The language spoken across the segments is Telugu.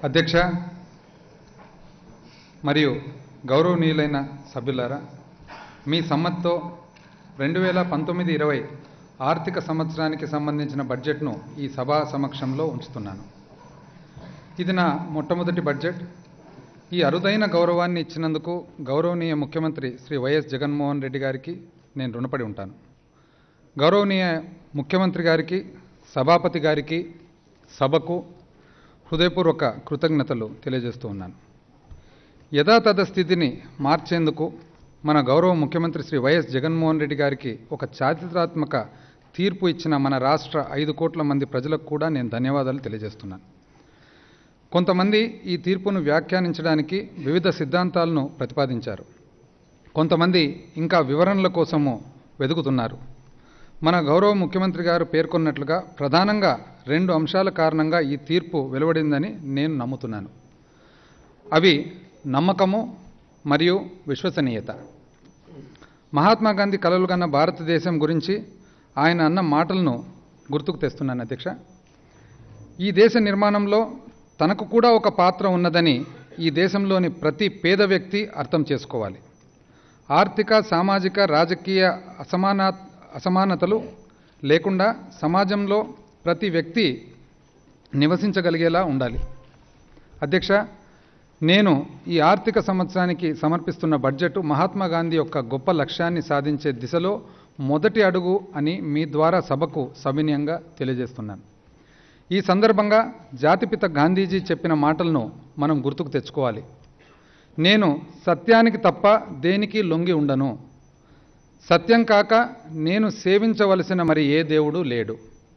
అధ్యక్ష మరియు గౌరవనీయులైన సభ్యులారా మీ సమ్మతితో రెండు వేల పంతొమ్మిది ఇరవై ఆర్థిక సంవత్సరానికి సంబంధించిన బడ్జెట్ను ఈ సభా సమక్షంలో ఉంచుతున్నాను ఇది నా మొట్టమొదటి బడ్జెట్ ఈ అరుదైన గౌరవాన్ని ఇచ్చినందుకు గౌరవనీయ ముఖ్యమంత్రి శ్రీ వైఎస్ జగన్మోహన్ రెడ్డి గారికి నేను రుణపడి ఉంటాను గౌరవనీయ ముఖ్యమంత్రి గారికి సభాపతి గారికి సభకు హృదయపూర్వక కృతజ్ఞతలు తెలియజేస్తూ ఉన్నాను యథాతథ స్థితిని మార్చేందుకు మన గౌరవ ముఖ్యమంత్రి శ్రీ వైఎస్ జగన్మోహన్ రెడ్డి గారికి ఒక చారిత్రాత్మక తీర్పు ఇచ్చిన మన రాష్ట్ర ఐదు కోట్ల మంది ప్రజలకు కూడా నేను ధన్యవాదాలు తెలియజేస్తున్నాను కొంతమంది ఈ తీర్పును వ్యాఖ్యానించడానికి వివిధ సిద్ధాంతాలను ప్రతిపాదించారు కొంతమంది ఇంకా వివరణల కోసము వెతుకుతున్నారు మన గౌరవ ముఖ్యమంత్రి గారు పేర్కొన్నట్లుగా ప్రధానంగా రెండు అంశాల కారణంగా ఈ తీర్పు వెలువడిందని నేను నమ్ముతున్నాను అవి నమ్మకము మరియు విశ్వసనీయత మహాత్మా గాంధీ కలలు కన్న భారతదేశం గురించి ఆయన అన్న మాటలను గుర్తుకు తెస్తున్నాను అధ్యక్ష ఈ దేశ నిర్మాణంలో తనకు కూడా ఒక పాత్ర ఉన్నదని ఈ దేశంలోని ప్రతి పేద వ్యక్తి అర్థం చేసుకోవాలి ఆర్థిక సామాజిక రాజకీయ అసమాన అసమానతలు లేకుండా సమాజంలో ప్రతి వ్యక్తి నివసించగలిగేలా ఉండాలి అధ్యక్ష నేను ఈ ఆర్థిక సంవత్సరానికి సమర్పిస్తున్న బడ్జెట్ మహాత్మా గాంధీ యొక్క గొప్ప లక్ష్యాన్ని సాధించే దిశలో మొదటి అడుగు అని మీ ద్వారా సభకు సవినయంగా తెలియజేస్తున్నాను ఈ సందర్భంగా జాతిపిత గాంధీజీ చెప్పిన మాటలను మనం గుర్తుకు తెచ్చుకోవాలి నేను సత్యానికి తప్ప దేనికి లొంగి ఉండను సత్యం కాక నేను సేవించవలసిన మరి ఏ దేవుడు లేడు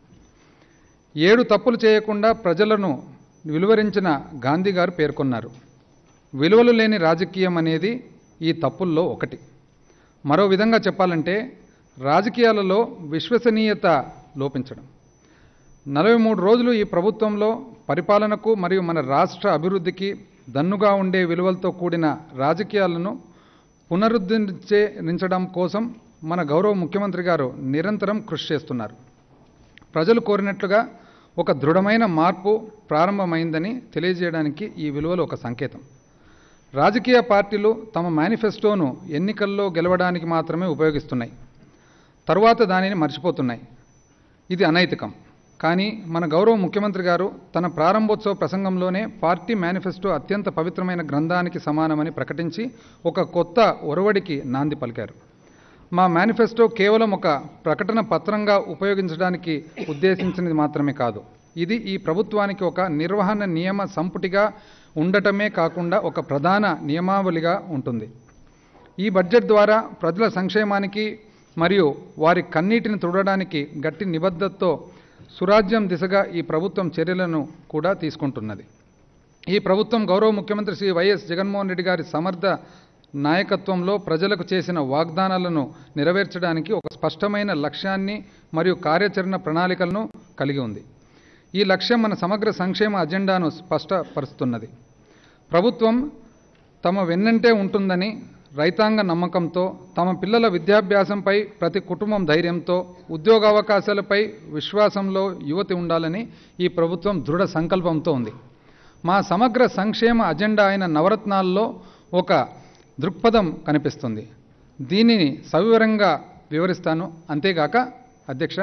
ఏడు తప్పులు చేయకుండా ప్రజలను విలువరించిన గాంధీ గారు పేర్కొన్నారు విలువలు లేని రాజకీయం అనేది ఈ తప్పుల్లో ఒకటి మరో విధంగా చెప్పాలంటే రాజకీయాలలో విశ్వసనీయత లోపించడం నలభై మూడు రోజులు ఈ ప్రభుత్వంలో పరిపాలనకు మరియు మన రాష్ట్ర అభివృద్ధికి దన్నుగా ఉండే విలువలతో కూడిన రాజకీయాలను పునరుద్ధరించడం కోసం మన గౌరవ ముఖ్యమంత్రి గారు నిరంతరం కృషి చేస్తున్నారు ప్రజలు కోరినట్లుగా ఒక దృఢమైన మార్పు ప్రారంభమైందని తెలియజేయడానికి ఈ విలువలు ఒక సంకేతం రాజకీయ పార్టీలు తమ మేనిఫెస్టోను ఎన్నికల్లో గెలవడానికి మాత్రమే ఉపయోగిస్తున్నాయి తరువాత దానిని మర్చిపోతున్నాయి ఇది అనైతికం కానీ మన గౌరవ ముఖ్యమంత్రి గారు తన ప్రారంభోత్సవ ప్రసంగంలోనే పార్టీ మేనిఫెస్టో అత్యంత పవిత్రమైన గ్రంథానికి సమానమని ప్రకటించి ఒక కొత్త ఒరవడికి నాంది పలికారు మా మేనిఫెస్టో కేవలం ఒక ప్రకటన పత్రంగా ఉపయోగించడానికి ఉద్దేశించినది మాత్రమే కాదు ఇది ఈ ప్రభుత్వానికి ఒక నిర్వహణ నియమ సంపుటిగా ఉండటమే కాకుండా ఒక ప్రధాన నియమావళిగా ఉంటుంది ఈ బడ్జెట్ ద్వారా ప్రజల సంక్షేమానికి మరియు వారి కన్నీటిని తుడడానికి గట్టి నిబద్ధతతో సురాజ్యం దిశగా ఈ ప్రభుత్వం చర్యలను కూడా తీసుకుంటున్నది ఈ ప్రభుత్వం గౌరవ ముఖ్యమంత్రి శ్రీ వైఎస్ జగన్మోహన్ రెడ్డి గారి సమర్థ నాయకత్వంలో ప్రజలకు చేసిన వాగ్దానాలను నెరవేర్చడానికి ఒక స్పష్టమైన లక్ష్యాన్ని మరియు కార్యాచరణ ప్రణాళికలను కలిగి ఉంది ఈ లక్ష్యం మన సమగ్ర సంక్షేమ అజెండాను స్పష్టపరుస్తున్నది ప్రభుత్వం తమ వెన్నంటే ఉంటుందని రైతాంగ నమ్మకంతో తమ పిల్లల విద్యాభ్యాసంపై ప్రతి కుటుంబం ధైర్యంతో ఉద్యోగావకాశాలపై విశ్వాసంలో యువతి ఉండాలని ఈ ప్రభుత్వం దృఢ సంకల్పంతో ఉంది మా సమగ్ర సంక్షేమ అజెండా అయిన నవరత్నాల్లో ఒక దృక్పథం కనిపిస్తుంది దీనిని సవివరంగా వివరిస్తాను అంతేగాక అధ్యక్ష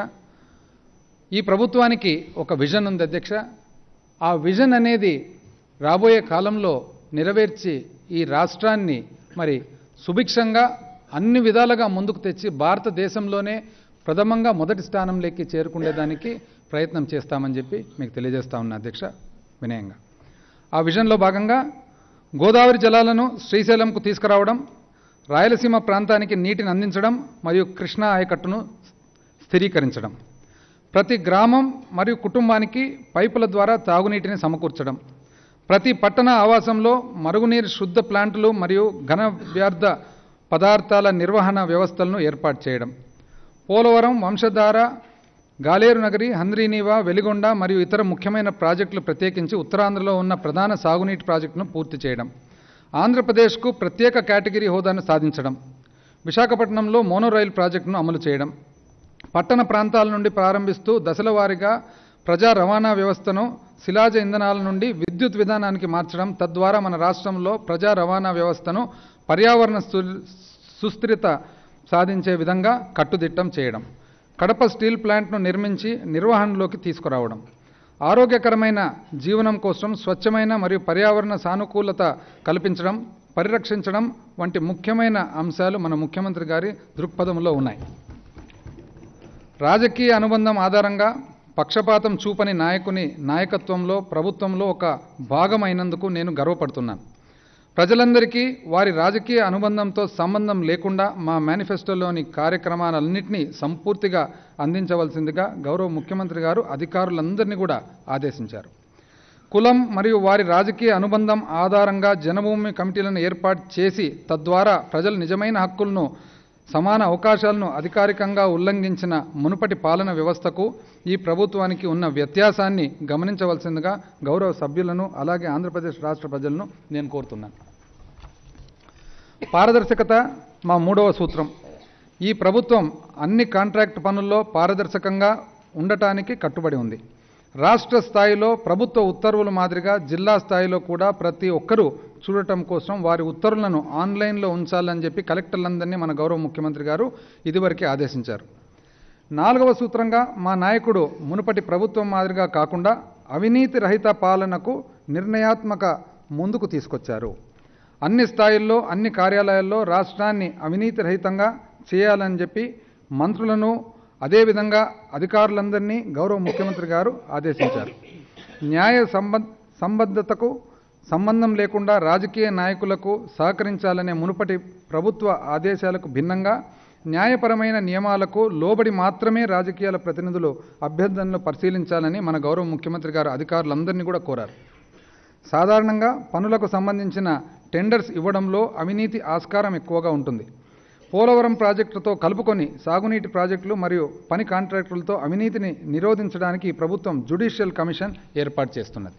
ఈ ప్రభుత్వానికి ఒక విజన్ ఉంది అధ్యక్ష ఆ విజన్ అనేది రాబోయే కాలంలో నెరవేర్చి ఈ రాష్ట్రాన్ని మరి సుభిక్షంగా అన్ని విధాలుగా ముందుకు తెచ్చి భారతదేశంలోనే ప్రథమంగా మొదటి స్థానంలోకి చేరుకునేదానికి ప్రయత్నం చేస్తామని చెప్పి మీకు తెలియజేస్తా ఉన్నా అధ్యక్ష వినయంగా ఆ విజన్లో భాగంగా గోదావరి జలాలను శ్రీశైలంకు తీసుకురావడం రాయలసీమ ప్రాంతానికి నీటిని అందించడం మరియు కృష్ణా ఆయకట్టును స్థిరీకరించడం ప్రతి గ్రామం మరియు కుటుంబానికి పైపుల ద్వారా తాగునీటిని సమకూర్చడం ప్రతి పట్టణ ఆవాసంలో మరుగునీరు శుద్ధ ప్లాంట్లు మరియు ఘన వ్యర్థ పదార్థాల నిర్వహణ వ్యవస్థలను ఏర్పాటు చేయడం పోలవరం వంశధార గాలేరు నగరి హంద్రీనీవా వెలిగొండ మరియు ఇతర ముఖ్యమైన ప్రాజెక్టులు ప్రత్యేకించి ఉత్తరాంధ్రలో ఉన్న ప్రధాన సాగునీటి ప్రాజెక్టును పూర్తి చేయడం ఆంధ్రప్రదేశ్కు ప్రత్యేక కేటగిరీ హోదాను సాధించడం విశాఖపట్నంలో మోనో రైల్ ప్రాజెక్టును అమలు చేయడం పట్టణ ప్రాంతాల నుండి ప్రారంభిస్తూ దశల వారీగా ప్రజా రవాణా వ్యవస్థను శిలాజ ఇంధనాల నుండి విద్యుత్ విధానానికి మార్చడం తద్వారా మన రాష్ట్రంలో ప్రజా రవాణా వ్యవస్థను పర్యావరణ సు- సుస్థిరత సాధించే విధంగా కట్టుదిట్టం చేయడం కడప స్టీల్ ప్లాంట్ను నిర్మించి నిర్వహణలోకి తీసుకురావడం ఆరోగ్యకరమైన జీవనం కోసం స్వచ్ఛమైన మరియు పర్యావరణ సానుకూలత కల్పించడం పరిరక్షించడం వంటి ముఖ్యమైన అంశాలు మన ముఖ్యమంత్రి గారి దృక్పథంలో ఉన్నాయి రాజకీయ అనుబంధం ఆధారంగా పక్షపాతం చూపని నాయకుని నాయకత్వంలో ప్రభుత్వంలో ఒక భాగమైనందుకు నేను గర్వపడుతున్నాను ప్రజలందరికీ వారి రాజకీయ అనుబంధంతో సంబంధం లేకుండా మా మేనిఫెస్టోలోని కార్యక్రమాలన్నింటినీ సంపూర్తిగా అందించవలసిందిగా గౌరవ ముఖ్యమంత్రి గారు అధికారులందరినీ కూడా ఆదేశించారు కులం మరియు వారి రాజకీయ అనుబంధం ఆధారంగా జనభూమి కమిటీలను ఏర్పాటు చేసి తద్వారా ప్రజల నిజమైన హక్కులను సమాన అవకాశాలను అధికారికంగా ఉల్లంఘించిన మునుపటి పాలన వ్యవస్థకు ఈ ప్రభుత్వానికి ఉన్న వ్యత్యాసాన్ని గమనించవలసిందిగా గౌరవ సభ్యులను అలాగే ఆంధ్రప్రదేశ్ రాష్ట్ర ప్రజలను నేను కోరుతున్నాను పారదర్శకత మా మూడవ సూత్రం ఈ ప్రభుత్వం అన్ని కాంట్రాక్ట్ పనుల్లో పారదర్శకంగా ఉండటానికి కట్టుబడి ఉంది రాష్ట్ర స్థాయిలో ప్రభుత్వ ఉత్తర్వుల మాదిరిగా జిల్లా స్థాయిలో కూడా ప్రతి ఒక్కరూ చూడటం కోసం వారి ఉత్తర్వులను ఆన్లైన్లో ఉంచాలని చెప్పి కలెక్టర్లందరినీ మన గౌరవ ముఖ్యమంత్రి గారు ఇదివరకే ఆదేశించారు నాలుగవ సూత్రంగా మా నాయకుడు మునుపటి ప్రభుత్వం మాదిరిగా కాకుండా అవినీతి రహిత పాలనకు నిర్ణయాత్మక ముందుకు తీసుకొచ్చారు అన్ని స్థాయిల్లో అన్ని కార్యాలయాల్లో రాష్ట్రాన్ని అవినీతి రహితంగా చేయాలని చెప్పి మంత్రులను అదేవిధంగా అధికారులందరినీ గౌరవ ముఖ్యమంత్రి గారు ఆదేశించారు న్యాయ సంబ సంబద్ధతకు సంబంధం లేకుండా రాజకీయ నాయకులకు సహకరించాలనే మునుపటి ప్రభుత్వ ఆదేశాలకు భిన్నంగా న్యాయపరమైన నియమాలకు లోబడి మాత్రమే రాజకీయాల ప్రతినిధులు అభ్యర్థనలు పరిశీలించాలని మన గౌరవ ముఖ్యమంత్రి గారు అధికారులందరినీ కూడా కోరారు సాధారణంగా పనులకు సంబంధించిన టెండర్స్ ఇవ్వడంలో అవినీతి ఆస్కారం ఎక్కువగా ఉంటుంది పోలవరం ప్రాజెక్టుతో కలుపుకొని సాగునీటి ప్రాజెక్టులు మరియు పని కాంట్రాక్టులతో అవినీతిని నిరోధించడానికి ఈ ప్రభుత్వం జ్యుడిషియల్ కమిషన్ ఏర్పాటు చేస్తున్నది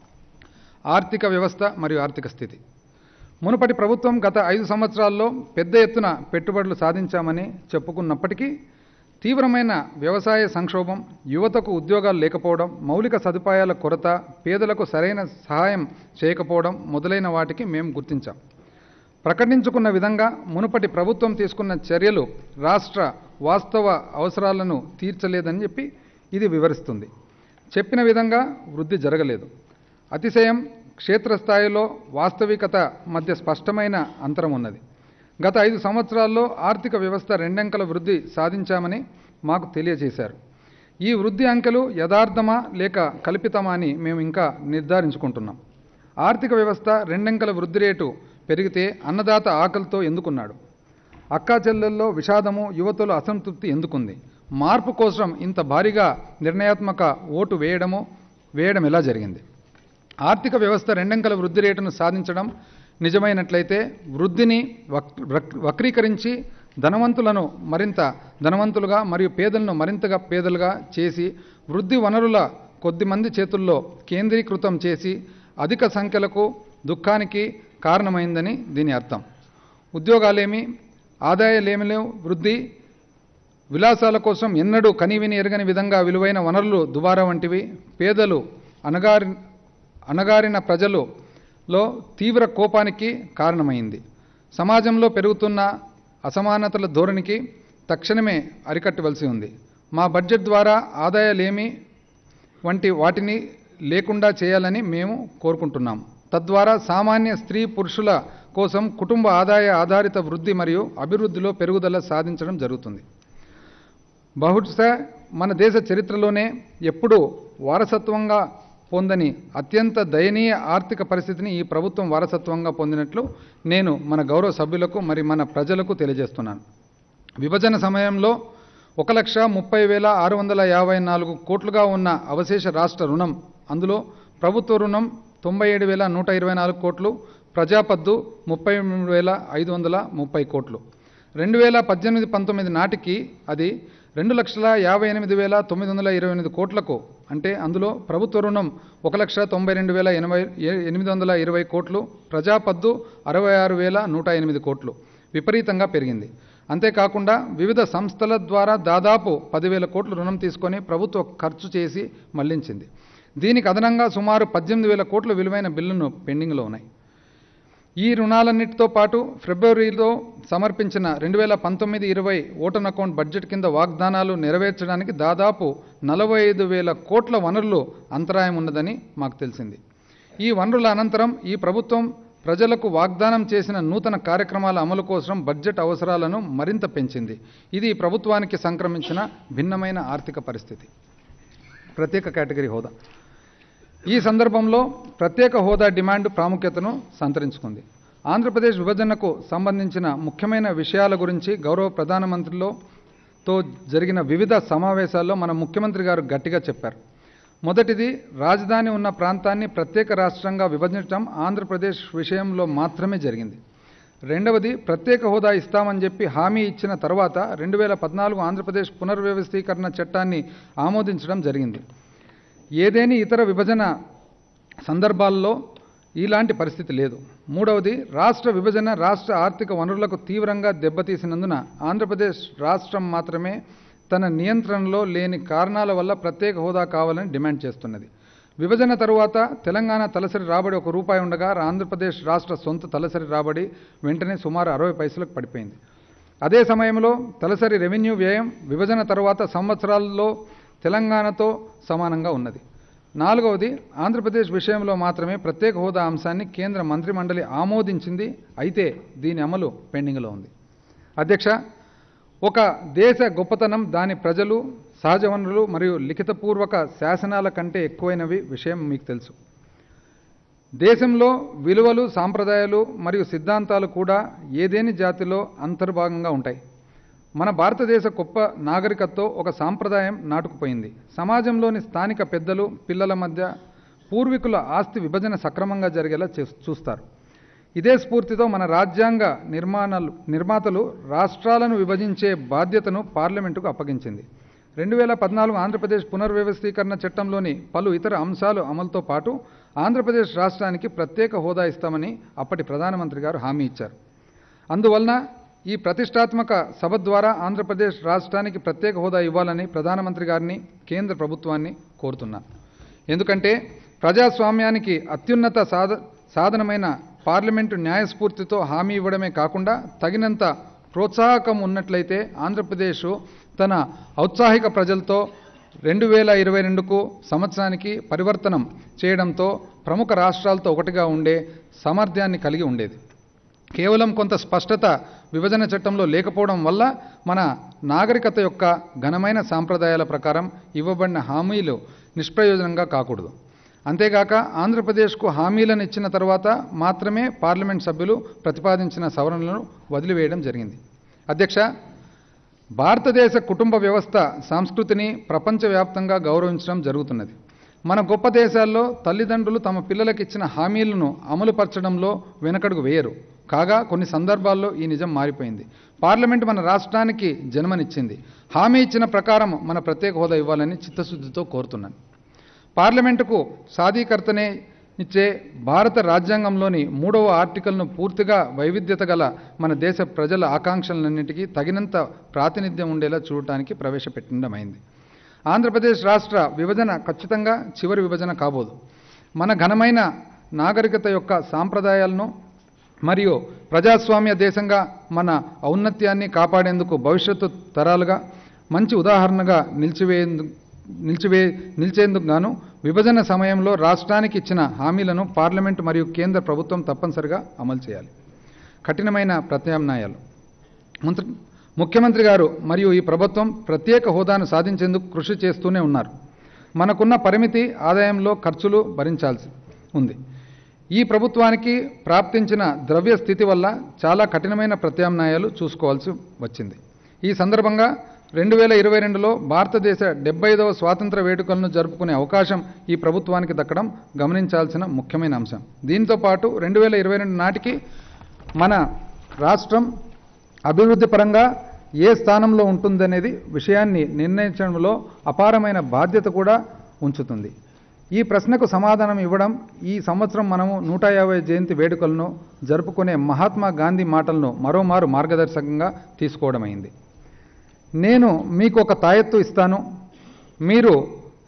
ఆర్థిక వ్యవస్థ మరియు ఆర్థిక స్థితి మునుపటి ప్రభుత్వం గత ఐదు సంవత్సరాల్లో పెద్ద ఎత్తున పెట్టుబడులు సాధించామని చెప్పుకున్నప్పటికీ తీవ్రమైన వ్యవసాయ సంక్షోభం యువతకు ఉద్యోగాలు లేకపోవడం మౌలిక సదుపాయాల కొరత పేదలకు సరైన సహాయం చేయకపోవడం మొదలైన వాటికి మేము గుర్తించాం ప్రకటించుకున్న విధంగా మునుపటి ప్రభుత్వం తీసుకున్న చర్యలు రాష్ట్ర వాస్తవ అవసరాలను తీర్చలేదని చెప్పి ఇది వివరిస్తుంది చెప్పిన విధంగా వృద్ధి జరగలేదు అతిశయం క్షేత్రస్థాయిలో వాస్తవికత మధ్య స్పష్టమైన అంతరం ఉన్నది గత ఐదు సంవత్సరాల్లో ఆర్థిక వ్యవస్థ రెండంకెల వృద్ధి సాధించామని మాకు తెలియజేశారు ఈ వృద్ధి అంకెలు యథార్థమా లేక కల్పితమా అని మేము ఇంకా నిర్ధారించుకుంటున్నాం ఆర్థిక వ్యవస్థ రెండంకెల వృద్ధి రేటు పెరిగితే అన్నదాత ఆకలితో ఎందుకున్నాడు అక్కా చెల్లెల్లో విషాదము యువతలో అసంతృప్తి ఎందుకుంది మార్పు కోసం ఇంత భారీగా నిర్ణయాత్మక ఓటు వేయడము వేయడం ఎలా జరిగింది ఆర్థిక వ్యవస్థ రెండంకెల వృద్ధి రేటును సాధించడం నిజమైనట్లయితే వృద్ధిని వక్ వక్- వక్రీకరించి ధనవంతులను మరింత ధనవంతులుగా మరియు పేదలను మరింతగా పేదలుగా చేసి వృద్ధి వనరుల కొద్దిమంది చేతుల్లో కేంద్రీకృతం చేసి అధిక సంఖ్యలకు దుఃఖానికి కారణమైందని దీని అర్థం ఉద్యోగాలేమి ఆదాయాలేమిలో వృద్ధి విలాసాల కోసం ఎన్నడూ కనీవిని ఎరగని విధంగా విలువైన వనరులు దుబారా వంటివి పేదలు అణగారి అణగారిన ప్రజలులో తీవ్ర కోపానికి కారణమైంది సమాజంలో పెరుగుతున్న అసమానతల ధోరణికి తక్షణమే అరికట్టవలసి ఉంది మా బడ్జెట్ ద్వారా ఆదాయాలేమి వంటి వాటిని లేకుండా చేయాలని మేము కోరుకుంటున్నాం తద్వారా సామాన్య స్త్రీ పురుషుల కోసం కుటుంబ ఆదాయ ఆధారిత వృద్ధి మరియు అభివృద్ధిలో పెరుగుదల సాధించడం జరుగుతుంది బహుశా మన దేశ చరిత్రలోనే ఎప్పుడూ వారసత్వంగా పొందని అత్యంత దయనీయ ఆర్థిక పరిస్థితిని ఈ ప్రభుత్వం వారసత్వంగా పొందినట్లు నేను మన గౌరవ సభ్యులకు మరి మన ప్రజలకు తెలియజేస్తున్నాను విభజన సమయంలో ఒక లక్ష ముప్పై వేల ఆరు వందల యాభై నాలుగు కోట్లుగా ఉన్న అవశేష రాష్ట్ర రుణం అందులో ప్రభుత్వ రుణం తొంభై ఏడు వేల నూట ఇరవై నాలుగు కోట్లు ప్రజాపద్దు ముప్పై మూడు వేల ఐదు వందల ముప్పై కోట్లు రెండు వేల పద్దెనిమిది పంతొమ్మిది నాటికి అది రెండు లక్షల యాభై ఎనిమిది వేల తొమ్మిది వందల ఇరవై ఎనిమిది కోట్లకు అంటే అందులో ప్రభుత్వ రుణం ఒక లక్ష తొంభై రెండు వేల ఎనభై ఏ- ఎనిమిది వందల ఇరవై కోట్లు ప్రజాపద్దు అరవై ఆరు వేల నూట ఎనిమిది కోట్లు విపరీతంగా పెరిగింది అంతేకాకుండా వివిధ సంస్థల ద్వారా దాదాపు పదివేల కోట్లు రుణం తీసుకొని ప్రభుత్వం ఖర్చు చేసి మళ్లించింది దీనికి అదనంగా సుమారు పద్దెనిమిది వేల కోట్ల విలువైన బిల్లును పెండింగ్లో ఉన్నాయి ఈ రుణాలన్నిటితో పాటు ఫిబ్రవరిలో సమర్పించిన రెండు వేల పంతొమ్మిది ఇరవై ఓటన్ అకౌంట్ బడ్జెట్ కింద వాగ్దానాలు నెరవేర్చడానికి దాదాపు నలభై ఐదు వేల కోట్ల వనరులు అంతరాయం ఉన్నదని మాకు తెలిసింది ఈ వనరుల అనంతరం ఈ ప్రభుత్వం ప్రజలకు వాగ్దానం చేసిన నూతన కార్యక్రమాల అమలు కోసం బడ్జెట్ అవసరాలను మరింత పెంచింది ఇది ఈ ప్రభుత్వానికి సంక్రమించిన భిన్నమైన ఆర్థిక పరిస్థితి ప్రత్యేక కేటగిరీ హోదా ఈ సందర్భంలో ప్రత్యేక హోదా డిమాండ్ ప్రాముఖ్యతను సంతరించుకుంది ఆంధ్రప్రదేశ్ విభజనకు సంబంధించిన ముఖ్యమైన విషయాల గురించి గౌరవ ప్రధానమంత్రిలో తో జరిగిన వివిధ సమావేశాల్లో మన ముఖ్యమంత్రి గారు గట్టిగా చెప్పారు మొదటిది రాజధాని ఉన్న ప్రాంతాన్ని ప్రత్యేక రాష్ట్రంగా విభజించడం ఆంధ్రప్రదేశ్ విషయంలో మాత్రమే జరిగింది రెండవది ప్రత్యేక హోదా ఇస్తామని చెప్పి హామీ ఇచ్చిన తర్వాత రెండు వేల పద్నాలుగు ఆంధ్రప్రదేశ్ పునర్వ్యవస్థీకరణ చట్టాన్ని ఆమోదించడం జరిగింది ఏదేని ఇతర విభజన సందర్భాల్లో ఇలాంటి పరిస్థితి లేదు మూడవది రాష్ట్ర విభజన రాష్ట్ర ఆర్థిక వనరులకు తీవ్రంగా దెబ్బతీసినందున ఆంధ్రప్రదేశ్ రాష్ట్రం మాత్రమే తన నియంత్రణలో లేని కారణాల వల్ల ప్రత్యేక హోదా కావాలని డిమాండ్ చేస్తున్నది విభజన తరువాత తెలంగాణ తలసరి రాబడి ఒక రూపాయి ఉండగా ఆంధ్రప్రదేశ్ రాష్ట్ర సొంత తలసరి రాబడి వెంటనే సుమారు అరవై పైసలకు పడిపోయింది అదే సమయంలో తలసరి రెవెన్యూ వ్యయం విభజన తరువాత సంవత్సరాల్లో తెలంగాణతో సమానంగా ఉన్నది నాలుగవది ఆంధ్రప్రదేశ్ విషయంలో మాత్రమే ప్రత్యేక హోదా అంశాన్ని కేంద్ర మంత్రిమండలి ఆమోదించింది అయితే దీని అమలు పెండింగ్లో ఉంది అధ్యక్ష ఒక దేశ గొప్పతనం దాని ప్రజలు సహజ వనరులు మరియు లిఖితపూర్వక శాసనాల కంటే ఎక్కువైనవి విషయం మీకు తెలుసు దేశంలో విలువలు సాంప్రదాయాలు మరియు సిద్ధాంతాలు కూడా ఏదేని జాతిలో అంతర్భాగంగా ఉంటాయి మన భారతదేశ గొప్ప నాగరికతతో ఒక సాంప్రదాయం నాటుకుపోయింది సమాజంలోని స్థానిక పెద్దలు పిల్లల మధ్య పూర్వీకుల ఆస్తి విభజన సక్రమంగా జరిగేలా చే- చూస్తారు ఇదే స్ఫూర్తితో మన రాజ్యాంగ నిర్మాణాలు నిర్మాతలు రాష్ట్రాలను విభజించే బాధ్యతను పార్లమెంటుకు అప్పగించింది రెండు వేల పద్నాలుగు ఆంధ్రప్రదేశ్ పునర్వ్యవస్థీకరణ చట్టంలోని పలు ఇతర అంశాలు అమలుతో పాటు ఆంధ్రప్రదేశ్ రాష్ట్రానికి ప్రత్యేక హోదా ఇస్తామని అప్పటి ప్రధానమంత్రి గారు హామీ ఇచ్చారు అందువలన ఈ ప్రతిష్టాత్మక సభ ద్వారా ఆంధ్రప్రదేశ్ రాష్ట్రానికి ప్రత్యేక హోదా ఇవ్వాలని ప్రధానమంత్రి గారిని కేంద్ర ప్రభుత్వాన్ని కోరుతున్నాను ఎందుకంటే ప్రజాస్వామ్యానికి అత్యున్నత సాధ సాధనమైన పార్లమెంటు న్యాయస్ఫూర్తితో హామీ ఇవ్వడమే కాకుండా తగినంత ప్రోత్సాహకం ఉన్నట్లయితే ఆంధ్రప్రదేశ్ తన ఔత్సాహిక ప్రజలతో రెండు వేల ఇరవై రెండుకు సంవత్సరానికి పరివర్తనం చేయడంతో ప్రముఖ రాష్ట్రాలతో ఒకటిగా ఉండే సామర్థ్యాన్ని కలిగి ఉండేది కేవలం కొంత స్పష్టత విభజన చట్టంలో లేకపోవడం వల్ల మన నాగరికత యొక్క ఘనమైన సాంప్రదాయాల ప్రకారం ఇవ్వబడిన హామీలు నిష్ప్రయోజనంగా కాకూడదు అంతేగాక ఆంధ్రప్రదేశ్కు హామీలను ఇచ్చిన తర్వాత మాత్రమే పార్లమెంట్ సభ్యులు ప్రతిపాదించిన సవరణలను వదిలివేయడం జరిగింది అధ్యక్ష భారతదేశ కుటుంబ వ్యవస్థ సంస్కృతిని ప్రపంచవ్యాప్తంగా గౌరవించడం జరుగుతున్నది మన గొప్ప దేశాల్లో తల్లిదండ్రులు తమ పిల్లలకు ఇచ్చిన హామీలను అమలుపరచడంలో వెనకడుగు వేయరు కాగా కొన్ని సందర్భాల్లో ఈ నిజం మారిపోయింది పార్లమెంట్ మన రాష్ట్రానికి జన్మనిచ్చింది హామీ ఇచ్చిన ప్రకారం మన ప్రత్యేక హోదా ఇవ్వాలని చిత్తశుద్ధితో కోరుతున్నాను పార్లమెంటుకు సాధీకర్తనే ఇచ్చే భారత రాజ్యాంగంలోని మూడవ ఆర్టికల్ను పూర్తిగా వైవిధ్యత గల మన దేశ ప్రజల ఆకాంక్షలన్నింటికీ తగినంత ప్రాతినిధ్యం ఉండేలా చూడటానికి ప్రవేశపెట్టడమైంది ఆంధ్రప్రదేశ్ రాష్ట్ర విభజన ఖచ్చితంగా చివరి విభజన కాబోదు మన ఘనమైన నాగరికత యొక్క సాంప్రదాయాలను మరియు ప్రజాస్వామ్య దేశంగా మన ఔన్నత్యాన్ని కాపాడేందుకు భవిష్యత్తు తరాలుగా మంచి ఉదాహరణగా నిలిచివేందు నిలిచివే నిలిచేందుకు గాను విభజన సమయంలో రాష్ట్రానికి ఇచ్చిన హామీలను పార్లమెంటు మరియు కేంద్ర ప్రభుత్వం తప్పనిసరిగా అమలు చేయాలి కఠినమైన ప్రత్యామ్నాయాలు మంత్రి ముఖ్యమంత్రి గారు మరియు ఈ ప్రభుత్వం ప్రత్యేక హోదాను సాధించేందుకు కృషి చేస్తూనే ఉన్నారు మనకున్న పరిమితి ఆదాయంలో ఖర్చులు భరించాల్సి ఉంది ఈ ప్రభుత్వానికి ప్రాప్తించిన ద్రవ్య స్థితి వల్ల చాలా కఠినమైన ప్రత్యామ్నాయాలు చూసుకోవాల్సి వచ్చింది ఈ సందర్భంగా రెండు వేల ఇరవై రెండులో భారతదేశ డెబ్బై ఐదవ స్వాతంత్ర వేడుకలను జరుపుకునే అవకాశం ఈ ప్రభుత్వానికి దక్కడం గమనించాల్సిన ముఖ్యమైన అంశం దీంతో పాటు రెండు వేల ఇరవై రెండు నాటికి మన రాష్ట్రం అభివృద్ధి పరంగా ఏ స్థానంలో ఉంటుందనేది విషయాన్ని నిర్ణయించడంలో అపారమైన బాధ్యత కూడా ఉంచుతుంది ఈ ప్రశ్నకు సమాధానం ఇవ్వడం ఈ సంవత్సరం మనము నూట యాభై జయంతి వేడుకలను జరుపుకునే మహాత్మా గాంధీ మాటలను మరోమారు మార్గదర్శకంగా తీసుకోవడమైంది నేను మీకు ఒక తాయెత్తు ఇస్తాను మీరు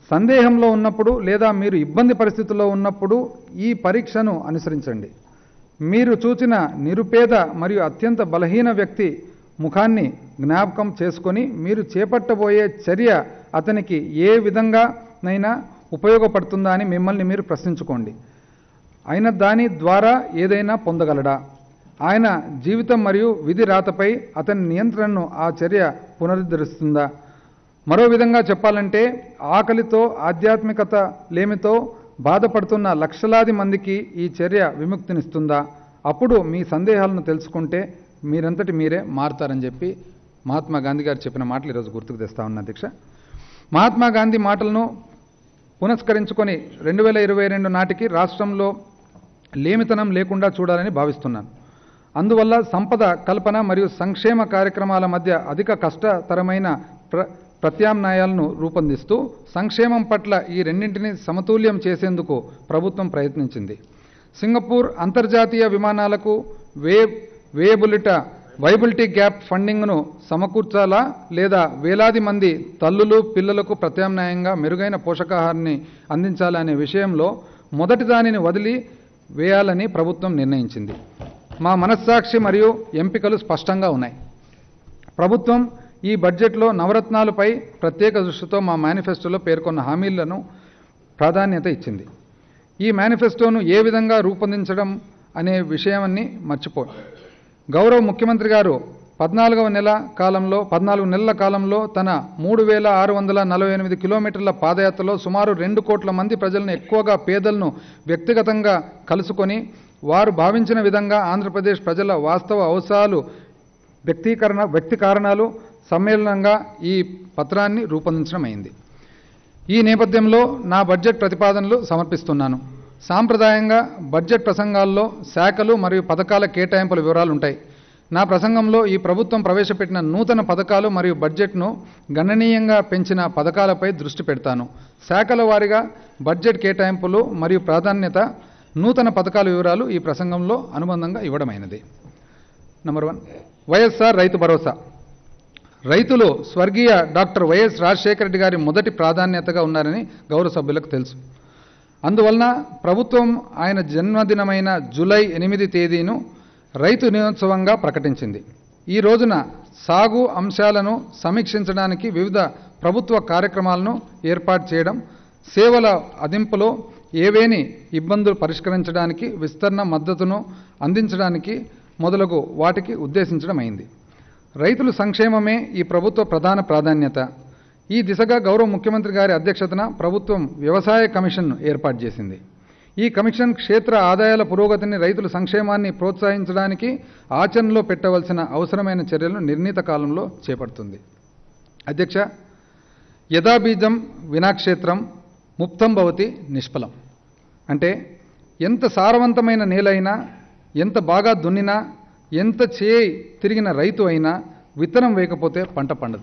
సందేహంలో ఉన్నప్పుడు లేదా మీరు ఇబ్బంది పరిస్థితుల్లో ఉన్నప్పుడు ఈ పరీక్షను అనుసరించండి మీరు చూచిన నిరుపేద మరియు అత్యంత బలహీన వ్యక్తి ముఖాన్ని జ్ఞాపకం చేసుకొని మీరు చేపట్టబోయే చర్య అతనికి ఏ విధంగానైనా ఉపయోగపడుతుందా అని మిమ్మల్ని మీరు ప్రశ్నించుకోండి ఆయన దాని ద్వారా ఏదైనా పొందగలడా ఆయన జీవితం మరియు విధి రాతపై అతని నియంత్రణను ఆ చర్య పునరుద్ధరిస్తుందా మరో విధంగా చెప్పాలంటే ఆకలితో ఆధ్యాత్మికత లేమితో బాధపడుతున్న లక్షలాది మందికి ఈ చర్య విముక్తినిస్తుందా అప్పుడు మీ సందేహాలను తెలుసుకుంటే మీరంతటి మీరే మారుతారని చెప్పి మహాత్మా గాంధీ గారు చెప్పిన మాటలు ఈరోజు గుర్తుకు తెస్తా ఉన్నా అధ్యక్ష మహాత్మా గాంధీ మాటలను పునస్కరించుకొని రెండు వేల ఇరవై రెండు నాటికి రాష్ట్రంలో లేమితనం లేకుండా చూడాలని భావిస్తున్నాను అందువల్ల సంపద కల్పన మరియు సంక్షేమ కార్యక్రమాల మధ్య అధిక కష్టతరమైన ప్ర ప్రత్యామ్నాయాలను రూపొందిస్తూ సంక్షేమం పట్ల ఈ రెండింటిని సమతుల్యం చేసేందుకు ప్రభుత్వం ప్రయత్నించింది సింగపూర్ అంతర్జాతీయ విమానాలకు వే వేబులిట వైబిలిటీ గ్యాప్ ఫండింగ్ను సమకూర్చాలా లేదా వేలాది మంది తల్లులు పిల్లలకు ప్రత్యామ్నాయంగా మెరుగైన పోషకాహారాన్ని అందించాలా అనే విషయంలో మొదటి దానిని వదిలి వేయాలని ప్రభుత్వం నిర్ణయించింది మా మనస్సాక్షి మరియు ఎంపికలు స్పష్టంగా ఉన్నాయి ప్రభుత్వం ఈ బడ్జెట్లో నవరత్నాలపై ప్రత్యేక దృష్టితో మా మేనిఫెస్టోలో పేర్కొన్న హామీలను ప్రాధాన్యత ఇచ్చింది ఈ మేనిఫెస్టోను ఏ విధంగా రూపొందించడం అనే విషయాన్ని మర్చిపో గౌరవ ముఖ్యమంత్రి గారు పద్నాలుగవ నెల కాలంలో పద్నాలుగు నెలల కాలంలో తన మూడు వేల ఆరు వందల నలభై ఎనిమిది కిలోమీటర్ల పాదయాత్రలో సుమారు రెండు కోట్ల మంది ప్రజలను ఎక్కువగా పేదలను వ్యక్తిగతంగా కలుసుకొని వారు భావించిన విధంగా ఆంధ్రప్రదేశ్ ప్రజల వాస్తవ అవసరాలు వ్యక్తీకరణ వ్యక్తి కారణాలు సమ్మేళనంగా ఈ పత్రాన్ని రూపొందించడం అయింది ఈ నేపథ్యంలో నా బడ్జెట్ ప్రతిపాదనలు సమర్పిస్తున్నాను సాంప్రదాయంగా బడ్జెట్ ప్రసంగాల్లో శాఖలు మరియు పథకాల కేటాయింపుల వివరాలు ఉంటాయి నా ప్రసంగంలో ఈ ప్రభుత్వం ప్రవేశపెట్టిన నూతన పథకాలు మరియు బడ్జెట్ను గణనీయంగా పెంచిన పథకాలపై దృష్టి పెడతాను శాఖల వారీగా బడ్జెట్ కేటాయింపులు మరియు ప్రాధాన్యత నూతన పథకాల వివరాలు ఈ ప్రసంగంలో అనుబంధంగా ఇవ్వడమైనది నంబర్ వన్ వైఎస్ఆర్ రైతు భరోసా రైతులు స్వర్గీయ డాక్టర్ వైఎస్ రాజశేఖర రెడ్డి గారి మొదటి ప్రాధాన్యతగా ఉన్నారని గౌరవ సభ్యులకు తెలుసు అందువలన ప్రభుత్వం ఆయన జన్మదినమైన జూలై ఎనిమిది తేదీను రైతు దినోత్సవంగా ప్రకటించింది ఈ రోజున సాగు అంశాలను సమీక్షించడానికి వివిధ ప్రభుత్వ కార్యక్రమాలను ఏర్పాటు చేయడం సేవల అదింపులో ఏవేని ఇబ్బందులు పరిష్కరించడానికి విస్తరణ మద్దతును అందించడానికి మొదలగు వాటికి ఉద్దేశించడం అయింది రైతుల సంక్షేమమే ఈ ప్రభుత్వ ప్రధాన ప్రాధాన్యత ఈ దిశగా గౌరవ ముఖ్యమంత్రి గారి అధ్యక్షతన ప్రభుత్వం వ్యవసాయ కమిషన్ ఏర్పాటు చేసింది ఈ కమిషన్ క్షేత్ర ఆదాయాల పురోగతిని రైతుల సంక్షేమాన్ని ప్రోత్సహించడానికి ఆచరణలో పెట్టవలసిన అవసరమైన చర్యలను నిర్ణీత కాలంలో చేపడుతుంది అధ్యక్ష యథాబీజం వినాక్షేత్రం ముప్తం భవతి నిష్ఫలం అంటే ఎంత సారవంతమైన నేలైనా ఎంత బాగా దున్నినా ఎంత చేయి తిరిగిన రైతు అయినా విత్తనం వేయకపోతే పంట పండదు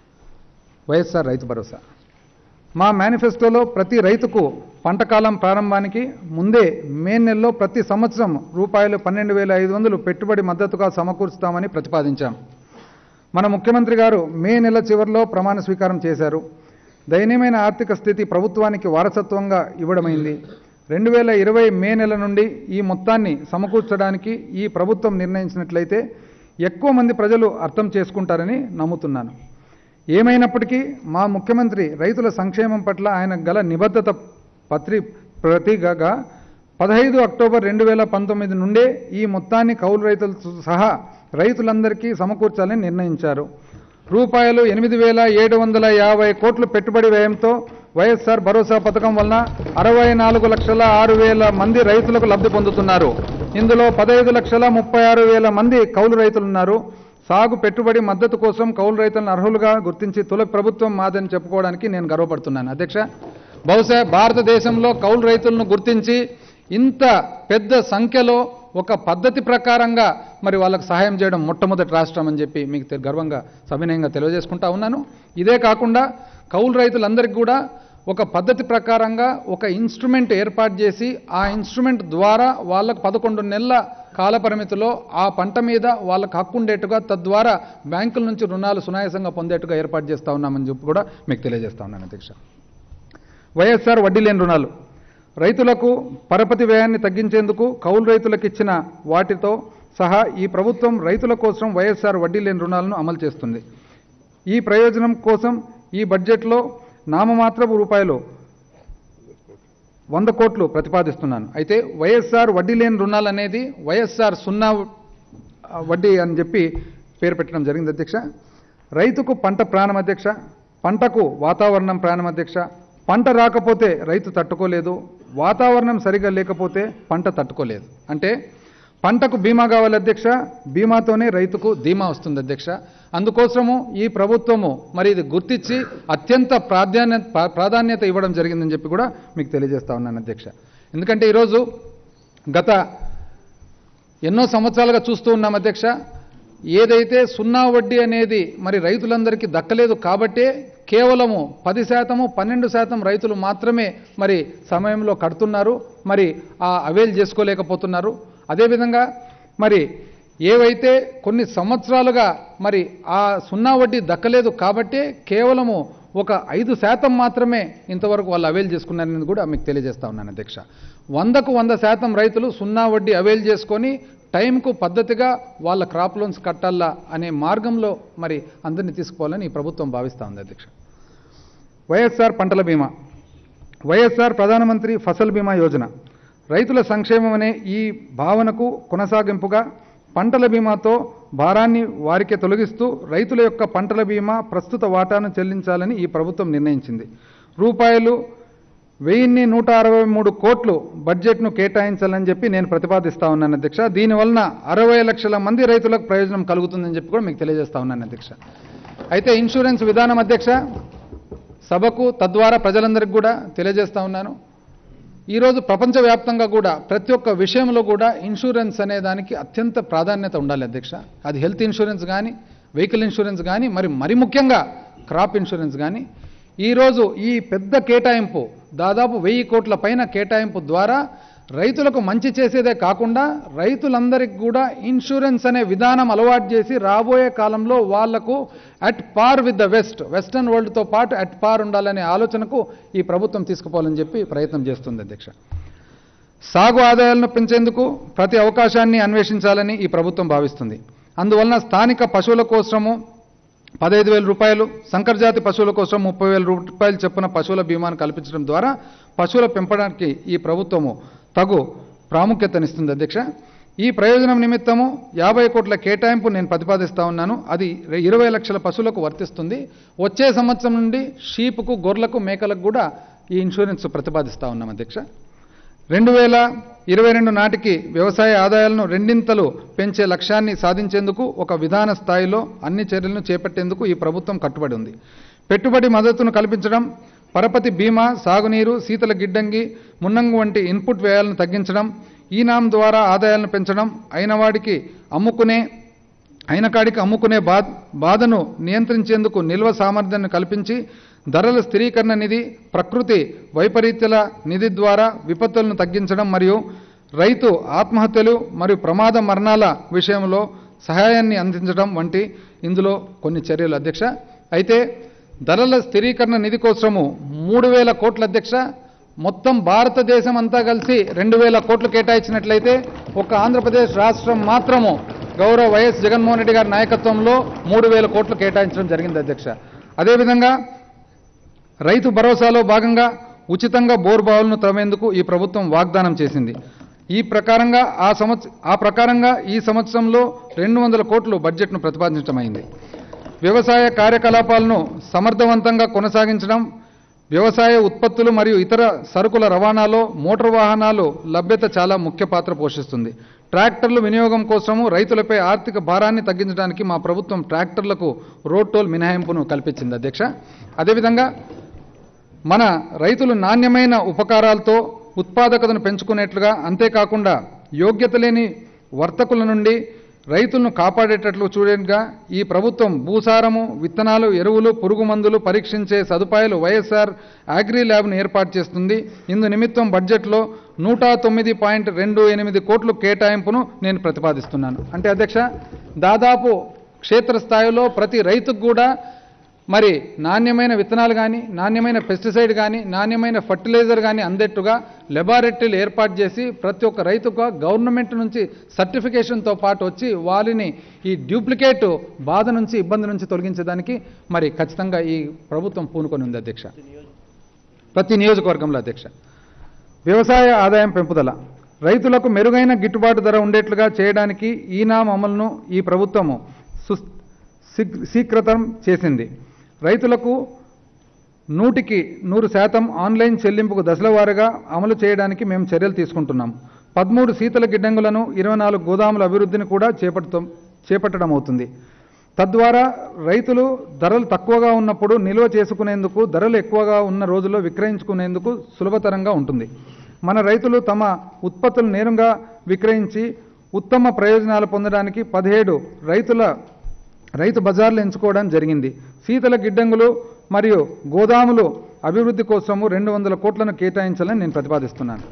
వైఎస్ఆర్ రైతు భరోసా మా మేనిఫెస్టోలో ప్రతి రైతుకు పంటకాలం ప్రారంభానికి ముందే మే నెలలో ప్రతి సంవత్సరం రూపాయలు పన్నెండు వేల ఐదు వందలు పెట్టుబడి మద్దతుగా సమకూరుస్తామని ప్రతిపాదించాం మన ముఖ్యమంత్రి గారు మే నెల చివరిలో ప్రమాణ స్వీకారం చేశారు దయనీయమైన ఆర్థిక స్థితి ప్రభుత్వానికి వారసత్వంగా ఇవ్వడమైంది రెండు వేల ఇరవై మే నెల నుండి ఈ మొత్తాన్ని సమకూర్చడానికి ఈ ప్రభుత్వం నిర్ణయించినట్లయితే ఎక్కువ మంది ప్రజలు అర్థం చేసుకుంటారని నమ్ముతున్నాను ఏమైనప్పటికీ మా ముఖ్యమంత్రి రైతుల సంక్షేమం పట్ల ఆయన గల నిబద్ధత పత్రి ప్రతిగా పదహైదు అక్టోబర్ రెండు వేల పంతొమ్మిది నుండే ఈ మొత్తాన్ని కౌలు రైతులతో సహా రైతులందరికీ సమకూర్చాలని నిర్ణయించారు రూపాయలు ఎనిమిది వేల ఏడు వందల యాభై కోట్ల పెట్టుబడి వ్యయంతో వైఎస్ఆర్ భరోసా పథకం వలన అరవై నాలుగు లక్షల ఆరు వేల మంది రైతులకు లబ్ధి పొందుతున్నారు ఇందులో పదహైదు లక్షల ముప్పై ఆరు వేల మంది కౌలు రైతులున్నారు సాగు పెట్టుబడి మద్దతు కోసం కౌలు రైతులను అర్హులుగా గుర్తించి తొలి ప్రభుత్వం మాదని చెప్పుకోవడానికి నేను గర్వపడుతున్నాను అధ్యక్ష బహుశా భారతదేశంలో కౌలు రైతులను గుర్తించి ఇంత పెద్ద సంఖ్యలో ఒక పద్ధతి ప్రకారంగా మరి వాళ్ళకు సహాయం చేయడం మొట్టమొదటి రాష్ట్రం అని చెప్పి మీకు తె- గర్వంగా సవినయంగా తెలియజేసుకుంటా ఉన్నాను ఇదే కాకుండా కౌలు రైతులందరికీ కూడా ఒక పద్ధతి ప్రకారంగా ఒక ఇన్స్ట్రుమెంట్ ఏర్పాటు చేసి ఆ ఇన్స్ట్రుమెంట్ ద్వారా వాళ్ళకు పదకొండు నెలల కాల పరిమితిలో ఆ పంట మీద వాళ్ళకు హక్కు ఉండేట్టుగా తద్వారా బ్యాంకుల నుంచి రుణాలు సునాయాసంగా పొందేట్టుగా ఏర్పాటు చేస్తా ఉన్నామని చెప్పి కూడా మీకు తెలియజేస్తా ఉన్నాను అధ్యక్ష వైఎస్ఆర్ వడ్డీ లేని రుణాలు రైతులకు పరపతి వ్యయాన్ని తగ్గించేందుకు కౌలు రైతులకు ఇచ్చిన వాటితో సహా ఈ ప్రభుత్వం రైతుల కోసం వైఎస్ఆర్ వడ్డీ లేని రుణాలను అమలు చేస్తుంది ఈ ప్రయోజనం కోసం ఈ బడ్జెట్లో నామమాత్రపు రూపాయలు వంద కోట్లు ప్రతిపాదిస్తున్నాను అయితే వైఎస్ఆర్ వడ్డీ లేని రుణాలు అనేది వైఎస్ఆర్ సున్నా ఆ, వడ్డీ అని చెప్పి పేరు పెట్టడం జరిగింది అధ్యక్ష రైతుకు పంట ప్రాణం అధ్యక్ష పంటకు వాతావరణం ప్రాణం అధ్యక్ష పంట రాకపోతే రైతు తట్టుకోలేదు వాతావరణం సరిగా లేకపోతే పంట తట్టుకోలేదు అంటే పంటకు బీమా కావాలి అధ్యక్ష బీమాతోనే రైతుకు ధీమా వస్తుంది అధ్యక్ష అందుకోసము ఈ ప్రభుత్వము మరి ఇది గుర్తించి అత్యంత ప్రాధాన్యత ప్రా- ప్రాధాన్యత ఇవ్వడం జరిగిందని చెప్పి కూడా మీకు తెలియజేస్తా ఉన్నాను అధ్యక్ష ఎందుకంటే ఈరోజు గత ఎన్నో సంవత్సరాలుగా చూస్తూ ఉన్నాం అధ్యక్ష ఏదైతే సున్నా వడ్డీ అనేది మరి రైతులందరికీ దక్కలేదు కాబట్టే కేవలము పది శాతము పన్నెండు శాతం రైతులు మాత్రమే మరి సమయంలో కడుతున్నారు మరి ఆ అవైల్ చేసుకోలేకపోతున్నారు అదేవిధంగా మరి ఏవైతే కొన్ని సంవత్సరాలుగా మరి ఆ సున్నా వడ్డీ దక్కలేదు కాబట్టే కేవలము ఒక ఐదు శాతం మాత్రమే ఇంతవరకు వాళ్ళు అవైల్ చేసుకున్నారని కూడా మీకు తెలియజేస్తా ఉన్నాను అధ్యక్ష వందకు వంద శాతం రైతులు సున్నా వడ్డీ అవైల్ చేసుకొని టైంకు పద్ధతిగా వాళ్ళ క్రాప్ లోన్స్ కట్టాలా అనే మార్గంలో మరి అందరినీ తీసుకుపోవాలని ఈ ప్రభుత్వం భావిస్తూ ఉంది అధ్యక్ష వైఎస్ఆర్ పంటల బీమా వైఎస్ఆర్ ప్రధానమంత్రి ఫసల్ బీమా యోజన రైతుల సంక్షేమం అనే ఈ భావనకు కొనసాగింపుగా పంటల బీమాతో భారాన్ని వారికే తొలగిస్తూ రైతుల యొక్క పంటల బీమా ప్రస్తుత వాటాను చెల్లించాలని ఈ ప్రభుత్వం నిర్ణయించింది రూపాయలు వెయ్యిన్ని నూట అరవై మూడు కోట్లు బడ్జెట్ను కేటాయించాలని చెప్పి నేను ప్రతిపాదిస్తా ఉన్నాను అధ్యక్ష దీనివలన అరవై లక్షల మంది రైతులకు ప్రయోజనం కలుగుతుందని చెప్పి కూడా మీకు తెలియజేస్తా ఉన్నాను అధ్యక్ష అయితే ఇన్సూరెన్స్ విధానం అధ్యక్ష సభకు తద్వారా ప్రజలందరికీ కూడా తెలియజేస్తా ఉన్నాను ఈరోజు ప్రపంచవ్యాప్తంగా కూడా ప్రతి ఒక్క విషయంలో కూడా ఇన్సూరెన్స్ అనే దానికి అత్యంత ప్రాధాన్యత ఉండాలి అధ్యక్ష అది హెల్త్ ఇన్సూరెన్స్ కానీ వెహికల్ ఇన్సూరెన్స్ కానీ మరి మరి ముఖ్యంగా క్రాప్ ఇన్సూరెన్స్ కానీ ఈరోజు ఈ పెద్ద కేటాయింపు దాదాపు వెయ్యి కోట్ల పైన కేటాయింపు ద్వారా రైతులకు మంచి చేసేదే కాకుండా రైతులందరికీ కూడా ఇన్సూరెన్స్ అనే విధానం అలవాటు చేసి రాబోయే కాలంలో వాళ్లకు at par with the west western వరల్డ్తో పాటు అట్ పార్ ఉండాలనే ఆలోచనకు ఈ ప్రభుత్వం తీసుకుపోవాలని చెప్పి ప్రయత్నం చేస్తుంది అధ్యక్ష సాగు ఆదాయాలను పెంచేందుకు ప్రతి అవకాశాన్ని అన్వేషించాలని ఈ ప్రభుత్వం భావిస్తుంది అందువలన స్థానిక పశువుల కోసము పదహైదు వేల రూపాయలు సంకరజాతి పశువుల కోసం ముప్పై వేల రూపాయలు చొప్పున పశువుల బీమాను కల్పించడం ద్వారా పశువుల పెంపడానికి ఈ ప్రభుత్వము తగు ప్రాముఖ్యతనిస్తుంది అధ్యక్ష ఈ ప్రయోజనం నిమిత్తము యాభై కోట్ల కేటాయింపు నేను ప్రతిపాదిస్తా ఉన్నాను అది ఇరవై లక్షల పశువులకు వర్తిస్తుంది వచ్చే సంవత్సరం నుండి షీపుకు గొర్రెలకు మేకలకు కూడా ఈ ఇన్సూరెన్స్ ప్రతిపాదిస్తా ఉన్నాం అధ్యక్ష రెండు వేల ఇరవై రెండు నాటికి వ్యవసాయ ఆదాయాలను రెండింతలు పెంచే లక్ష్యాన్ని సాధించేందుకు ఒక విధాన స్థాయిలో అన్ని చర్యలను చేపట్టేందుకు ఈ ప్రభుత్వం కట్టుబడి ఉంది పెట్టుబడి మద్దతును కల్పించడం పరపతి బీమా సాగునీరు శీతల గిడ్డంగి మున్నంగు వంటి ఇన్పుట్ వ్యయాలను తగ్గించడం ఈనాం ద్వారా ఆదాయాలను పెంచడం అయిన వాడికి అమ్ముకునే అయిన కాడికి అమ్ముకునే బా బాధను నియంత్రించేందుకు నిల్వ సామర్థ్యాన్ని కల్పించి ధరల స్థిరీకరణ నిధి ప్రకృతి వైపరీత్యాల నిధి ద్వారా విపత్తులను తగ్గించడం మరియు రైతు ఆత్మహత్యలు మరియు ప్రమాద మరణాల విషయంలో సహాయాన్ని అందించడం వంటి ఇందులో కొన్ని చర్యలు అధ్యక్ష అయితే ధరల స్థిరీకరణ నిధి కోసము మూడు వేల కోట్ల అధ్యక్ష మొత్తం భారతదేశం అంతా కలిసి రెండు వేల కోట్లు కేటాయించినట్లయితే ఒక ఆంధ్రప్రదేశ్ రాష్ట్రం మాత్రము గౌరవ వైఎస్ జగన్మోహన్ రెడ్డి గారి నాయకత్వంలో మూడు వేల కోట్లు కేటాయించడం జరిగింది అధ్యక్ష అదేవిధంగా రైతు భరోసాలో భాగంగా ఉచితంగా బోర్బావులను త్రవేందుకు ఈ ప్రభుత్వం వాగ్దానం చేసింది ఈ ప్రకారంగా ఆ సంవత్స ఆ ప్రకారంగా ఈ సంవత్సరంలో రెండు వందల కోట్లు బడ్జెట్ను ప్రతిపాదించడమైంది వ్యవసాయ కార్యకలాపాలను సమర్థవంతంగా కొనసాగించడం వ్యవసాయ ఉత్పత్తులు మరియు ఇతర సరుకుల రవాణాలో మోటారు వాహనాలు లభ్యత చాలా ముఖ్య పాత్ర పోషిస్తుంది ట్రాక్టర్లు వినియోగం కోసము రైతులపై ఆర్థిక భారాన్ని తగ్గించడానికి మా ప్రభుత్వం ట్రాక్టర్లకు రోడ్ టోల్ మినహాయింపును కల్పించింది అధ్యక్ష అదేవిధంగా మన రైతులు నాణ్యమైన ఉపకారాలతో ఉత్పాదకతను పెంచుకునేట్లుగా అంతేకాకుండా యోగ్యత లేని వర్తకుల నుండి రైతులను కాపాడేటట్లు చూడేట్టుగా ఈ ప్రభుత్వం భూసారము విత్తనాలు ఎరువులు పురుగు మందులు పరీక్షించే సదుపాయాలు వైఎస్ఆర్ అగ్రి ల్యాబ్ను ఏర్పాటు చేస్తుంది ఇందు నిమిత్తం బడ్జెట్లో నూట తొమ్మిది పాయింట్ రెండు ఎనిమిది కోట్లు కేటాయింపును నేను ప్రతిపాదిస్తున్నాను అంటే అధ్యక్ష దాదాపు క్షేత్రస్థాయిలో ప్రతి రైతుకు కూడా మరి నాణ్యమైన విత్తనాలు కానీ నాణ్యమైన పెస్టిసైడ్ కానీ నాణ్యమైన ఫర్టిలైజర్ కానీ అందేట్టుగా లెబారెటరీలు ఏర్పాటు చేసి ప్రతి ఒక్క రైతుగా గవర్నమెంట్ నుంచి సర్టిఫికేషన్తో పాటు వచ్చి వారిని ఈ డ్యూప్లికేట్ బాధ నుంచి ఇబ్బంది నుంచి తొలగించడానికి మరి ఖచ్చితంగా ఈ ప్రభుత్వం పూనుకొని ఉంది అధ్యక్ష ప్రతి నియోజకవర్గంలో అధ్యక్ష వ్యవసాయ ఆదాయం పెంపుదల రైతులకు మెరుగైన గిట్టుబాటు ధర ఉండేట్లుగా చేయడానికి ఈనాం అమలును ఈ ప్రభుత్వము సుస్ శీఘ్- శీఘ్రతం చేసింది రైతులకు నూటికి నూరు శాతం ఆన్లైన్ చెల్లింపుకు దశల వారీగా అమలు చేయడానికి మేము చర్యలు తీసుకుంటున్నాం పదమూడు శీతల గిడ్డంగులను ఇరవై నాలుగు గోదాముల అభివృద్ధిని కూడా చేపడుతాం చేపట్టడం అవుతుంది తద్వారా రైతులు ధరలు తక్కువగా ఉన్నప్పుడు నిల్వ చేసుకునేందుకు ధరలు ఎక్కువగా ఉన్న రోజుల్లో విక్రయించుకునేందుకు సులభతరంగా ఉంటుంది మన రైతులు తమ ఉత్పత్తులు నేరుగా విక్రయించి ఉత్తమ ప్రయోజనాలు పొందడానికి పదిహేడు రైతుల రైతు బజార్లు ఎంచుకోవడం జరిగింది శీతల గిడ్డంగులు మరియు గోదాములు అభివృద్ధి కోసము రెండు వందల కోట్లను కేటాయించాలని నేను ప్రతిపాదిస్తున్నాను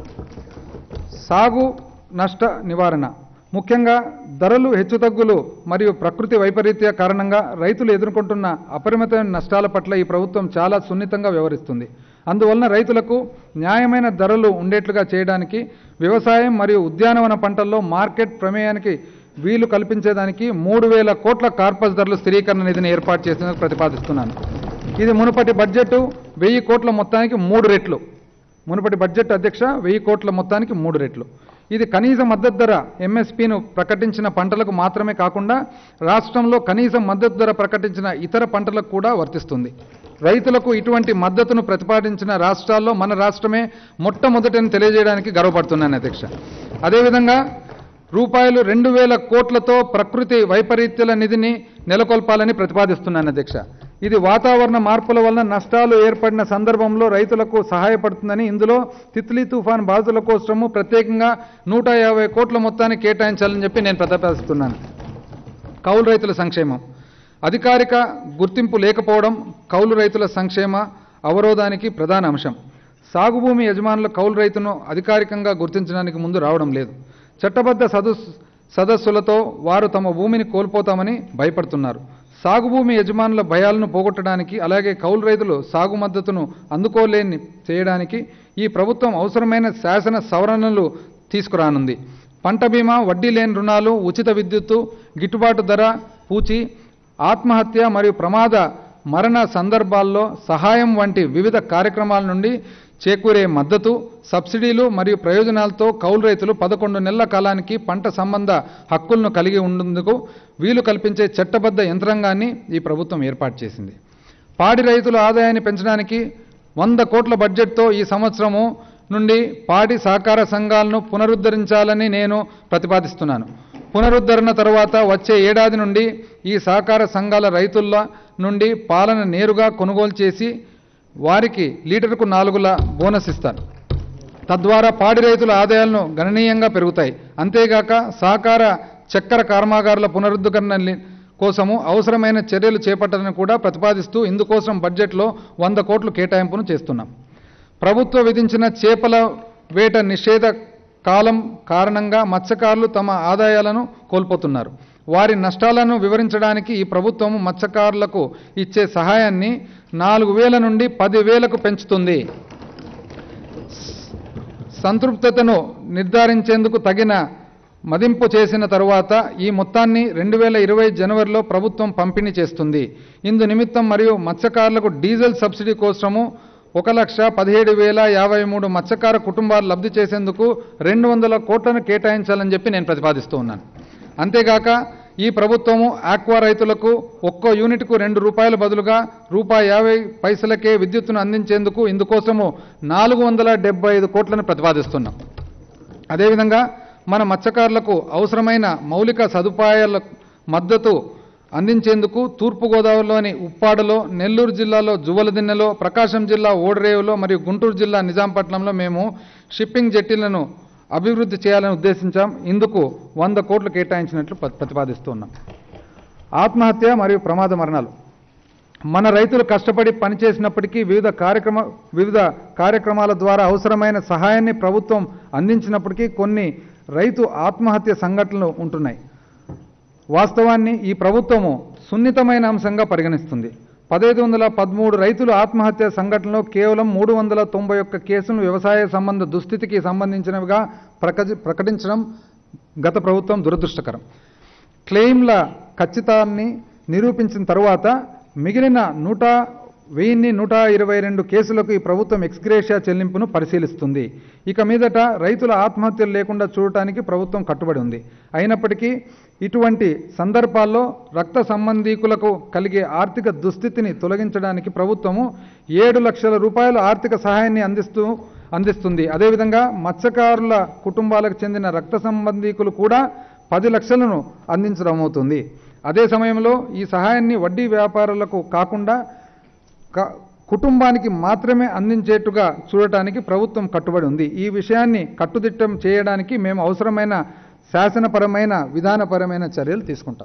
సాగు నష్ట నివారణ ముఖ్యంగా ధరలు హెచ్చుతగ్గులు మరియు ప్రకృతి వైపరీత్య కారణంగా రైతులు ఎదుర్కొంటున్న అపరిమితమైన నష్టాల పట్ల ఈ ప్రభుత్వం చాలా సున్నితంగా వ్యవహరిస్తుంది అందువలన రైతులకు న్యాయమైన ధరలు ఉండేట్లుగా చేయడానికి వ్యవసాయం మరియు ఉద్యానవన పంటల్లో మార్కెట్ ప్రమేయానికి వీలు కల్పించేదానికి మూడు వేల కోట్ల కార్పస్ ధరలు స్థిరీకరణ నిధిని ఏర్పాటు చేసేందుకు ప్రతిపాదిస్తున్నాను ఇది మునుపటి బడ్జెట్ వెయ్యి కోట్ల మొత్తానికి మూడు రెట్లు మునుపటి బడ్జెట్ అధ్యక్ష వెయ్యి కోట్ల మొత్తానికి మూడు రెట్లు ఇది కనీస మద్దతు ధర ఎంఎస్పీను ప్రకటించిన పంటలకు మాత్రమే కాకుండా రాష్ట్రంలో కనీస మద్దతు ధర ప్రకటించిన ఇతర పంటలకు కూడా వర్తిస్తుంది రైతులకు ఇటువంటి మద్దతును ప్రతిపాదించిన రాష్ట్రాల్లో మన రాష్ట్రమే మొట్టమొదటని తెలియజేయడానికి గర్వపడుతున్నాను అధ్యక్ష అదేవిధంగా రూపాయలు రెండు వేల కోట్లతో ప్రకృతి వైపరీత్యాల నిధిని నెలకొల్పాలని ప్రతిపాదిస్తున్నాను అధ్యక్ష ఇది వాతావరణ మార్పుల వలన నష్టాలు ఏర్పడిన సందర్భంలో రైతులకు సహాయపడుతుందని ఇందులో తిత్లీ తుఫాన్ బాధితుల కోసము ప్రత్యేకంగా నూట యాభై కోట్ల మొత్తాన్ని కేటాయించాలని చెప్పి నేను ప్రతిపాదిస్తున్నాను కౌలు రైతుల సంక్షేమం అధికారిక గుర్తింపు లేకపోవడం కౌలు రైతుల సంక్షేమ అవరోధానికి ప్రధాన అంశం సాగు భూమి యజమానుల కౌలు రైతును అధికారికంగా గుర్తించడానికి ముందు రావడం లేదు చట్టబద్ధ సదస్ సదస్సులతో వారు తమ భూమిని కోల్పోతామని భయపడుతున్నారు సాగు భూమి యజమానుల భయాలను పోగొట్టడానికి అలాగే కౌలు రైతులు సాగు మద్దతును అందుకోలేని చేయడానికి ఈ ప్రభుత్వం అవసరమైన శాసన సవరణలు తీసుకురానుంది పంట బీమా వడ్డీ లేని రుణాలు ఉచిత విద్యుత్తు గిట్టుబాటు ధర పూచి ఆత్మహత్య మరియు ప్రమాద మరణ సందర్భాల్లో సహాయం వంటి వివిధ కార్యక్రమాల నుండి చేకూరే మద్దతు సబ్సిడీలు మరియు ప్రయోజనాలతో కౌలు రైతులు పదకొండు నెలల కాలానికి పంట సంబంధ హక్కులను కలిగి ఉండేందుకు వీలు కల్పించే చట్టబద్ధ యంత్రాంగాన్ని ఈ ప్రభుత్వం ఏర్పాటు చేసింది పాడి రైతుల ఆదాయాన్ని పెంచడానికి వంద కోట్ల బడ్జెట్తో ఈ సంవత్సరము నుండి పాడి సహకార సంఘాలను పునరుద్ధరించాలని నేను ప్రతిపాదిస్తున్నాను పునరుద్ధరణ తర్వాత వచ్చే ఏడాది నుండి ఈ సహకార సంఘాల రైతుల నుండి పాలన నేరుగా కొనుగోలు చేసి వారికి లీటర్కు నాలుగుల బోనస్ ఇస్తారు తద్వారా పాడి రైతుల ఆదాయాలను గణనీయంగా పెరుగుతాయి అంతేగాక సహకార చక్కెర కర్మాగారాల పునరుద్ధరణ లి- కోసము అవసరమైన చర్యలు చేపట్టాలని కూడా ప్రతిపాదిస్తూ ఇందుకోసం బడ్జెట్లో వంద కోట్లు కేటాయింపును చేస్తున్నాం ప్రభుత్వ విధించిన చేపల వేట నిషేధ కాలం కారణంగా మత్స్యకారులు తమ ఆదాయాలను కోల్పోతున్నారు వారి నష్టాలను వివరించడానికి ఈ ప్రభుత్వం మత్స్యకారులకు ఇచ్చే సహాయాన్ని నాలుగు వేల నుండి పదివేలకు పెంచుతుంది సంతృప్తతను నిర్ధారించేందుకు తగిన మదింపు చేసిన తరువాత ఈ మొత్తాన్ని రెండు వేల ఇరవై జనవరిలో ప్రభుత్వం పంపిణీ చేస్తుంది ఇందు నిమిత్తం మరియు మత్స్యకారులకు డీజిల్ సబ్సిడీ కోసము ఒక లక్ష పదిహేడు వేల యాభై మూడు మత్స్యకార కుటుంబాలు లబ్ధి చేసేందుకు రెండు వందల కోట్లను కేటాయించాలని చెప్పి నేను ప్రతిపాదిస్తూ ఉన్నాను అంతేగాక ఈ ప్రభుత్వము ఆక్వా రైతులకు ఒక్కో యూనిట్కు రెండు రూపాయల బదులుగా రూపాయి యాభై పైసలకే విద్యుత్తును అందించేందుకు ఇందుకోసము నాలుగు వందల డెబ్బై ఐదు కోట్లను ప్రతిపాదిస్తున్నాం అదేవిధంగా మన మత్స్యకారులకు అవసరమైన మౌలిక సదుపాయాల మద్దతు అందించేందుకు తూర్పుగోదావరిలోని ఉప్పాడలో నెల్లూరు జిల్లాలో జువలదిన్నెలో ప్రకాశం జిల్లా ఓడరేవులో మరియు గుంటూరు జిల్లా నిజాంపట్నంలో మేము షిప్పింగ్ జెట్టీలను అభివృద్ధి చేయాలని ఉద్దేశించాం ఇందుకు వంద కోట్లు కేటాయించినట్లు ప్ర- ప్రతిపాదిస్తున్నాం ఆత్మహత్య మరియు ప్రమాద మరణాలు మన రైతులు కష్టపడి పనిచేసినప్పటికీ వివిధ కార్యక్రమ వివిధ కార్యక్రమాల ద్వారా అవసరమైన సహాయాన్ని ప్రభుత్వం అందించినప్పటికీ కొన్ని రైతు ఆత్మహత్య సంఘటనలు ఉంటున్నాయి వాస్తవాన్ని ఈ ప్రభుత్వము సున్నితమైన అంశంగా పరిగణిస్తుంది పదహైదు వందల పదమూడు రైతులు ఆత్మహత్య సంఘటనలో కేవలం మూడు వందల తొంభై ఒక్క కేసులను వ్యవసాయ సంబంధ దుస్థితికి సంబంధించినవిగా ప్రకటి ప్రకటించడం గత ప్రభుత్వం దురదృష్టకరం క్లెయిమ్ల ఖచ్చితాన్ని నిరూపించిన తరువాత మిగిలిన నూట వెయ్యిన్ని నూట ఇరవై రెండు కేసులకు ఈ ప్రభుత్వం ఎక్స్గ్రేషియా చెల్లింపును పరిశీలిస్తుంది ఇక మీదట రైతుల ఆత్మహత్యలు లేకుండా చూడటానికి ప్రభుత్వం కట్టుబడి ఉంది అయినప్పటికీ ఇటువంటి సందర్భాల్లో రక్త సంబంధీకులకు కలిగే ఆర్థిక దుస్థితిని తొలగించడానికి ప్రభుత్వము ఏడు లక్షల రూపాయల ఆర్థిక సహాయాన్ని అందిస్తూ అందిస్తుంది అదేవిధంగా మత్స్యకారుల కుటుంబాలకు చెందిన రక్త సంబంధీకులు కూడా పది లక్షలను అందించడం అవుతుంది అదే సమయంలో ఈ సహాయాన్ని వడ్డీ వ్యాపారులకు కాకుండా క- కుటుంబానికి మాత్రమే అందించేట్టుగా చూడటానికి ప్రభుత్వం కట్టుబడి ఉంది ఈ విషయాన్ని కట్టుదిట్టం చేయడానికి మేము అవసరమైన శాసనపరమైన విధానపరమైన చర్యలు తీసుకుంటాం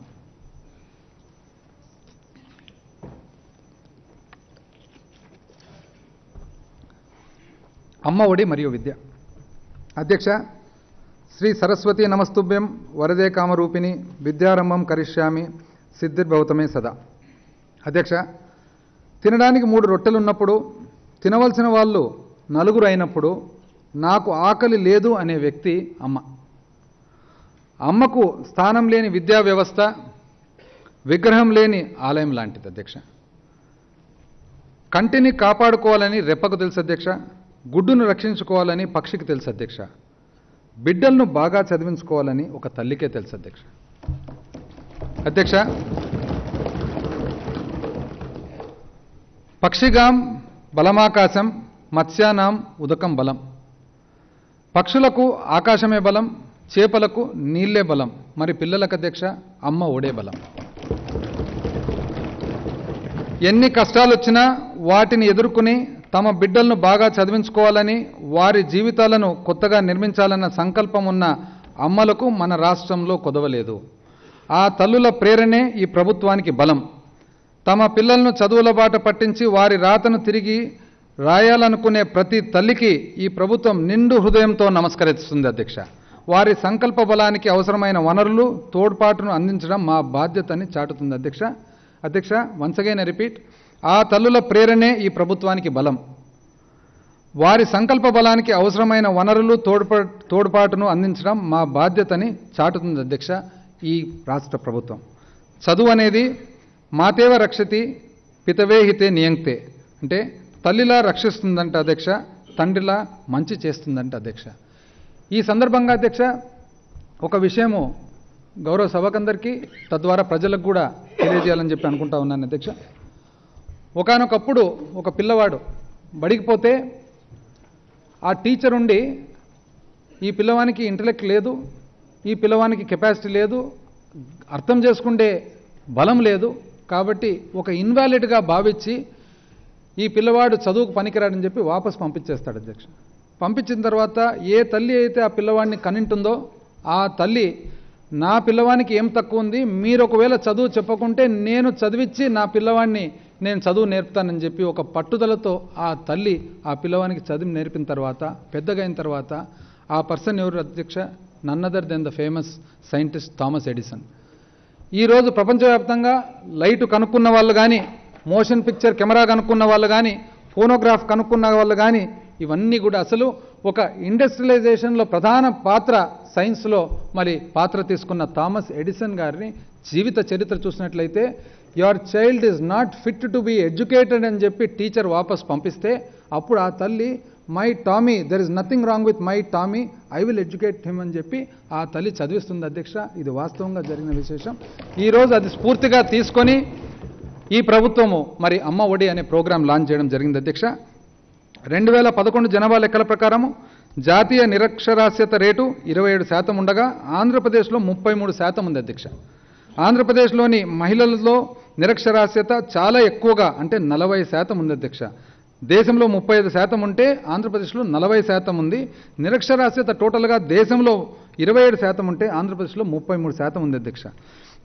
అమ్మ ఒడి మరియు విద్య అధ్యక్ష శ్రీ సరస్వతి నమస్తుభ్యం వరదే కామరూపిణి విద్యారంభం కరిష్యామి సిద్ధిర్భవతమే సదా అధ్యక్ష తినడానికి మూడు రొట్టెలు ఉన్నప్పుడు తినవలసిన వాళ్ళు నలుగురు అయినప్పుడు నాకు ఆకలి లేదు అనే వ్యక్తి అమ్మ అమ్మకు స్థానం లేని విద్యా వ్యవస్థ విగ్రహం లేని ఆలయం లాంటిది అధ్యక్ష కంటిని కాపాడుకోవాలని రెప్పకు తెలుసు అధ్యక్ష గుడ్డును రక్షించుకోవాలని పక్షికి తెలుసు అధ్యక్ష బిడ్డలను బాగా చదివించుకోవాలని ఒక తల్లికే తెలుసు అధ్యక్ష అధ్యక్ష పక్షిగాం బలమాకాశం మత్స్యానాం ఉదకం బలం పక్షులకు ఆకాశమే బలం చేపలకు నీళ్ళే బలం మరి పిల్లలకు అధ్యక్ష అమ్మ ఒడే బలం ఎన్ని కష్టాలు వచ్చినా వాటిని ఎదుర్కొని తమ బిడ్డలను బాగా చదివించుకోవాలని వారి జీవితాలను కొత్తగా నిర్మించాలన్న సంకల్పం ఉన్న అమ్మలకు మన రాష్ట్రంలో కొదవలేదు ఆ తల్లుల ప్రేరణే ఈ ప్రభుత్వానికి బలం తమ పిల్లలను చదువుల బాట పట్టించి వారి రాతను తిరిగి రాయాలనుకునే ప్రతి తల్లికి ఈ ప్రభుత్వం నిండు హృదయంతో నమస్కరిస్తుంది అధ్యక్ష వారి సంకల్ప బలానికి అవసరమైన వనరులు తోడ్పాటును అందించడం మా బాధ్యతని చాటుతుంది అధ్యక్ష అధ్యక్ష వన్స్ అగైన్ రిపీట్ ఆ తల్లుల ప్రేరణే ఈ ప్రభుత్వానికి బలం వారి సంకల్ప బలానికి అవసరమైన వనరులు తోడ్పా తోడ్పాటును అందించడం మా బాధ్యతని చాటుతుంది అధ్యక్ష ఈ రాష్ట్ర ప్రభుత్వం చదువు అనేది మాతేవ రక్షతి పితవే హితే నియంక్తే అంటే తల్లిలా రక్షిస్తుందంట అధ్యక్ష తండ్రిలా మంచి చేస్తుందంట అధ్యక్ష ఈ సందర్భంగా అధ్యక్ష ఒక విషయము గౌరవ సభకందరికీ తద్వారా ప్రజలకు కూడా తెలియజేయాలని చెప్పి అనుకుంటా ఉన్నాను అధ్యక్ష ఒకానొకప్పుడు ఒక పిల్లవాడు బడికి పోతే ఆ టీచర్ ఉండి ఈ పిల్లవానికి ఇంటలెక్ట్ లేదు ఈ పిల్లవానికి కెపాసిటీ లేదు అర్థం చేసుకుంటే బలం లేదు కాబట్టి ఒక ఇన్వాలిడ్గా భావించి ఈ పిల్లవాడు చదువుకు పనికిరాడని చెప్పి వాపస్ పంపించేస్తాడు అధ్యక్ష పంపించిన తర్వాత ఏ తల్లి అయితే ఆ పిల్లవాడిని కనింటుందో ఆ తల్లి నా పిల్లవానికి ఏం తక్కువ ఉంది మీరు ఒకవేళ చదువు చెప్పకుంటే నేను చదివించి నా పిల్లవాడిని నేను చదువు నేర్పుతానని చెప్పి ఒక పట్టుదలతో ఆ తల్లి ఆ పిల్లవానికి చదివి నేర్పిన తర్వాత పెద్దగా అయిన తర్వాత ఆ పర్సన్ ఎవరు అధ్యక్ష none other than the famous scientist Thomas Edison ఈరోజు ప్రపంచవ్యాప్తంగా లైట్ కనుక్కున్న వాళ్ళు కానీ మోషన్ పిక్చర్ కెమెరా కనుక్కున్న వాళ్ళు కానీ ఫోనోగ్రాఫ్ కనుక్కున్న వాళ్ళు కానీ ఇవన్నీ కూడా అసలు ఒక ఇండస్ట్రియలైజేషన్లో ప్రధాన పాత్ర సైన్స్లో మరి పాత్ర తీసుకున్న థామస్ ఎడిసన్ గారిని జీవిత చరిత్ర చూసినట్లయితే your child is not fit to be educated అని చెప్పి టీచర్ వాపస్ పంపిస్తే అప్పుడు ఆ తల్లి my Tommy there is nothing wrong with my Tommy I will educate him అని చెప్పి ఆ తల్లి చదివిస్తుంది అధ్యక్ష ఇది వాస్తవంగా జరిగిన విశేషం ఈరోజు అది స్ఫూర్తిగా తీసుకొని ఈ ప్రభుత్వము మరి అమ్మ ఒడి అనే ప్రోగ్రాం లాంచ్ చేయడం జరిగింది అధ్యక్ష రెండు వేల పదకొండు జనాభా లెక్కల ప్రకారము జాతీయ నిరక్షరాస్యత రేటు ఇరవై ఏడు శాతం ఉండగా ఆంధ్రప్రదేశ్లో ముప్పై మూడు శాతం ఉంది అధ్యక్ష ఆంధ్రప్రదేశ్లోని మహిళలలో నిరక్షరాస్యత చాలా ఎక్కువగా అంటే నలభై శాతం ఉంది అధ్యక్ష దేశంలో ముప్పై ఐదు శాతం ఉంటే ఆంధ్రప్రదేశ్లో నలభై శాతం ఉంది నిరక్షరాస్యత టోటల్గా దేశంలో ఇరవై ఏడు శాతం ఉంటే ఆంధ్రప్రదేశ్లో ముప్పై మూడు శాతం ఉంది అధ్యక్ష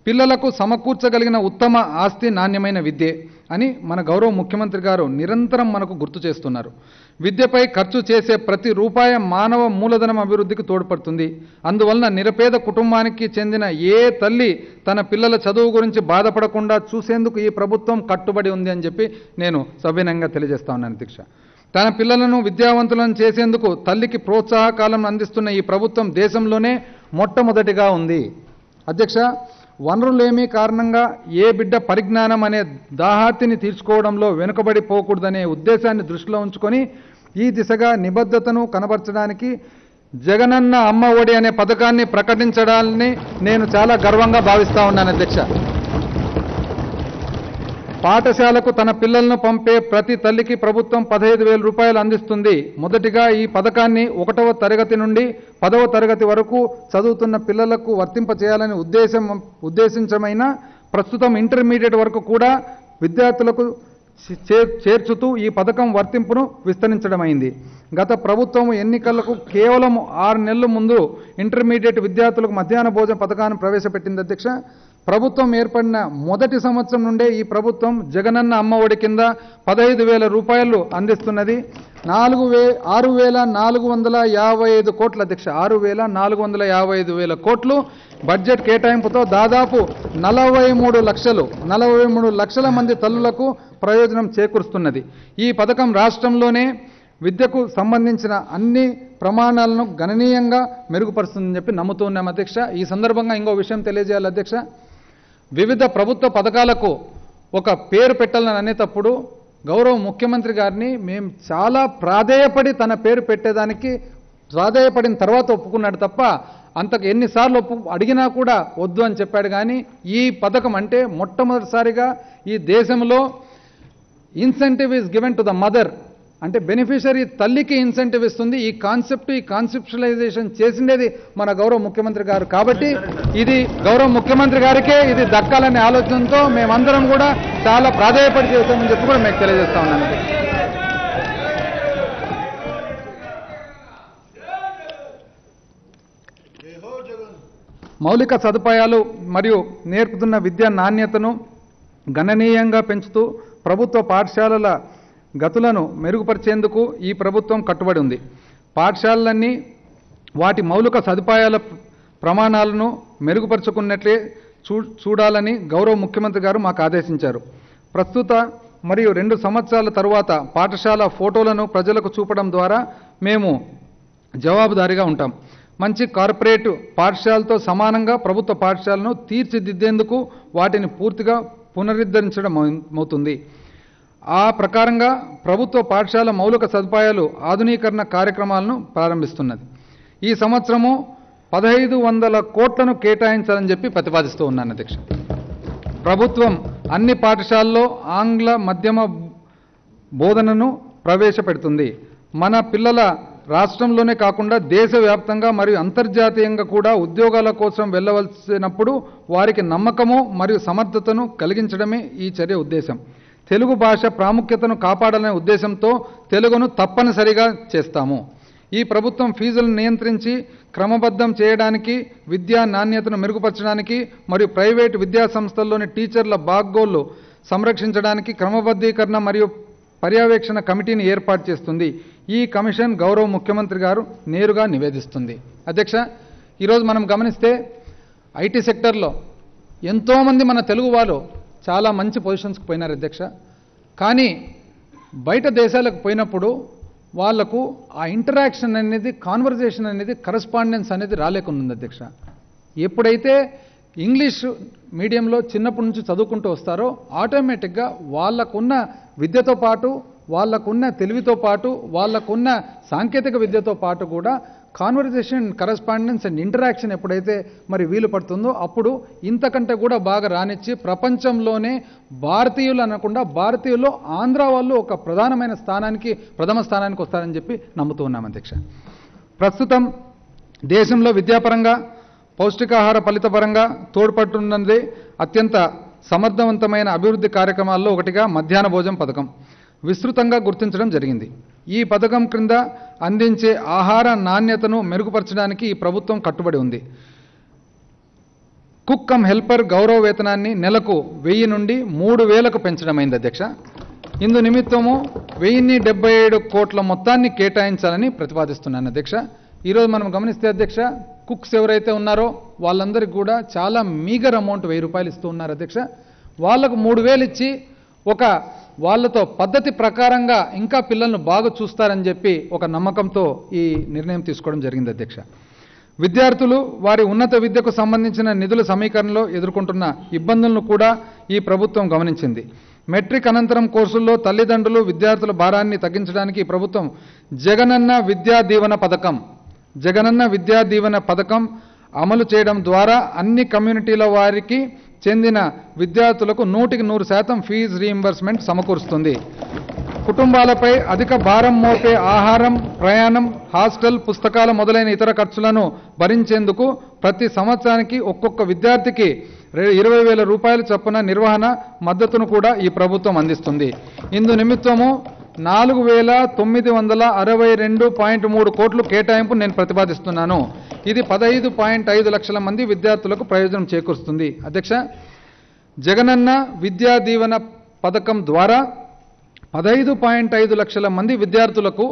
పిల్లలకు సమకూర్చగలిగిన ఉత్తమ ఆస్తి నాణ్యమైన విద్యే అని మన గౌరవ ముఖ్యమంత్రి గారు నిరంతరం మనకు గుర్తు చేస్తున్నారు విద్యపై ఖర్చు చేసే ప్రతి రూపాయి మానవ మూలధనం అభివృద్ధికి తోడ్పడుతుంది అందువలన నిరపేద కుటుంబానికి చెందిన ఏ తల్లి తన పిల్లల చదువు గురించి బాధపడకుండా చూసేందుకు ఈ ప్రభుత్వం కట్టుబడి ఉంది అని చెప్పి నేను సవినయంగా తెలియజేస్తా ఉన్నాను అధ్యక్ష తన పిల్లలను విద్యావంతులను చేసేందుకు తల్లికి ప్రోత్సాహకాలను అందిస్తున్న ఈ ప్రభుత్వం దేశంలోనే మొట్టమొదటిగా ఉంది అధ్యక్ష వనరులేమీ కారణంగా ఏ బిడ్డ పరిజ్ఞానం అనే దాహార్తిని తీర్చుకోవడంలో వెనుకబడిపోకూడదనే ఉద్దేశాన్ని దృష్టిలో ఉంచుకొని ఈ దిశగా నిబద్ధతను కనబరచడానికి జగనన్న అమ్మ ఒడి అనే పథకాన్ని ప్రకటించడాన్ని నేను చాలా గర్వంగా భావిస్తా ఉన్నాను అధ్యక్ష పాఠశాలకు తన పిల్లలను పంపే ప్రతి తల్లికి ప్రభుత్వం పదహైదు వేల రూపాయలు అందిస్తుంది మొదటిగా ఈ పథకాన్ని ఒకటవ తరగతి నుండి పదవ తరగతి వరకు చదువుతున్న పిల్లలకు వర్తింపచేయాలని ఉద్దేశం ఉద్దేశించమైన ప్రస్తుతం ఇంటర్మీడియట్ వరకు కూడా విద్యార్థులకు చే- చేర్చుతూ ఈ పథకం వర్తింపును విస్తరించడమైంది గత ప్రభుత్వం ఎన్నికలకు కేవలం ఆరు నెలల ముందు ఇంటర్మీడియట్ విద్యార్థులకు మధ్యాహ్న భోజన పథకాన్ని ప్రవేశపెట్టింది అధ్యక్ష ప్రభుత్వం ఏర్పడిన మొదటి సంవత్సరం నుండే ఈ ప్రభుత్వం జగనన్న అమ్మ ఒడి కింద పదహైదు వేల రూపాయలు అందిస్తున్నది నాలుగు వే ఆరు వేల నాలుగు వందల యాభై ఐదు కోట్ల అధ్యక్ష ఆరు వేల నాలుగు వందల యాభై ఐదు వేల కోట్లు బడ్జెట్ కేటాయింపుతో దాదాపు నలభై మూడు లక్షలు నలభై మూడు లక్షల మంది తల్లులకు ప్రయోజనం చేకూరుస్తున్నది ఈ పథకం రాష్ట్రంలోనే విద్యకు సంబంధించిన అన్ని ప్రమాణాలను గణనీయంగా మెరుగుపరుస్తుందని చెప్పి నమ్ముతూ ఉన్నాం అధ్యక్ష ఈ సందర్భంగా ఇంకో విషయం తెలియజేయాలి అధ్యక్ష వివిధ ప్రభుత్వ పథకాలకు ఒక పేరు పెట్టాలని అనేటప్పుడు గౌరవ ముఖ్యమంత్రి గారిని మేము చాలా ప్రాధేయపడి తన పేరు పెట్టేదానికి ప్రాధేయపడిన తర్వాత ఒప్పుకున్నాడు తప్ప అంతకు ఎన్నిసార్లు ఒప్పు అడిగినా కూడా వద్దు అని చెప్పాడు కానీ ఈ పథకం అంటే మొట్టమొదటిసారిగా ఈ దేశంలో incentive is given to the mother అంటే బెనిఫిషరీ తల్లికి ఇన్సెంటివ్ ఇస్తుంది ఈ కాన్సెప్ట్ ఈ కాన్సెప్షువలైజేషన్ చేసిండేది మన గౌరవ ముఖ్యమంత్రి గారు కాబట్టి ఇది గౌరవ ముఖ్యమంత్రి గారికే ఇది దక్కాలనే ఆలోచనతో మేమందరం కూడా చాలా ప్రాధాయపడి చేస్తామని చెప్పి కూడా మీకు తెలియజేస్తా ఉన్నాను మౌలిక సదుపాయాలు మరియు నేర్పుతున్న విద్యా నాణ్యతను గణనీయంగా పెంచుతూ ప్రభుత్వ పాఠశాలల గతులను మెరుగుపరిచేందుకు ఈ ప్రభుత్వం కట్టుబడి ఉంది పాఠశాలలన్నీ వాటి మౌలిక సదుపాయాల ప్రమాణాలను మెరుగుపరుచుకున్నట్లే చూ చూడాలని గౌరవ ముఖ్యమంత్రి గారు మాకు ఆదేశించారు ప్రస్తుత మరియు రెండు సంవత్సరాల తరువాత పాఠశాల ఫోటోలను ప్రజలకు చూపడం ద్వారా మేము జవాబుదారీగా ఉంటాం మంచి కార్పొరేట్ పాఠశాలతో సమానంగా ప్రభుత్వ పాఠశాలను తీర్చిదిద్దేందుకు వాటిని పూర్తిగా పునరుద్ధరించడం అవు- అవుతుంది ఆ ప్రకారంగా ప్రభుత్వ పాఠశాల మౌలిక సదుపాయాలు ఆధునీకరణ కార్యక్రమాలను ప్రారంభిస్తున్నది ఈ సంవత్సరము పదహైదు వందల కోట్లను కేటాయించాలని చెప్పి ప్రతిపాదిస్తూ ఉన్నాను అధ్యక్ష ప్రభుత్వం అన్ని పాఠశాలల్లో ఆంగ్ల మధ్యమ బోధనను ప్రవేశపెడుతుంది మన పిల్లల రాష్ట్రంలోనే కాకుండా దేశవ్యాప్తంగా మరియు అంతర్జాతీయంగా కూడా ఉద్యోగాల కోసం వెళ్ళవలసినప్పుడు వారికి నమ్మకము మరియు సమర్థతను కలిగించడమే ఈ చర్య ఉద్దేశం తెలుగు భాష ప్రాముఖ్యతను కాపాడాలనే ఉద్దేశంతో తెలుగును తప్పనిసరిగా చేస్తాము ఈ ప్రభుత్వం ఫీజులను నియంత్రించి క్రమబద్ధం చేయడానికి విద్యా నాణ్యతను మెరుగుపరచడానికి మరియు ప్రైవేటు విద్యా సంస్థల్లోని టీచర్ల బాగ్గోళ్లు సంరక్షించడానికి క్రమబద్ధీకరణ మరియు పర్యవేక్షణ కమిటీని ఏర్పాటు చేస్తుంది ఈ కమిషన్ గౌరవ ముఖ్యమంత్రి గారు నేరుగా నివేదిస్తుంది అధ్యక్ష ఈరోజు మనం గమనిస్తే ఐటీ సెక్టర్లో ఎంతోమంది మన తెలుగు వాళ్ళు చాలా మంచి పొజిషన్స్కి పోయినారు అధ్యక్ష కానీ బయట దేశాలకు పోయినప్పుడు వాళ్లకు ఆ ఇంటరాక్షన్ అనేది కాన్వర్జేషన్ అనేది కరస్పాండెన్స్ అనేది రాలేకుండా అధ్యక్ష ఎప్పుడైతే ఇంగ్లీష్ మీడియంలో చిన్నప్పటి నుంచి చదువుకుంటూ వస్తారో ఆటోమేటిక్గా వాళ్ళకున్న విద్యతో పాటు వాళ్ళకున్న తెలివితో పాటు వాళ్ళకున్న సాంకేతిక విద్యతో పాటు కూడా కాన్వర్జేషన్ కరస్పాండెన్స్ అండ్ ఇంటరాక్షన్ ఎప్పుడైతే మరి వీలు పడుతుందో అప్పుడు ఇంతకంటే కూడా బాగా రానిచ్చి ప్రపంచంలోనే భారతీయులు అనకుండా భారతీయుల్లో ఆంధ్ర వాళ్ళు ఒక ప్రధానమైన స్థానానికి ప్రథమ స్థానానికి వస్తారని చెప్పి నమ్ముతూ ఉన్నాం అధ్యక్ష ప్రస్తుతం దేశంలో విద్యాపరంగా పౌష్టికాహార ఫలితపరంగా తోడ్పడుతున్నది అత్యంత సమర్థవంతమైన అభివృద్ధి కార్యక్రమాల్లో ఒకటిగా మధ్యాహ్న భోజనం పథకం విస్తృతంగా గుర్తించడం జరిగింది ఈ పథకం క్రింద అందించే ఆహార నాణ్యతను మెరుగుపరచడానికి ఈ ప్రభుత్వం కట్టుబడి ఉంది కుక్ కమ్ హెల్పర్ గౌరవ వేతనాన్ని నెలకు వెయ్యి నుండి మూడు వేలకు పెంచడమైంది అధ్యక్ష ఇందు నిమిత్తము వెయ్యిన్ని డెబ్బై ఏడు కోట్ల మొత్తాన్ని కేటాయించాలని ప్రతిపాదిస్తున్నాను అధ్యక్ష ఈరోజు మనం గమనిస్తే అధ్యక్ష కుక్స్ ఎవరైతే ఉన్నారో వాళ్ళందరికీ కూడా చాలా మీగర్ అమౌంట్ వెయ్యి రూపాయలు ఇస్తూ ఉన్నారు అధ్యక్ష వాళ్ళకు మూడు వేలు ఇచ్చి ఒక వాళ్ళతో పద్ధతి ప్రకారంగా ఇంకా పిల్లలను బాగా చూస్తారని చెప్పి ఒక నమ్మకంతో ఈ నిర్ణయం తీసుకోవడం జరిగింది అధ్యక్ష విద్యార్థులు వారి ఉన్నత విద్యకు సంబంధించిన నిధుల సమీకరణలో ఎదుర్కొంటున్న ఇబ్బందులను కూడా ఈ ప్రభుత్వం గమనించింది మెట్రిక్ అనంతరం కోర్సుల్లో తల్లిదండ్రులు విద్యార్థుల భారాన్ని తగ్గించడానికి ఈ ప్రభుత్వం జగనన్న విద్యా దీవెన పథకం జగనన్న విద్యా దీవెన పథకం అమలు చేయడం ద్వారా అన్ని కమ్యూనిటీల వారికి చెందిన విద్యార్థులకు నూటికి నూరు శాతం ఫీజు రీయింబర్స్మెంట్ సమకూరుస్తుంది కుటుంబాలపై అధిక భారం మోపే ఆహారం ప్రయాణం హాస్టల్ పుస్తకాల మొదలైన ఇతర ఖర్చులను భరించేందుకు ప్రతి సంవత్సరానికి ఒక్కొక్క విద్యార్థికి రె- ఇరవై వేల రూపాయల చొప్పున నిర్వహణ మద్దతును కూడా ఈ ప్రభుత్వం అందిస్తుంది ఇందు నిమిత్తము నాలుగు వేల తొమ్మిది వందల అరవై రెండు పాయింట్ మూడు కోట్లు కేటాయింపు నేను ప్రతిపాదిస్తున్నాను ఇది పదహైదు పాయింట్ ఐదు లక్షల మంది విద్యార్థులకు ప్రయోజనం చేకూరుస్తుంది అధ్యక్ష జగనన్న విద్యా దీవెన పథకం ద్వారా పదహైదు పాయింట్ ఐదు లక్షల మంది విద్యార్థులకు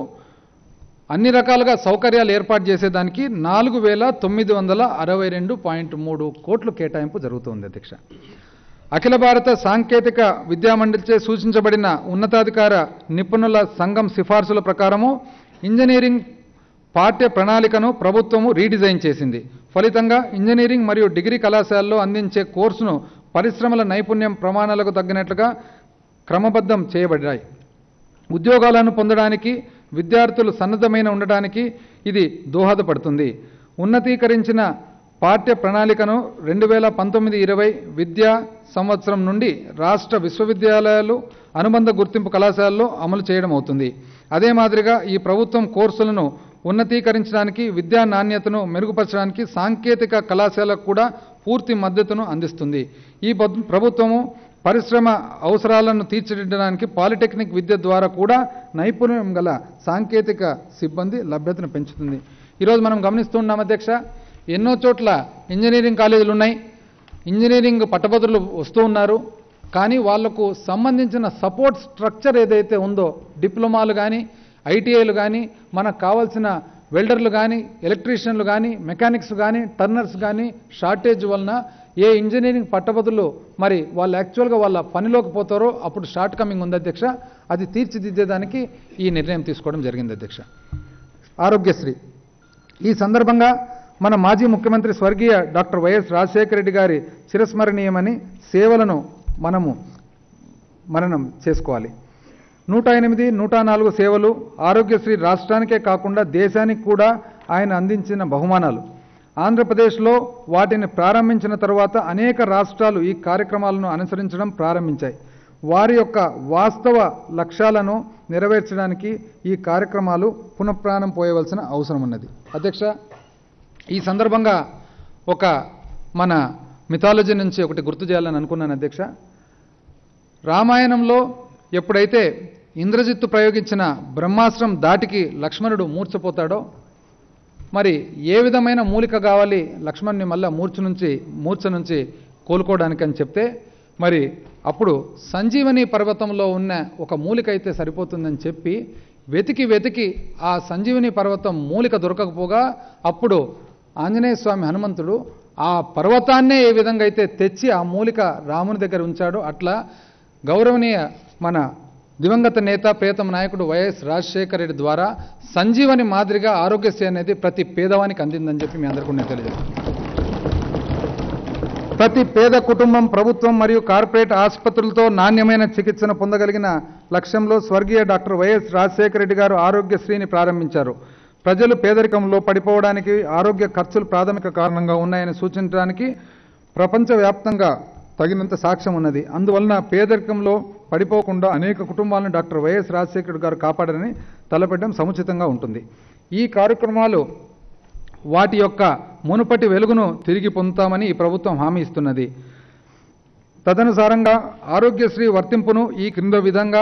అన్ని రకాలుగా సౌకర్యాలు ఏర్పాటు చేసేదానికి నాలుగు వేల తొమ్మిది వందల అరవై రెండు పాయింట్ మూడు కోట్లు కేటాయింపు జరుగుతుంది అధ్యక్ష అఖిల భారత సాంకేతిక విద్యామండలిచే సూచించబడిన ఉన్నతాధికార నిపుణుల సంఘం సిఫార్సుల ప్రకారము ఇంజనీరింగ్ పాఠ్య ప్రణాళికను ప్రభుత్వము రీడిజైన్ చేసింది ఫలితంగా ఇంజనీరింగ్ మరియు డిగ్రీ కళాశాలలో అందించే కోర్సును పరిశ్రమల నైపుణ్యం ప్రమాణాలకు తగ్గినట్లుగా క్రమబద్ధం చేయబడ్డాయి ఉద్యోగాలను పొందడానికి విద్యార్థులు సన్నద్ధమైన ఉండడానికి ఇది దోహదపడుతుంది ఉన్నతీకరించిన పాఠ్య ప్రణాళికను రెండు వేల పంతొమ్మిది ఇరవై విద్యా సంవత్సరం నుండి రాష్ట్ర విశ్వవిద్యాలయాలు అనుబంధ గుర్తింపు కళాశాలలో అమలు చేయడం అవుతుంది అదే మాదిరిగా ఈ ప్రభుత్వం కోర్సులను ఉన్నతీకరించడానికి విద్యా నాణ్యతను మెరుగుపరచడానికి సాంకేతిక కళాశాలకు కూడా పూర్తి మద్దతును అందిస్తుంది ఈ బద్- ప్రభుత్వము పరిశ్రమ అవసరాలను తీర్చిదిద్దడానికి పాలిటెక్నిక్ విద్య ద్వారా కూడా నైపుణ్యం గల సాంకేతిక సిబ్బంది లభ్యతను పెంచుతుంది ఈరోజు మనం గమనిస్తున్నాం అధ్యక్ష ఎన్నో చోట్ల ఇంజనీరింగ్ కాలేజీలు ఉన్నాయి ఇంజనీరింగ్ పట్టభద్రులు వస్తూ ఉన్నారు కానీ వాళ్లకు సంబంధించిన సపోర్ట్ స్ట్రక్చర్ ఏదైతే ఉందో డిప్లొమాలు కానీ ఐటీఐలు కానీ మనకు కావాల్సిన వెల్డర్లు కానీ ఎలక్ట్రీషియన్లు కానీ మెకానిక్స్ కానీ టర్నర్స్ కానీ షార్టేజ్ వలన ఏ ఇంజనీరింగ్ పట్టభద్రులు మరి వాళ్ళు యాక్చువల్గా వాళ్ళ పనిలోకి పోతారో అప్పుడు షార్ట్ కమింగ్ ఉంది అధ్యక్ష అది తీర్చిదిద్దేదానికి ఈ నిర్ణయం తీసుకోవడం జరిగింది అధ్యక్ష ఆరోగ్యశ్రీ ఈ సందర్భంగా మన మాజీ ముఖ్యమంత్రి స్వర్గీయ డాక్టర్ వైఎస్ రాజశేఖర రెడ్డి గారి చిరస్మరణీయమని సేవలను మనము మననం చేసుకోవాలి నూట ఎనిమిది నూట నాలుగు సేవలు ఆరోగ్యశ్రీ రాష్ట్రానికే కాకుండా దేశానికి కూడా ఆయన అందించిన బహుమానాలు ఆంధ్రప్రదేశ్లో వాటిని ప్రారంభించిన తరువాత అనేక రాష్ట్రాలు ఈ కార్యక్రమాలను అనుసరించడం ప్రారంభించాయి వారి యొక్క వాస్తవ లక్ష్యాలను నెరవేర్చడానికి ఈ కార్యక్రమాలు పునఃప్రాణం పోయవలసిన అవసరం ఉన్నది అధ్యక్ష ఈ సందర్భంగా ఒక మన మిథాలజీ నుంచి ఒకటి గుర్తు చేయాలని అనుకున్నాను అధ్యక్ష రామాయణంలో ఎప్పుడైతే ఇంద్రజిత్తు ప్రయోగించిన బ్రహ్మాస్త్రం దాటికి లక్ష్మణుడు మూర్ఛపోతాడో మరి ఏ విధమైన మూలిక కావాలి లక్ష్మణ్ని మళ్ళా మూర్ఛ నుంచి మూర్ఛ నుంచి కోలుకోవడానికి అని చెప్తే మరి అప్పుడు సంజీవని పర్వతంలో ఉన్న ఒక మూలిక అయితే సరిపోతుందని చెప్పి వెతికి వెతికి ఆ సంజీవని పర్వతం మూలిక దొరకకపోగా అప్పుడు ఆంజనేయ స్వామి హనుమంతుడు ఆ పర్వతాన్నే ఏ విధంగా అయితే తెచ్చి ఆ మూలిక రాముని దగ్గర ఉంచాడో అట్లా గౌరవనీయ మన దివంగత నేత ప్రియతమ నాయకుడు వైఎస్ రాజశేఖర రెడ్డి ద్వారా సంజీవని మాదిరిగా ఆరోగ్యశ్రీ అనేది ప్రతి పేదవానికి అందిందని చెప్పి మీ అందరికీ నేను తెలియజేస్తాను ప్రతి పేద కుటుంబం ప్రభుత్వం మరియు కార్పొరేట్ ఆసుపత్రులతో నాణ్యమైన చికిత్సను పొందగలిగిన లక్ష్యంలో స్వర్గీయ డాక్టర్ వైఎస్ రాజశేఖర రెడ్డి గారు ఆరోగ్యశ్రీని ప్రారంభించారు ప్రజలు పేదరికంలో పడిపోవడానికి ఆరోగ్య ఖర్చులు ప్రాథమిక కారణంగా ఉన్నాయని సూచించడానికి ప్రపంచవ్యాప్తంగా తగినంత సాక్ష్యం ఉన్నది అందువలన పేదరికంలో పడిపోకుండా అనేక కుటుంబాలను డాక్టర్ వైఎస్ రాజశేఖర గారు కాపాడారని తలపెట్టడం సముచితంగా ఉంటుంది ఈ కార్యక్రమాలు వాటి యొక్క మునుపటి వెలుగును తిరిగి పొందుతామని ఈ ప్రభుత్వం హామీ ఇస్తున్నది తదనుసారంగా ఆరోగ్యశ్రీ వర్తింపును ఈ క్రింద విధంగా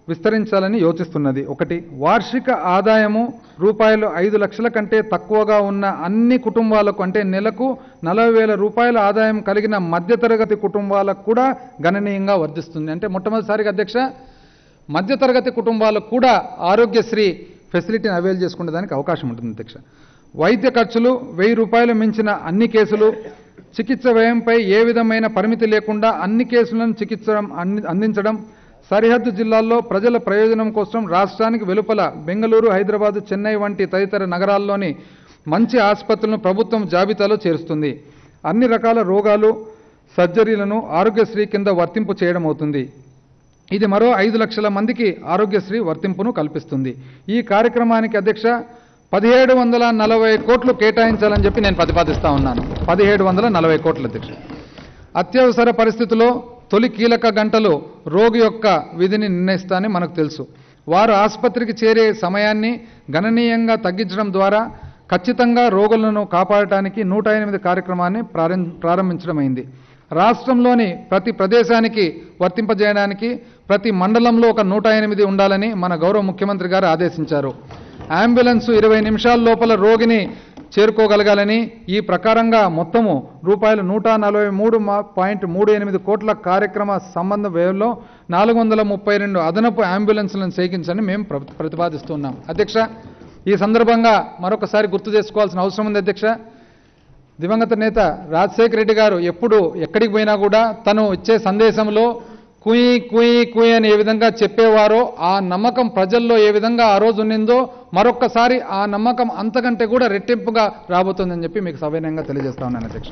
విస్తరించాలని యోచిస్తున్నది ఒకటి వార్షిక ఆదాయము రూపాయలు ఐదు లక్షల కంటే తక్కువగా ఉన్న అన్ని కుటుంబాలకు అంటే నెలకు నలభై వేల రూపాయల ఆదాయం కలిగిన మధ్యతరగతి కుటుంబాలకు కూడా గణనీయంగా వర్ధిస్తుంది అంటే మొట్టమొదటిసారిగా అధ్యక్ష మధ్యతరగతి కుటుంబాలకు కూడా ఆరోగ్యశ్రీ ఫెసిలిటీని అవైల్ చేసుకునే దానికి అవకాశం ఉంటుంది అధ్యక్ష వైద్య ఖర్చులు వెయ్యి రూపాయలు మించిన అన్ని కేసులు చికిత్స వ్యయంపై ఏ విధమైన పరిమితి లేకుండా అన్ని కేసులను చికిత్స అన్ని- అందించడం సరిహద్దు జిల్లాల్లో ప్రజల ప్రయోజనం కోసం రాష్ట్రానికి వెలుపల బెంగళూరు హైదరాబాదు చెన్నై వంటి తదితర నగరాల్లోని మంచి ఆసుపత్రులను ప్రభుత్వం జాబితాలో చేరుస్తుంది అన్ని రకాల రోగాలు సర్జరీలను ఆరోగ్యశ్రీ కింద వర్తింపు చేయడం అవుతుంది ఇది మరో ఐదు లక్షల మందికి ఆరోగ్యశ్రీ వర్తింపును కల్పిస్తుంది ఈ కార్యక్రమానికి అధ్యక్ష పదిహేడు వందల నలభై కోట్లు కేటాయించాలని చెప్పి నేను ప్రతిపాదిస్తా ఉన్నాను పదిహేడు వందల నలభై కోట్ల అధ్యక్ష అత్యవసర పరిస్థితుల్లో తొలి కీలక గంటలు రోగి యొక్క విధిని నిర్ణయిస్తానని మనకు తెలుసు వారు ఆసుపత్రికి చేరే సమయాన్ని గణనీయంగా తగ్గించడం ద్వారా ఖచ్చితంగా రోగులను కాపాడటానికి నూట ఎనిమిది కార్యక్రమాన్ని ప్రారం- ప్రారంభించడమైంది రాష్ట్రంలోని ప్రతి ప్రదేశానికి వర్తింపజేయడానికి ప్రతి మండలంలో ఒక నూట ఎనిమిది ఉండాలని మన గౌరవ ముఖ్యమంత్రి గారు ఆదేశించారు అంబులెన్స్ ఇరవై నిమిషాల లోపల రోగిని చేరుకోగలగాలని ఈ ప్రకారంగా మొత్తము రూపాయలు నూట నలభై మూడు మా- పాయింట్ మూడు ఎనిమిది కోట్ల కార్యక్రమ సంబంధ వ్యయంలో నాలుగు వందల ముప్పై రెండు అదనపు అంబులెన్స్లను సేకరించని మేము ప్ర- ప్రతిపాదిస్తున్నాం అధ్యక్ష ఈ సందర్భంగా మరొకసారి గుర్తు చేసుకోవాల్సిన అవసరం ఉంది అధ్యక్ష దివంగత నేత రాజశేఖర రెడ్డి గారు ఎప్పుడు ఎక్కడికి పోయినా కూడా తను ఇచ్చే సందేశంలో కుయి కుయి కుయి అని ఏ విధంగా చెప్పేవారో ఆ నమ్మకం ప్రజల్లో ఏ విధంగా ఆ రోజు ఉన్నిందో మరొక్కసారి ఆ నమ్మకం అంతకంటే కూడా రెట్టింపుగా రాబోతుందని చెప్పి మీకు సవినయంగా తెలియజేస్తా ఉన్నాను అధ్యక్ష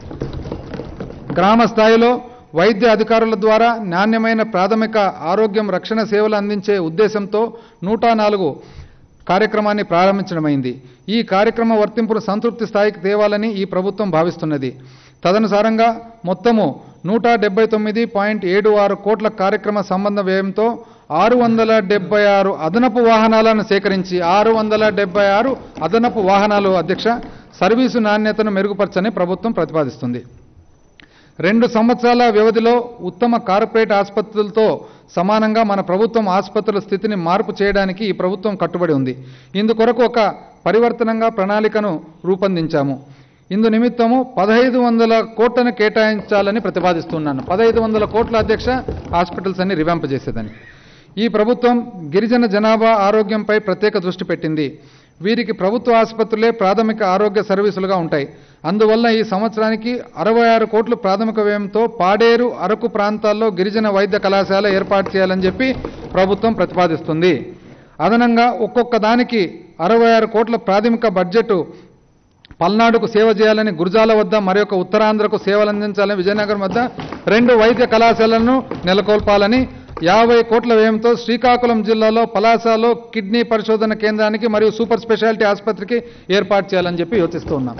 గ్రామ స్థాయిలో వైద్య అధికారుల ద్వారా నాణ్యమైన ప్రాథమిక ఆరోగ్యం రక్షణ సేవలు అందించే ఉద్దేశంతో నూట నాలుగు కార్యక్రమాన్ని ప్రారంభించడమైంది ఈ కార్యక్రమ వర్తింపును సంతృప్తి స్థాయికి తేవాలని ఈ ప్రభుత్వం భావిస్తున్నది తదనుసారంగా మొత్తము నూట డెబ్బై తొమ్మిది పాయింట్ ఏడు ఆరు కోట్ల కార్యక్రమ సంబంధ వ్యయంతో ఆరు వందల డెబ్బై ఆరు అదనపు వాహనాలను సేకరించి ఆరు వందల డెబ్బై ఆరు అదనపు వాహనాలు అధ్యక్ష సర్వీసు నాణ్యతను మెరుగుపరచని ప్రభుత్వం ప్రతిపాదిస్తుంది రెండు సంవత్సరాల వ్యవధిలో ఉత్తమ కార్పొరేట్ ఆసుపత్రులతో సమానంగా మన ప్రభుత్వం ఆసుపత్రుల స్థితిని మార్పు చేయడానికి ఈ ప్రభుత్వం కట్టుబడి ఉంది ఇందుకొరకు ఒక పరివర్తనంగా ప్రణాళికను రూపొందించాము ఇందు నిమిత్తము పదహైదు వందల కోట్లను కేటాయించాలని ప్రతిపాదిస్తున్నాను పదహైదు వందల కోట్ల అధ్యక్ష హాస్పిటల్స్ అన్ని రివాంప్ చేసేదని ఈ ప్రభుత్వం గిరిజన జనాభా ఆరోగ్యంపై ప్రత్యేక దృష్టి పెట్టింది వీరికి ప్రభుత్వ ఆసుపత్రులే ప్రాథమిక ఆరోగ్య సర్వీసులుగా ఉంటాయి అందువల్ల ఈ సంవత్సరానికి అరవై ఆరు కోట్లు ప్రాథమిక వ్యయంతో పాడేరు అరకు ప్రాంతాల్లో గిరిజన వైద్య కళాశాల ఏర్పాటు చేయాలని చెప్పి ప్రభుత్వం ప్రతిపాదిస్తుంది అదనంగా ఒక్కొక్క దానికి అరవై ఆరు కోట్ల ప్రాథమిక బడ్జెట్ పల్నాడుకు సేవ చేయాలని గురజాల వద్ద మరొక ఉత్తరాంధ్రకు సేవలు అందించాలని విజయనగరం వద్ద రెండు వైద్య కళాశాలలను నెలకొల్పాలని యాభై కోట్ల వ్యయంతో శ్రీకాకుళం జిల్లాలో పలాసలో కిడ్నీ పరిశోధన కేంద్రానికి మరియు సూపర్ స్పెషాలిటీ ఆసుపత్రికి ఏర్పాటు చేయాలని చెప్పి యోచిస్తూ ఉన్నాం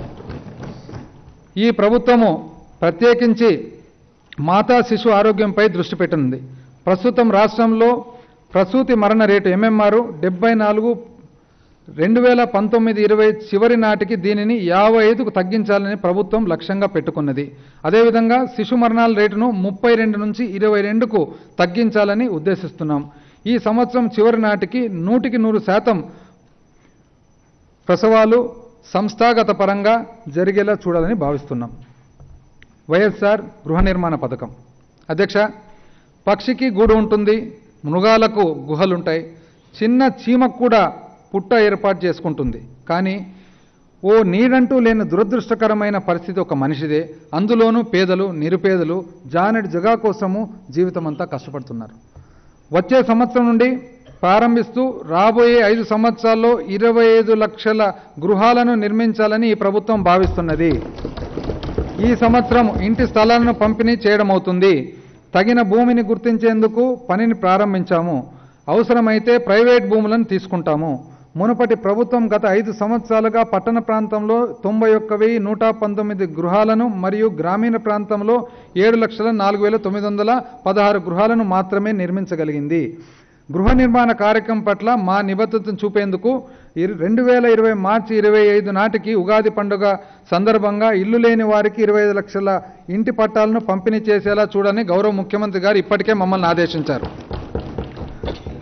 ఈ ప్రభుత్వము ప్రత్యేకించి మాతా శిశు ఆరోగ్యంపై దృష్టి పెట్టనుంది ప్రస్తుతం రాష్ట్రంలో ప్రసూతి మరణ రేటు ఎంఎంఆర్ డెబ్బై నాలుగు రెండు వేల పంతొమ్మిది ఇరవై చివరి నాటికి దీనిని యాభై ఐదుకు తగ్గించాలని ప్రభుత్వం లక్ష్యంగా పెట్టుకున్నది అదేవిధంగా శిశు మరణాల రేటును ముప్పై రెండు నుంచి ఇరవై రెండుకు తగ్గించాలని ఉద్దేశిస్తున్నాం ఈ సంవత్సరం చివరి నాటికి నూటికి నూరు శాతం ప్రసవాలు సంస్థాగత పరంగా జరిగేలా చూడాలని భావిస్తున్నాం వైఎస్ఆర్ గృహ నిర్మాణ పథకం అధ్యక్ష పక్షికి గూడు ఉంటుంది మృగాలకు గుహలుంటాయి చిన్న చీమకు కూడా పుట్ట ఏర్పాటు చేసుకుంటుంది కానీ ఓ నీడంటూ లేని దురదృష్టకరమైన పరిస్థితి ఒక మనిషిదే అందులోనూ పేదలు నిరుపేదలు జానెడ్ జగా కోసము జీవితమంతా కష్టపడుతున్నారు వచ్చే సంవత్సరం నుండి ప్రారంభిస్తూ రాబోయే ఐదు సంవత్సరాల్లో ఇరవై ఐదు లక్షల గృహాలను నిర్మించాలని ఈ ప్రభుత్వం భావిస్తున్నది ఈ సంవత్సరం ఇంటి స్థలాలను పంపిణీ చేయడం అవుతుంది తగిన భూమిని గుర్తించేందుకు పనిని ప్రారంభించాము అవసరమైతే ప్రైవేట్ భూములను తీసుకుంటాము మునుపటి ప్రభుత్వం గత ఐదు సంవత్సరాలుగా పట్టణ ప్రాంతంలో తొంభై ఒక్క వెయ్యి నూట పంతొమ్మిది గృహాలను మరియు గ్రామీణ ప్రాంతంలో ఏడు లక్షల నాలుగు వేల తొమ్మిది వందల పదహారు గృహాలను మాత్రమే నిర్మించగలిగింది గృహ నిర్మాణ కార్యక్రమం పట్ల మా నిబద్ధతను చూపేందుకు ఇరు- రెండు వేల ఇరవై మార్చి ఇరవై ఐదు నాటికి ఉగాది పండుగ సందర్భంగా ఇల్లు లేని వారికి ఇరవై ఐదు లక్షల ఇంటి పట్టాలను పంపిణీ చేసేలా చూడని గౌరవ ముఖ్యమంత్రి గారు ఇప్పటికే మమ్మల్ని ఆదేశించారు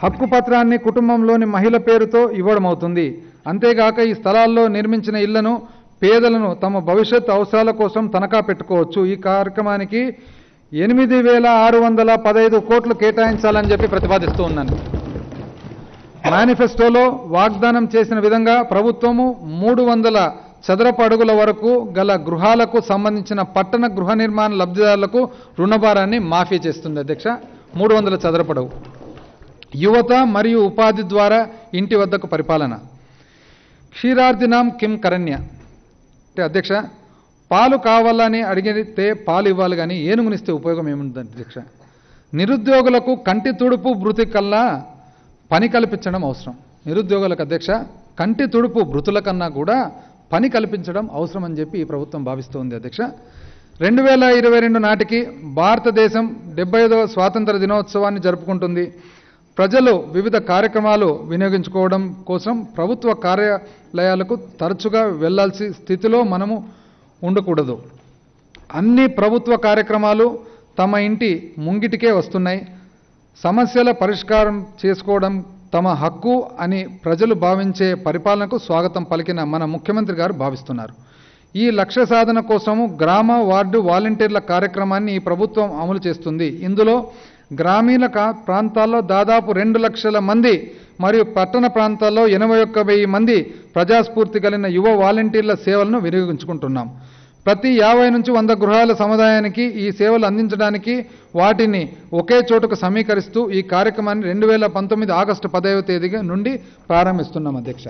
హక్కు పత్రాన్ని కుటుంబంలోని మహిళ పేరుతో ఇవ్వడం అవుతుంది అంతేగాక ఈ స్థలాల్లో నిర్మించిన ఇళ్లను పేదలను తమ భవిష్యత్ అవసరాల కోసం తనఖా పెట్టుకోవచ్చు ఈ కార్యక్రమానికి ఎనిమిది వేల ఆరు వందల పదహైదు కోట్లు కేటాయించాలని చెప్పి ప్రతిపాదిస్తూ ఉన్నాను మేనిఫెస్టోలో వాగ్దానం చేసిన విధంగా ప్రభుత్వము మూడు వందల చదరపు అడుగుల వరకు గల గృహాలకు సంబంధించిన పట్టణ గృహ నిర్మాణ లబ్ధిదారులకు రుణభారాన్ని మాఫీ చేస్తుంది అధ్యక్ష మూడు వందల చదరపు అడుగు యువత మరియు ఉపాధి ద్వారా ఇంటి వద్దకు పరిపాలన క్షీరార్దినాం కిం కరణ్య అంటే అధ్యక్ష పాలు కావాలని అడిగితే పాలు ఇవ్వాలి కానీ ఏనుగునిస్తే ఉపయోగం ఏముంది అధ్యక్ష నిరుద్యోగులకు కంటి తుడుపు భృతి కల్లా పని కల్పించడం అవసరం నిరుద్యోగులకు అధ్యక్ష కంటి తుడుపు భృతుల కన్నా కూడా పని కల్పించడం అవసరం అని చెప్పి ఈ ప్రభుత్వం భావిస్తోంది అధ్యక్ష రెండు వేల ఇరవై రెండు నాటికి భారతదేశం డెబ్బై ఐదవ స్వాతంత్ర దినోత్సవాన్ని జరుపుకుంటుంది ప్రజలు వివిధ కార్యక్రమాలు వినియోగించుకోవడం కోసం ప్రభుత్వ కార్యాలయాలకు తరచుగా వెళ్లాల్సి స్థితిలో మనము ఉండకూడదు అన్ని ప్రభుత్వ కార్యక్రమాలు తమ ఇంటి ముంగిటికే వస్తున్నాయి సమస్యల పరిష్కారం చేసుకోవడం తమ హక్కు అని ప్రజలు భావించే పరిపాలనకు స్వాగతం పలికిన మన ముఖ్యమంత్రి గారు భావిస్తున్నారు ఈ లక్ష్య సాధన కోసము గ్రామ వార్డు వాలంటీర్ల కార్యక్రమాన్ని ఈ ప్రభుత్వం అమలు చేస్తుంది ఇందులో గ్రామీణ కా- ప్రాంతాల్లో దాదాపు రెండు లక్షల మంది మరియు పట్టణ ప్రాంతాల్లో ఎనభై ఒక్క వెయ్యి మంది ప్రజాస్ఫూర్తి కలిగిన యువ వాలంటీర్ల సేవలను వినియోగించుకుంటున్నాం ప్రతి యాభై నుంచి వంద గృహాల సముదాయానికి ఈ సేవలు అందించడానికి వాటిని ఒకే చోటుకు సమీకరిస్తూ ఈ కార్యక్రమాన్ని రెండు వేల పంతొమ్మిది ఆగస్టు పదవ తేదీ నుండి ప్రారంభిస్తున్నాం అధ్యక్ష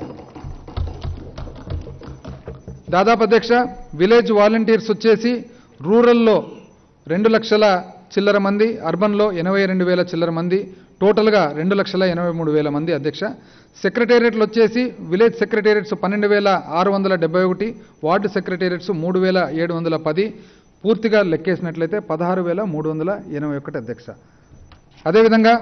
దాదాపు అధ్యక్ష విలేజ్ వాలంటీర్స్ వచ్చేసి రూరల్లో రెండు లక్షల చిల్లర మంది అర్బన్లో ఎనభై రెండు వేల చిల్లర మంది టోటల్గా రెండు లక్షల ఎనభై మూడు వేల మంది అధ్యక్ష సెక్రటేరియట్లు వచ్చేసి విలేజ్ సెక్రటేరియట్స్ పన్నెండు వేల ఆరు వందల డెబ్బై ఒకటి వార్డు సెక్రటేరియట్స్ మూడు వేల ఏడు వందల పది పూర్తిగా లెక్కేసినట్లయితే పదహారు వేల మూడు వందల ఎనభై ఒకటి అధ్యక్ష అదేవిధంగా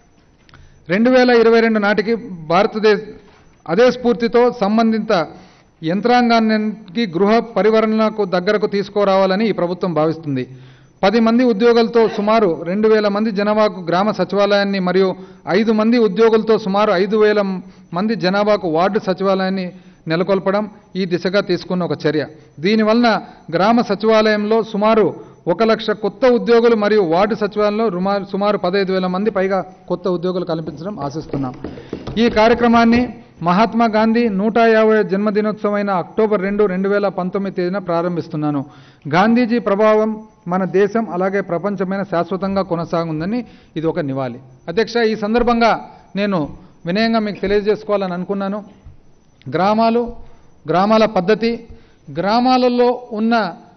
రెండు వేల ఇరవై రెండు నాటికి భారతదేశ అదే స్ఫూర్తితో సంబంధిత యంత్రాంగానికి గృహ పరివరణకు దగ్గరకు తీసుకురావాలని ఈ ప్రభుత్వం భావిస్తుంది పది మంది ఉద్యోగులతో సుమారు రెండు వేల మంది జనాభాకు గ్రామ సచివాలయాన్ని మరియు ఐదు మంది ఉద్యోగులతో సుమారు ఐదు వేల మంది జనాభాకు వార్డు సచివాలయాన్ని నెలకొల్పడం ఈ దిశగా తీసుకున్న ఒక చర్య దీనివలన గ్రామ సచివాలయంలో సుమారు ఒక లక్ష కొత్త ఉద్యోగులు మరియు వార్డు సచివాలయంలో రుమా- సుమారు పదహైదు వేల మంది పైగా కొత్త ఉద్యోగులు కల్పించడం ఆశిస్తున్నాం ఈ కార్యక్రమాన్ని మహాత్మా గాంధీ నూట యాభై జన్మదినోత్సవమైన అక్టోబర్ రెండు రెండు వేల పంతొమ్మిది తేదీన ప్రారంభిస్తున్నాను గాంధీజీ ప్రభావం మన దేశం అలాగే ప్రపంచమైన శాశ్వతంగా కొనసాగుందని ఇది ఒక నివాళి అధ్యక్ష ఈ సందర్భంగా నేను వినయంగా మీకు తెలియజేసుకోవాలని అనుకున్నాను గ్రామాలు గ్రామాల పద్ధతి గ్రామాలలో ఉన్న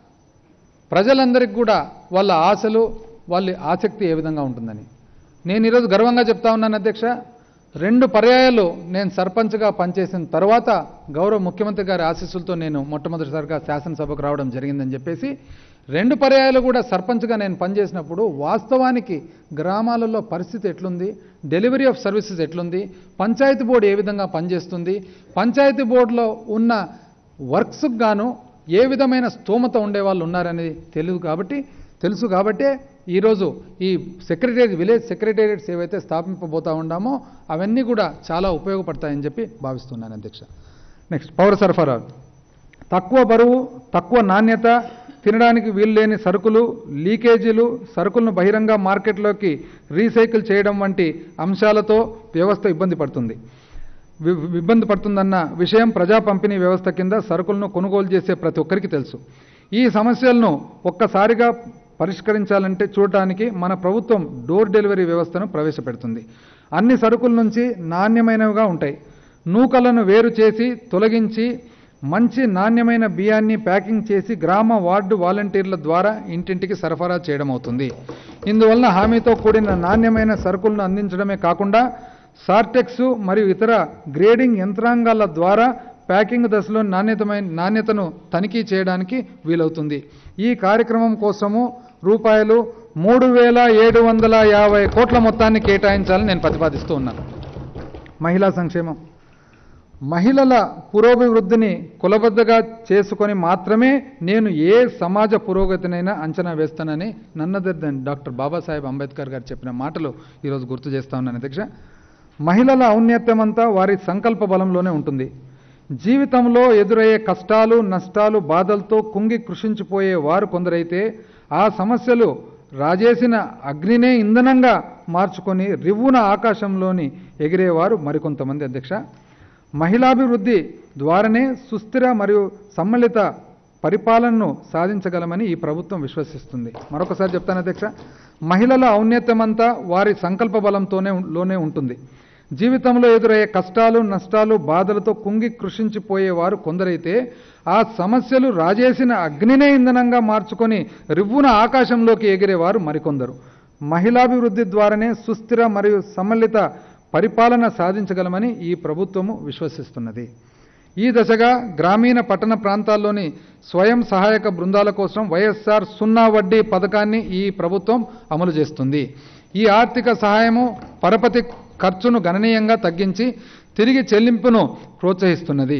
ప్రజలందరికీ కూడా వాళ్ళ ఆశలు వాళ్ళ ఆసక్తి ఏ విధంగా ఉంటుందని నేను ఈరోజు గర్వంగా చెప్తా ఉన్నాను అధ్యక్ష రెండు పర్యాయాలు నేను సర్పంచ్గా పనిచేసిన తర్వాత గౌరవ ముఖ్యమంత్రి గారి ఆశీస్సులతో నేను మొట్టమొదటిసారిగా శాసనసభకు రావడం జరిగిందని చెప్పేసి రెండు పర్యాయాలు కూడా సర్పంచ్గా నేను పనిచేసినప్పుడు వాస్తవానికి గ్రామాలలో పరిస్థితి ఎట్లుంది డెలివరీ ఆఫ్ సర్వీసెస్ ఎట్లుంది పంచాయతీ బోర్డు ఏ విధంగా పనిచేస్తుంది పంచాయతీ బోర్డులో ఉన్న వర్క్స్కి గాను ఏ విధమైన స్తోమత ఉండే వాళ్ళు ఉన్నారనేది తెలియదు కాబట్టి తెలుసు కాబట్టే ఈరోజు ఈ సెక్రటేరియట్ విలేజ్ సెక్రటేరియట్స్ ఏవైతే స్థాపింపబోతా ఉన్నామో అవన్నీ కూడా చాలా ఉపయోగపడతాయని చెప్పి భావిస్తున్నాను అధ్యక్ష నెక్స్ట్ పౌర సరఫరా తక్కువ బరువు తక్కువ నాణ్యత తినడానికి వీల్లేని సరుకులు లీకేజీలు సరుకులను బహిరంగ మార్కెట్లోకి రీసైకిల్ చేయడం వంటి అంశాలతో వ్యవస్థ ఇబ్బంది పడుతుంది వి- ఇబ్బంది పడుతుందన్న విషయం ప్రజా పంపిణీ వ్యవస్థ కింద సరుకులను కొనుగోలు చేసే ప్రతి ఒక్కరికి తెలుసు ఈ సమస్యలను ఒక్కసారిగా పరిష్కరించాలంటే చూడటానికి మన ప్రభుత్వం డోర్ డెలివరీ వ్యవస్థను ప్రవేశపెడుతుంది అన్ని సరుకుల నుంచి నాణ్యమైనవిగా ఉంటాయి నూకలను వేరు చేసి తొలగించి మంచి నాణ్యమైన బియ్యాన్ని ప్యాకింగ్ చేసి గ్రామ వార్డు వాలంటీర్ల ద్వారా ఇంటింటికి సరఫరా చేయడం అవుతుంది ఇందువలన హామీతో కూడిన నాణ్యమైన సరుకులను అందించడమే కాకుండా సార్టెక్స్ మరియు ఇతర గ్రేడింగ్ యంత్రాంగాల ద్వారా ప్యాకింగ్ దశలో నాణ్యతమైన నాణ్యతను తనిఖీ చేయడానికి వీలవుతుంది ఈ కార్యక్రమం కోసము రూపాయలు మూడు వేల ఏడు వందల యాభై కోట్ల మొత్తాన్ని కేటాయించాలని నేను ప్రతిపాదిస్తూ ఉన్నాను మహిళా సంక్షేమం మహిళల పురోభివృద్ధిని కులబద్దగా చేసుకొని మాత్రమే నేను ఏ సమాజ పురోగతినైనా అంచనా వేస్తానని none other than doctor Babasaheb Ambedkar గారు చెప్పిన మాటలు ఈరోజు గుర్తు చేస్తా ఉన్నాను అధ్యక్ష మహిళల ఔన్నత్యమంతా వారి సంకల్ప బలంలోనే ఉంటుంది జీవితంలో ఎదురయ్యే కష్టాలు నష్టాలు బాధలతో కుంగి కృషించిపోయే వారు కొందరైతే ఆ సమస్యలు రాజేసిన అగ్నినే ఇంధనంగా మార్చుకొని రివ్వున ఆకాశంలోని ఎగిరేవారు మరికొంతమంది అధ్యక్ష మహిళాభివృద్ధి ద్వారానే సుస్థిర మరియు సమ్మిళిత పరిపాలనను సాధించగలమని ఈ ప్రభుత్వం విశ్వసిస్తుంది మరొకసారి చెప్తాను అధ్యక్ష మహిళల ఔన్నత్యమంతా వారి సంకల్ప బలంతోనే లోనే ఉంటుంది జీవితంలో ఎదురయ్యే కష్టాలు నష్టాలు బాధలతో కుంగి కృషించిపోయేవారు కొందరైతే ఆ సమస్యలు రాజేసిన అగ్నినే ఇంధనంగా మార్చుకొని రివ్వున ఆకాశంలోకి ఎగిరేవారు మరికొందరు మహిళాభివృద్ధి ద్వారానే సుస్థిర మరియు సమ్మిళిత పరిపాలన సాధించగలమని ఈ ప్రభుత్వము విశ్వసిస్తున్నది ఈ దశగా గ్రామీణ పట్టణ ప్రాంతాల్లోని స్వయం సహాయక బృందాల కోసం వైఎస్ఆర్ సున్నా వడ్డీ పథకాన్ని ఈ ప్రభుత్వం అమలు చేస్తుంది ఈ ఆర్థిక సహాయము పరపతి ఖర్చును గణనీయంగా తగ్గించి తిరిగి చెల్లింపును ప్రోత్సహిస్తున్నది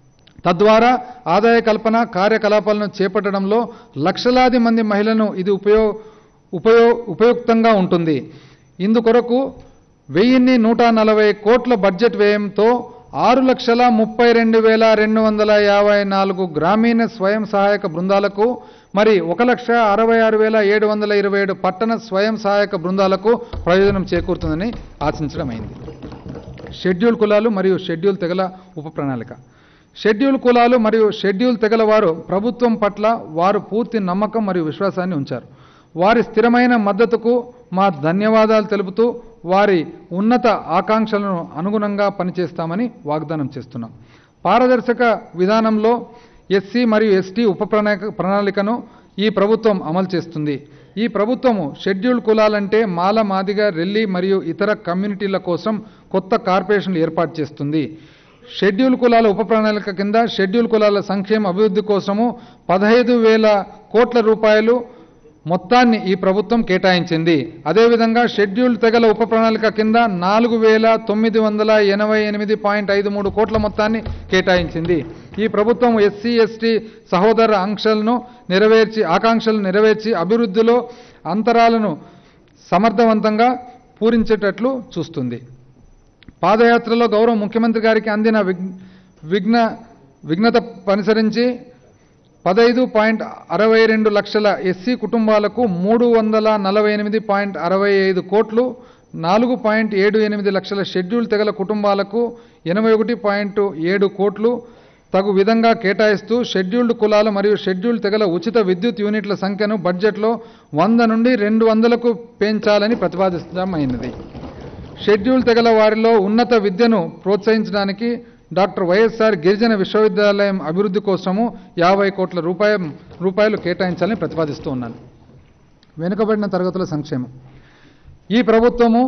తద్వారా ఆదాయ కల్పన కార్యకలాపాలను చేపట్టడంలో లక్షలాది మంది మహిళలను ఇది ఉపయో ఉపయో ఉపయుక్తంగా ఉంటుంది ఇందుకొరకు వెయ్యిన్ని నూట నలభై కోట్ల బడ్జెట్ వ్యయంతో ఆరు లక్షల ముప్పై రెండు వేల రెండు వందల యాభై నాలుగు గ్రామీణ స్వయం సహాయక బృందాలకు మరి ఒక లక్ష అరవై ఆరు వేల ఏడు వందల ఇరవై ఏడు పట్టణ స్వయం సహాయక బృందాలకు ప్రయోజనం చేకూరుతుందని ఆశించడం అయింది షెడ్యూల్ కులాలు మరియు షెడ్యూల్ తెగల ఉప ప్రణాళిక షెడ్యూల్ కులాలు మరియు షెడ్యూల్ తెగల వారు ప్రభుత్వం పట్ల వారు పూర్తి నమ్మకం మరియు విశ్వాసాన్ని ఉంచారు వారి స్థిరమైన మద్దతుకు మా ధన్యవాదాలు తెలుపుతూ వారి ఉన్నత ఆకాంక్షలను అనుగుణంగా పనిచేస్తామని వాగ్దానం చేస్తున్నాం పారదర్శక విధానంలో ఎస్సీ మరియు ఎస్టీ ఉప ప్రణాళిక ప్రణాళికను ఈ ప్రభుత్వం అమలు చేస్తుంది ఈ ప్రభుత్వము షెడ్యూల్ కులాలంటే మాల మాదిగ రెల్లి మరియు ఇతర కమ్యూనిటీల కోసం కొత్త కార్పొరేషన్లు ఏర్పాటు చేస్తుంది షెడ్యూల్ కులాల ఉప ప్రణాళిక కింద షెడ్యూల్ కులాల సంక్షేమ అభివృద్ధి కోసము పదహైదు వేల కోట్ల రూపాయలు మొత్తాన్ని ఈ ప్రభుత్వం కేటాయించింది అదేవిధంగా షెడ్యూల్ తెగల ఉప ప్రణాళిక కింద నాలుగు వేల తొమ్మిది వందల ఎనభై ఎనిమిది పాయింట్ ఐదు మూడు కోట్ల మొత్తాన్ని కేటాయించింది ఈ ప్రభుత్వం ఎస్సీ ఎస్టీ సహోదర ఆంక్షలను నెరవేర్చి ఆకాంక్షలు నెరవేర్చి అభివృద్ధిలో అంతరాలను సమర్థవంతంగా పూరించేటట్లు చూస్తుంది పాదయాత్రలో గౌరవ ముఖ్యమంత్రి గారికి అందిన విఘ్ విఘ్న విఘ్నత అనుసరించి పదైదు పాయింట్ అరవై రెండు లక్షల ఎస్సీ కుటుంబాలకు మూడు వందల నలభై ఎనిమిది పాయింట్ అరవై ఐదు కోట్లు నాలుగు పాయింట్ ఏడు ఎనిమిది లక్షల షెడ్యూల్ తెగల కుటుంబాలకు ఎనభై ఒకటి పాయింట్ ఏడు కోట్లు తగు విధంగా కేటాయిస్తూ షెడ్యూల్డ్ కులాల మరియు షెడ్యూల్ తెగల ఉచిత విద్యుత్ యూనిట్ల సంఖ్యను బడ్జెట్లో వంద నుండి రెండు వందలకు పెంచాలని ప్రతిపాదించడమైనది షెడ్యూల్ తెగల వారిలో ఉన్నత విద్యను ప్రోత్సహించడానికి డాక్టర్ వైఎస్ఆర్ గిరిజన విశ్వవిద్యాలయం అభివృద్ధి కోసము యాభై కోట్ల రూపాయ రూపాయలు కేటాయించాలని ప్రతిపాదిస్తూ ఉన్నాను వెనుకబడిన తరగతుల సంక్షేమం ఈ ప్రభుత్వము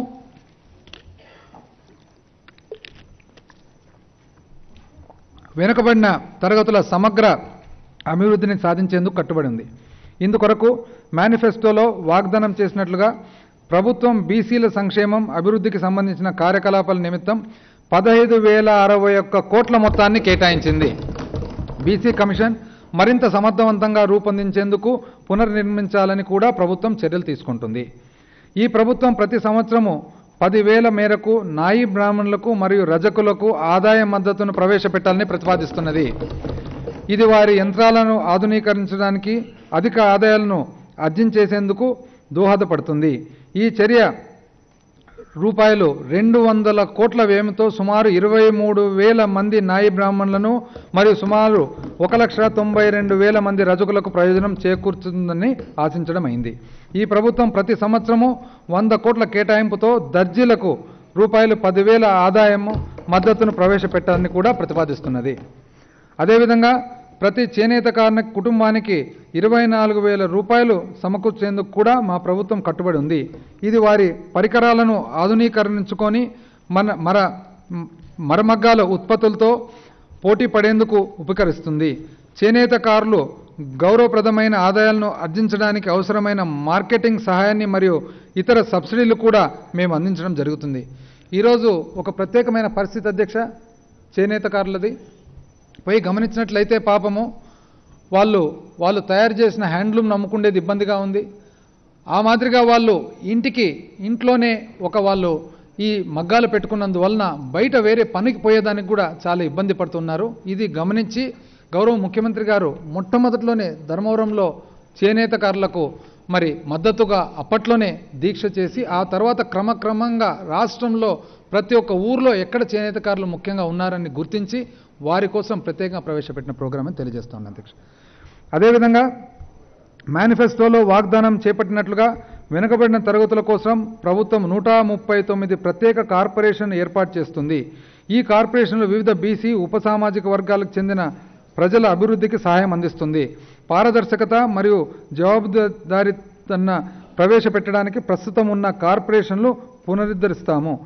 వెనుకబడిన తరగతుల సమగ్ర అభివృద్ధిని సాధించేందుకు కట్టుబడి ఉంది ఇందుకొరకు మేనిఫెస్టోలో వాగ్దానం చేసినట్లుగా ప్రభుత్వం బీసీల సంక్షేమం అభివృద్ధికి సంబంధించిన కార్యకలాపాల నిమిత్తం పదహైదు వేల అరవై ఒక్క కోట్ల మొత్తాన్ని కేటాయించింది బీసీ కమిషన్ మరింత సమర్థవంతంగా రూపొందించేందుకు పునర్నిర్మించాలని కూడా ప్రభుత్వం చర్యలు తీసుకుంటుంది ఈ ప్రభుత్వం ప్రతి సంవత్సరము పదివేల మేరకు నాయి బ్రాహ్మణులకు మరియు రజకులకు ఆదాయ మద్దతును ప్రవేశపెట్టాలని ప్రతిపాదిస్తున్నది ఇది వారి యంత్రాలను ఆధునీకరించడానికి అధిక ఆదాయాలను ఆర్జించేసేందుకు దోహదపడుతుంది ఈ చర్య రూపాయలు రెండు వందల కోట్ల వ్యయంతో సుమారు ఇరవై మూడు వేల మంది నాయి బ్రాహ్మణులను మరియు సుమారు ఒక లక్ష తొంభై రెండు వేల మంది రజకులకు ప్రయోజనం చేకూరుతుందని ఆశించడం అయింది ఈ ప్రభుత్వం ప్రతి సంవత్సరము వంద కోట్ల కేటాయింపుతో దర్జీలకు రూపాయలు పదివేల ఆదాయము మద్దతును ప్రవేశపెట్టాలని కూడా ప్రతిపాదిస్తున్నది అదేవిధంగా ప్రతి చేనేత కార్మిక కుటుంబానికి ఇరవై నాలుగు వేల రూపాయలు సమకూర్చేందుకు కూడా మా ప్రభుత్వం కట్టుబడి ఉంది ఇది వారి పరికరాలను ఆధునీకరించుకొని మన మర మరమగ్గాల ఉత్పత్తులతో పోటీ పడేందుకు ఉపకరిస్తుంది చేనేతకారులు గౌరవప్రదమైన ఆదాయాలను ఆర్జించడానికి అవసరమైన మార్కెటింగ్ సహాయాన్ని మరియు ఇతర సబ్సిడీలు కూడా మేము అందించడం జరుగుతుంది ఈరోజు ఒక ప్రత్యేకమైన పరిస్థితి అధ్యక్ష చేనేతకారులది పోయి గమనించినట్లయితే పాపము వాళ్ళు వాళ్ళు తయారు చేసిన హ్యాండ్లూమ్ నమ్ముకుండేది ఇబ్బందిగా ఉంది ఆ మాదిరిగా వాళ్ళు ఇంటికి ఇంట్లోనే ఒక వాళ్ళు ఈ మగ్గాలు పెట్టుకున్నందువలన బయట వేరే పనికి పోయేదానికి కూడా చాలా ఇబ్బంది పడుతున్నారు ఇది గమనించి గౌరవ ముఖ్యమంత్రి గారు మొట్టమొదటిలోనే ధర్మవరంలో చేనేతకారులకు మరి మద్దతుగా అప్పట్లోనే దీక్ష చేసి ఆ తర్వాత క్రమక్రమంగా రాష్ట్రంలో ప్రతి ఒక్క ఊర్లో ఎక్కడ చేనేతకారులు ముఖ్యంగా ఉన్నారని గుర్తించి వారి కోసం ప్రత్యేకంగా ప్రవేశపెట్టిన ప్రోగ్రామ్ అని తెలియజేస్తా ఉన్నాను అధ్యక్ష అదేవిధంగా మేనిఫెస్టోలో వాగ్దానం చేపట్టినట్లుగా వెనుకబడిన తరగతుల కోసం ప్రభుత్వం నూట ముప్పై తొమ్మిది ప్రత్యేక కార్పొరేషన్ ఏర్పాటు చేస్తుంది ఈ కార్పొరేషన్లు వివిధ బీసీ ఉపసామాజిక వర్గాలకు చెందిన ప్రజల అభివృద్ధికి సహాయం అందిస్తుంది పారదర్శకత మరియు జవాబుదారీతన ప్రవేశపెట్టడానికి ప్రస్తుతం ఉన్న కార్పొరేషన్లు పునరుద్ధరిస్తాము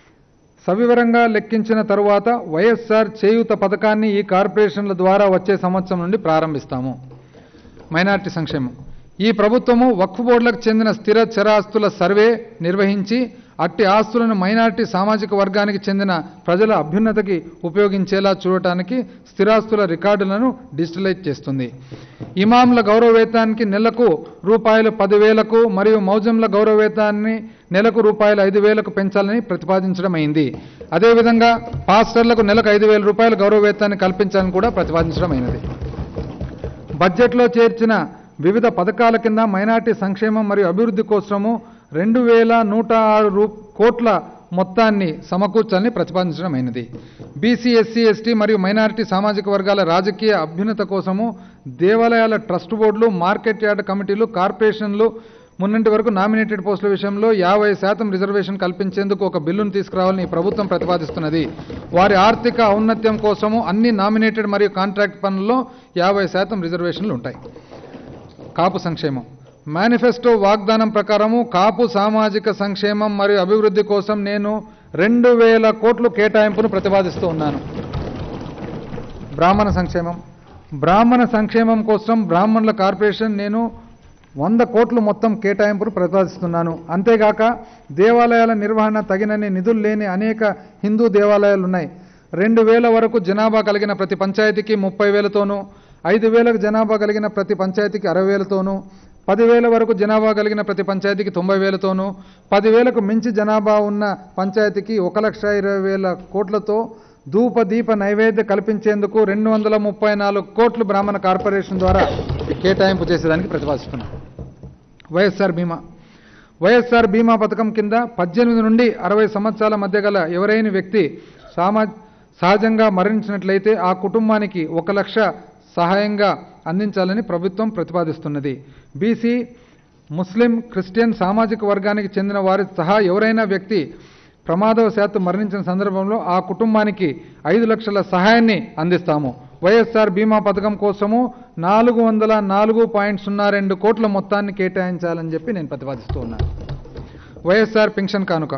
సవివరంగా లెక్కించిన తరువాత వైఎస్ఆర్ చేయూత పథకాన్ని ఈ కార్పొరేషన్ల ద్వారా వచ్చే సంవత్సరం నుండి ప్రారంభిస్తాము మైనార్టీ సంక్షేమం ఈ ప్రభుత్వము వక్ఫ్ బోర్డులకు చెందిన స్థిర చరాస్తుల సర్వే నిర్వహించి అట్టి ఆస్తులను మైనార్టీ సామాజిక వర్గానికి చెందిన ప్రజల అభ్యున్నతికి ఉపయోగించేలా చూడటానికి స్థిరాస్తుల రికార్డులను డిజిటలైజ్ చేస్తుంది ఇమాంల గౌరవ వేతనానికి నెలకు రూపాయలు పదివేలకు మరియు మౌజంల గౌరవ వేతనాన్ని నెలకు రూపాయలు ఐదు వేలకు పెంచాలని ప్రతిపాదించడం అయింది అదేవిధంగా పాస్టర్లకు నెలకు ఐదు వేల రూపాయల గౌరవ వేతనాన్ని కల్పించాలని కూడా ప్రతిపాదించడం అయినది బడ్జెట్లో చేర్చిన వివిధ పథకాల కింద మైనార్టీ సంక్షేమం మరియు అభివృద్ధి కోసము రెండు వేల నూట ఆరు రూ కోట్ల మొత్తాన్ని సమకూర్చాలని ప్రతిపాదించడం అయినది బీసీ ఎస్సీ ఎస్టీ మరియు మైనారిటీ సామాజిక వర్గాల రాజకీయ అభ్యున్నత కోసము దేవాలయాల ట్రస్ట్ బోర్డులు మార్కెట్ యార్డ్ కమిటీలు కార్పొరేషన్లు మున్నంటి వరకు నామినేటెడ్ పోస్టుల విషయంలో యాభై శాతం రిజర్వేషన్ కల్పించేందుకు ఒక బిల్లును తీసుకురావాలని ఈ ప్రభుత్వం ప్రతిపాదిస్తున్నది వారి ఆర్థిక ఔన్నత్యం కోసము అన్ని నామినేటెడ్ మరియు కాంట్రాక్ట్ పనుల్లో యాభై శాతం రిజర్వేషన్లు ఉంటాయి కాపు సంక్షేమం మేనిఫెస్టో వాగ్దానం ప్రకారము కాపు సామాజిక సంక్షేమం మరియు అభివృద్ధి కోసం నేను రెండు వేల కోట్లు కేటాయింపును ప్రతిపాదిస్తూ ఉన్నాను బ్రాహ్మణ సంక్షేమం బ్రాహ్మణ సంక్షేమం కోసం బ్రాహ్మణుల కార్పొరేషన్ నేను వంద కోట్లు మొత్తం కేటాయింపును ప్రతిపాదిస్తున్నాను అంతేగాక దేవాలయాల నిర్వహణ తగినన్ని నిధులు లేని అనేక హిందూ దేవాలయాలు ఉన్నాయి రెండు వేల వరకు జనాభా కలిగిన ప్రతి పంచాయతీకి ముప్పై వేలతోనూ ఐదు వేలకు జనాభా కలిగిన ప్రతి పంచాయతీకి అరవై వేలతోనూ పదివేల వరకు జనాభా కలిగిన ప్రతి పంచాయతీకి తొంభై వేలతోనూ పదివేలకు మించి జనాభా ఉన్న పంచాయతీకి ఒక లక్ష ఇరవై వేల కోట్లతో ధూప దీప నైవేద్య కల్పించేందుకు రెండు వందల ముప్పై నాలుగు కోట్లు బ్రాహ్మణ కార్పొరేషన్ ద్వారా కేటాయింపు చేసేదానికి ప్రతిపాదిస్తున్నాం వైఎస్ఆర్ బీమా వైఎస్ఆర్ బీమా పథకం కింద పద్దెనిమిది నుండి అరవై సంవత్సరాల మధ్య గల ఎవరైన వ్యక్తి సామా సహజంగా మరణించినట్లయితే ఆ కుటుంబానికి ఒక లక్ష సహాయంగా అందించాలని ప్రభుత్వం ప్రతిపాదిస్తున్నది బీసీ ముస్లిం క్రిస్టియన్ సామాజిక వర్గానికి చెందిన వారి సహా ఎవరైనా వ్యక్తి ప్రమాదవశాత్తు మరణించిన సందర్భంలో ఆ కుటుంబానికి ఐదు లక్షల సహాయాన్ని అందిస్తాము వైఎస్ఆర్ బీమా పథకం కోసము నాలుగు వందల నాలుగు పాయింట్ సున్నా రెండు కోట్ల మొత్తాన్ని కేటాయించాలని చెప్పి నేను ప్రతిపాదిస్తూ ఉన్నాను వైఎస్ఆర్ పెన్షన్ కానుక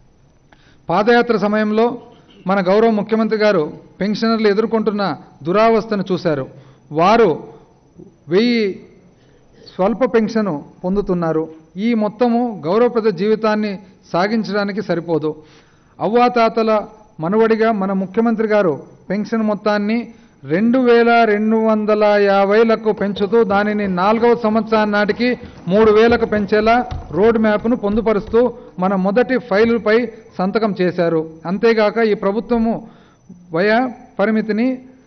పాదయాత్ర సమయంలో మన గౌరవ ముఖ్యమంత్రి గారు పెన్షనర్లు ఎదుర్కొంటున్న దురావస్థను చూశారు వారు వెయ్యి స్వల్ప పెన్షన్ పొందుతున్నారు ఈ మొత్తము గౌరవప్రద జీవితాన్ని సాగించడానికి సరిపోదు అవ్వాతాతల మనవడిగా మన ముఖ్యమంత్రి గారు పెన్షన్ మొత్తాన్ని రెండు వేల రెండు వందల యాభైలకు పెంచుతూ దానిని నాలుగవ సంవత్సరం నాటికి మూడు వేలకు పెంచేలా రోడ్ మ్యాప్ను పొందుపరుస్తూ మన మొదటి ఫైలుపై సంతకం చేశారు అంతేగాక ఈ ప్రభుత్వము వయ పరిమితిని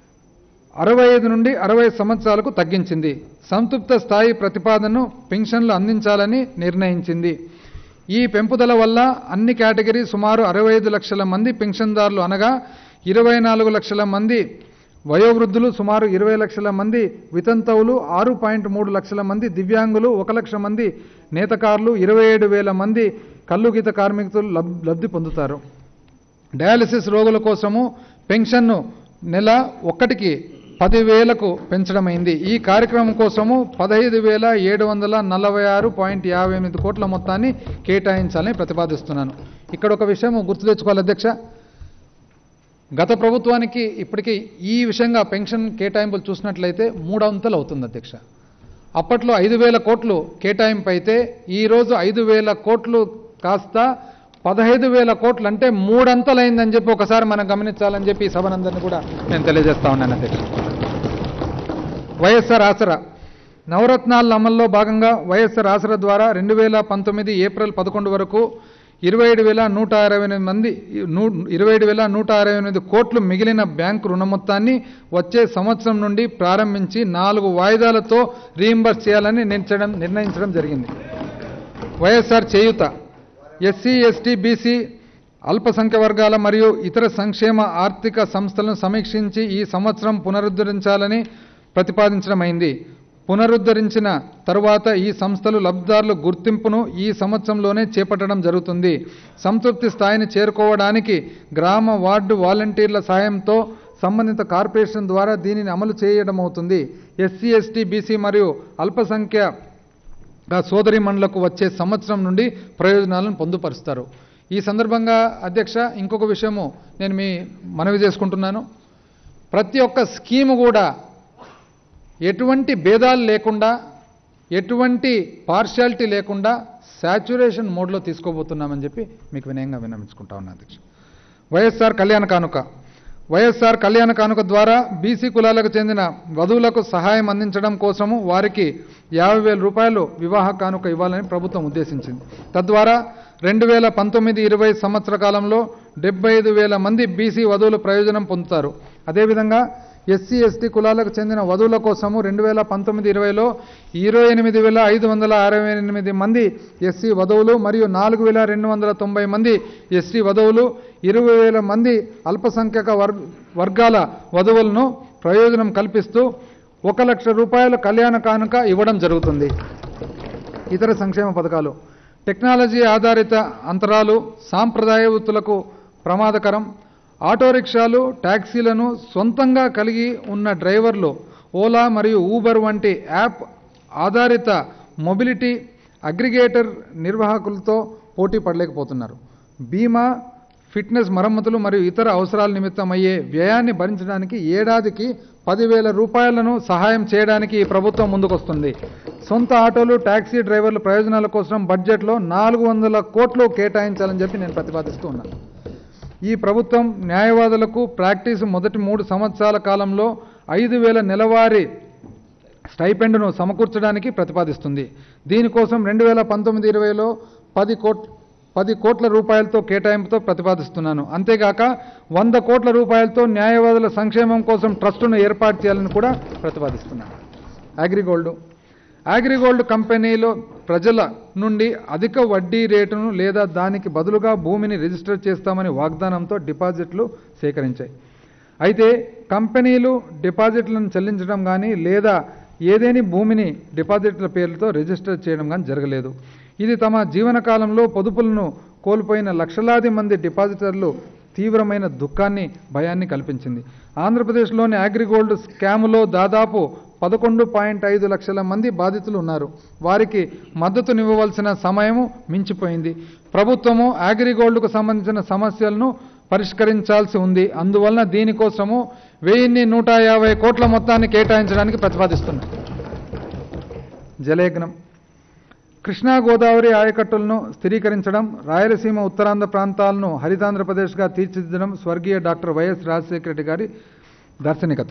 అరవై ఐదు నుండి అరవై సంవత్సరాలకు తగ్గించింది సంతృప్త స్థాయి ప్రతిపాదనను పెన్షన్లు అందించాలని నిర్ణయించింది ఈ పెంపుదల వల్ల అన్ని కేటగిరీ సుమారు అరవై ఐదు లక్షల మంది పెన్షన్దారులు అనగా ఇరవై నాలుగు లక్షల మంది వయోవృద్ధులు సుమారు ఇరవై లక్షల మంది వితంతవులు ఆరు పాయింట్ మూడు లక్షల మంది దివ్యాంగులు ఒక లక్ష మంది నేతకారులు ఇరవై ఏడు వేల మంది కల్లు గీత కార్మికులు లబ్ లబ్ధి పొందుతారు డయాలసిస్ రోగుల కోసము పెన్షన్ను నెల ఒక్కటికి పదివేలకు పెంచడమైంది ఈ కార్యక్రమం కోసము పదహైదు వేల ఏడు వందల నలభై ఆరు పాయింట్ యాభై ఎనిమిది కోట్ల మొత్తాన్ని కేటాయించాలని ప్రతిపాదిస్తున్నాను ఇక్కడ ఒక విషయం గుర్తు తెచ్చుకోవాలి అధ్యక్ష గత ప్రభుత్వానికి ఇప్పటికీ ఈ విషయంగా పెన్షన్ కేటాయింపులు చూసినట్లయితే మూడొంతలు అవుతుంది అధ్యక్ష అప్పట్లో ఐదు వేల కోట్లు కేటాయింపు అయితే ఈరోజు ఐదు వేల కోట్లు కాస్త పదహైదు వేల కోట్లు అంటే మూడంతలైందని చెప్పి ఒకసారి మనం గమనించాలని చెప్పి ఈ సభనందరినీ కూడా నేను తెలియజేస్తా ఉన్నాను అధ్యక్ష వైఎస్ఆర్ ఆసరా నవరత్నాల అమల్లో భాగంగా వైఎస్ఆర్ ఆసరా ద్వారా రెండు వేల పంతొమ్మిది ఏప్రిల్ పదకొండు వరకు ఇరవై ఏడు వేల నూట అరవై ఎనిమిది మంది నూ ఇరవై ఏడు వేల నూట అరవై ఎనిమిది కోట్లు మిగిలిన బ్యాంకు రుణ మొత్తాన్ని వచ్చే సంవత్సరం నుండి ప్రారంభించి నాలుగు వాయిదాలతో రీయింబర్స్ చేయాలని నిర్ణయించడం నిర్ణయించడం జరిగింది వైఎస్ఆర్ చేయూత ఎస్సీ ఎస్టీ బీసీ అల్పసంఖ్య వర్గాల మరియు ఇతర సంక్షేమ ఆర్థిక సంస్థలను సమీక్షించి ఈ సంవత్సరం పునరుద్ధరించాలని ప్రతిపాదించడమైంది పునరుద్ధరించిన తరువాత ఈ సంస్థలు లబ్ధిదారుల గుర్తింపును ఈ సంవత్సరంలోనే చేపట్టడం జరుగుతుంది సంతృప్తి స్థాయిని చేరుకోవడానికి గ్రామ వార్డు వాలంటీర్ల సాయంతో సంబంధిత కార్పొరేషన్ ద్వారా దీనిని అమలు చేయడం అవుతుంది ఎస్సీ ఎస్టీ బీసీ మరియు అల్పసంఖ్య గా సోదరిమణులకు వచ్చే సంవత్సరం నుండి ప్రయోజనాలను పొందుపరుస్తారు ఈ సందర్భంగా అధ్యక్ష ఇంకొక విషయము నేను మీ మనవి చేసుకుంటున్నాను ప్రతి ఒక్క స్కీము కూడా ఎటువంటి భేదాలు లేకుండా ఎటువంటి పార్షాలిటీ లేకుండా శాచ్యురేషన్ మోడ్లో తీసుకోబోతున్నామని చెప్పి మీకు వినయంగా విన్నవించుకుంటా ఉన్నా అధ్యక్ష వైఎస్ఆర్ కళ్యాణ కానుక వైఎస్ఆర్ కళ్యాణ కానుక ద్వారా బీసీ కులాలకు చెందిన వధువులకు సహాయం అందించడం కోసము వారికి యాభై వేల రూపాయలు వివాహ కానుక ఇవ్వాలని ప్రభుత్వం ఉద్దేశించింది తద్వారా రెండు వేల పంతొమ్మిది ఇరవై సంవత్సర కాలంలో డెబ్బై ఐదు వేల మంది బీసీ వధువులు ప్రయోజనం పొందుతారు అదేవిధంగా ఎస్సీ ఎస్టీ కులాలకు చెందిన వధువుల కోసము రెండు వేల పంతొమ్మిది ఇరవైలో ఇరవై ఎనిమిది వేల ఐదు వందల అరవై ఎనిమిది మంది ఎస్సీ వధువులు మరియు నాలుగు వేల రెండు వందల తొంభై మంది ఎస్టీ వధువులు ఇరవై వేల మంది అల్పసంఖ్యక వర్ వర్గాల వధువులను ప్రయోజనం కల్పిస్తూ ఒక లక్ష రూపాయల కళ్యాణ కానుక ఇవ్వడం జరుగుతుంది ఇతర సంక్షేమ పథకాలు టెక్నాలజీ ఆధారిత అంతరాలు సాంప్రదాయ వృత్తులకు ప్రమాదకరం ఆటో రిక్షాలు ట్యాక్సీలను సొంతంగా కలిగి ఉన్న డ్రైవర్లు ఓలా మరియు ఊబర్ వంటి యాప్ ఆధారిత మొబిలిటీ అగ్రిగేటర్ నిర్వాహకులతో పోటీ పడలేకపోతున్నారు బీమా ఫిట్నెస్ మరమ్మతులు మరియు ఇతర అవసరాల నిమిత్తం అయ్యే వ్యయాన్ని భరించడానికి ఏడాదికి పదివేల రూపాయలను సహాయం చేయడానికి ఈ ప్రభుత్వం ముందుకొస్తుంది సొంత ఆటోలు ట్యాక్సీ డ్రైవర్ల ప్రయోజనాల కోసం బడ్జెట్లో నాలుగు వందల కోట్లు కేటాయించాలని చెప్పి నేను ప్రతిపాదిస్తూ ఉన్నాను ఈ ప్రభుత్వం న్యాయవాదులకు ప్రాక్టీస్ మొదటి మూడు సంవత్సరాల కాలంలో ఐదు వేల నెలవారీ స్టైపెండ్ను సమకూర్చడానికి ప్రతిపాదిస్తుంది దీనికోసం రెండు వేల పంతొమ్మిది ఇరవైలో పది కోట్ పది కోట్ల రూపాయలతో కేటాయింపుతో ప్రతిపాదిస్తున్నాను అంతేగాక వంద కోట్ల రూపాయలతో న్యాయవాదుల సంక్షేమం కోసం ట్రస్టును ఏర్పాటు చేయాలని కూడా ప్రతిపాదిస్తున్నాను అగ్రిగోల్డ్ అగ్రిగోల్డ్ కంపెనీలో ప్రజల నుండి అధిక వడ్డీ రేటును లేదా దానికి బదులుగా భూమిని రిజిస్టర్ చేస్తామని వాగ్దానంతో డిపాజిట్లు సేకరించాయి అయితే కంపెనీలు డిపాజిట్లను చెల్లించడం కానీ లేదా ఏదేని భూమిని డిపాజిట్ల పేర్లతో రిజిస్టర్ చేయడం కానీ జరగలేదు ఇది తమ జీవనకాలంలో పొదుపులను కోల్పోయిన లక్షలాది మంది డిపాజిటర్లు తీవ్రమైన దుఃఖాన్ని భయాన్ని కల్పించింది ఆంధ్రప్రదేశ్లోని అగ్రిగోల్డ్ స్కాములో దాదాపు పదకొండు పాయింట్ ఐదు లక్షల మంది బాధితులు ఉన్నారు వారికి మద్దతునివ్వవలసిన సమయము మించిపోయింది ప్రభుత్వము అగ్రిగోల్డ్కు సంబంధించిన సమస్యలను పరిష్కరించాల్సి ఉంది అందువలన దీనికోసము వెయ్యిన్ని నూట యాభై కోట్ల మొత్తాన్ని కేటాయించడానికి ప్రతిపాదిస్తుంది జలయజ్ఞం కృష్ణా గోదావరి ఆయకట్టులను స్థిరీకరించడం రాయలసీమ ఉత్తరాంధ్ర ప్రాంతాలను హరితాంధ్రప్రదేశ్గా తీర్చిదిద్దడం స్వర్గీయ డాక్టర్ వైఎస్ రాజశేఖర రెడ్డి గారి దార్శనికత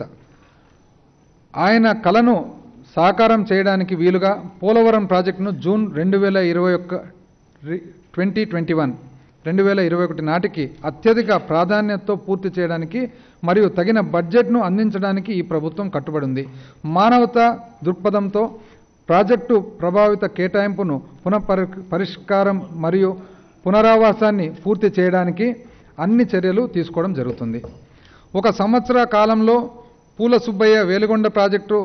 ఆయన కలను సాకారం చేయడానికి వీలుగా పోలవరం ప్రాజెక్టును జూన్ రెండు వేల ఇరవై ఒక్క ట్వంటీ ట్వంటీ వన్ రెండు వేల ఇరవై ఒకటి నాటికి అత్యధిక ప్రాధాన్యతతో పూర్తి చేయడానికి మరియు తగిన బడ్జెట్ను అందించడానికి ఈ ప్రభుత్వం కట్టుబడి ఉంది మానవతా దృక్పథంతో ప్రాజెక్టు ప్రభావిత కేటాయింపును పునఃపరి పరిష్కారం మరియు పునరావాసాన్ని పూర్తి చేయడానికి అన్ని చర్యలు తీసుకోవడం జరుగుతుంది ఒక సంవత్సర కాలంలో పూల సుబ్బయ్య వేలుగొండ ప్రాజెక్టు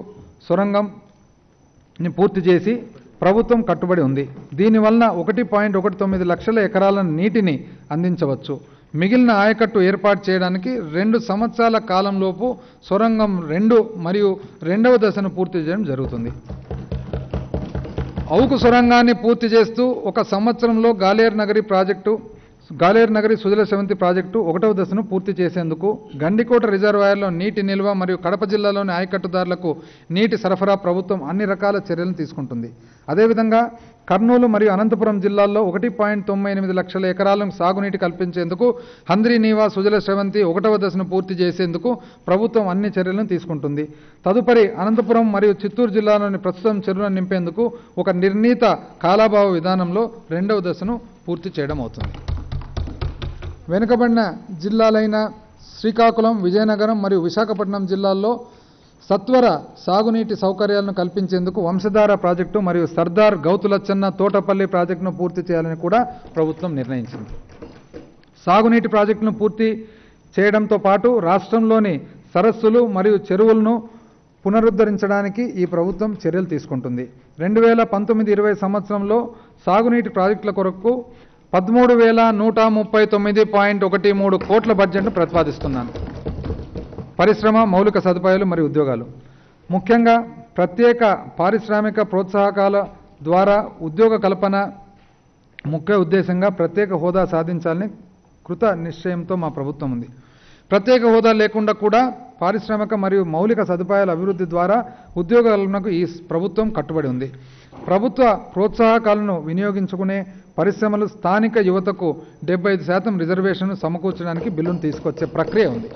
సొరంగంని పూర్తి చేసి ప్రభుత్వం కట్టుబడి ఉంది దీనివలన ఒకటి పాయింట్ ఒకటి తొమ్మిది లక్షల ఎకరాల నీటిని అందించవచ్చు మిగిలిన ఆయకట్టు ఏర్పాటు చేయడానికి రెండు సంవత్సరాల కాలంలోపు సొరంగం రెండు మరియు రెండవ దశను పూర్తి చేయడం జరుగుతుంది అవుకు సొరంగాన్ని పూర్తి చేస్తూ ఒక సంవత్సరంలో గాలేరు నగరి ప్రాజెక్టు గాలేరు నగరి సుజల సెవంతి ప్రాజెక్టు ఒకటవ దశను పూర్తి చేసేందుకు గండికోట రిజర్వాయర్లో నీటి నిల్వ మరియు కడప జిల్లాలోని ఆయకట్టుదారులకు నీటి సరఫరా ప్రభుత్వం అన్ని రకాల చర్యలను తీసుకుంటుంది అదేవిధంగా కర్నూలు మరియు అనంతపురం జిల్లాల్లో ఒకటి పాయింట్ తొంభై ఎనిమిది లక్షల ఎకరాలను సాగునీటి కల్పించేందుకు హంద్రి నీవా సుజల శ్రవంతి ఒకటవ దశను పూర్తి చేసేందుకు ప్రభుత్వం అన్ని చర్యలను తీసుకుంటుంది తదుపరి అనంతపురం మరియు చిత్తూరు జిల్లాలోని ప్రస్తుతం చెరువులను నింపేందుకు ఒక నిర్ణీత కాలాభావ విధానంలో రెండవ దశను పూర్తి చేయడం అవుతుంది వెనుకబడిన జిల్లాలైన శ్రీకాకుళం విజయనగరం మరియు విశాఖపట్నం జిల్లాల్లో సత్వర సాగునీటి సౌకర్యాలను కల్పించేందుకు వంశధార ప్రాజెక్టు మరియు సర్దార్ గౌతులచ్చన్న తోటపల్లి ప్రాజెక్టును పూర్తి చేయాలని కూడా ప్రభుత్వం నిర్ణయించింది సాగునీటి ప్రాజెక్టును పూర్తి చేయడంతో పాటు రాష్ట్రంలోని సరస్సులు మరియు చెరువులను పునరుద్ధరించడానికి ఈ ప్రభుత్వం చర్యలు తీసుకుంటుంది రెండు వేల పంతొమ్మిది ఇరవై సంవత్సరంలో సాగునీటి ప్రాజెక్టుల కొరకు పదమూడు వేల నూట ముప్పై తొమ్మిది పాయింట్ ఒకటి మూడు కోట్ల బడ్జెట్ను ప్రతిపాదిస్తున్నాను పరిశ్రమ మౌలిక సదుపాయాలు మరియు ఉద్యోగాలు ముఖ్యంగా ప్రత్యేక పారిశ్రామిక ప్రోత్సాహకాల ద్వారా ఉద్యోగ కల్పన ముఖ్య ఉద్దేశంగా ప్రత్యేక హోదా సాధించాలని కృత నిశ్చయంతో మా ప్రభుత్వం ఉంది ప్రత్యేక హోదా లేకుండా కూడా పారిశ్రామిక మరియు మౌలిక సదుపాయాల అభివృద్ధి ద్వారా ఉద్యోగ కల్పనకు ఈ ప్రభుత్వం కట్టుబడి ఉంది ప్రభుత్వ ప్రోత్సాహకాలను వినియోగించుకునే పరిశ్రమలు స్థానిక యువతకు డెబ్బై ఐదు శాతం రిజర్వేషన్ను సమకూర్చడానికి బిల్లును తీసుకొచ్చే ప్రక్రియ ఉంది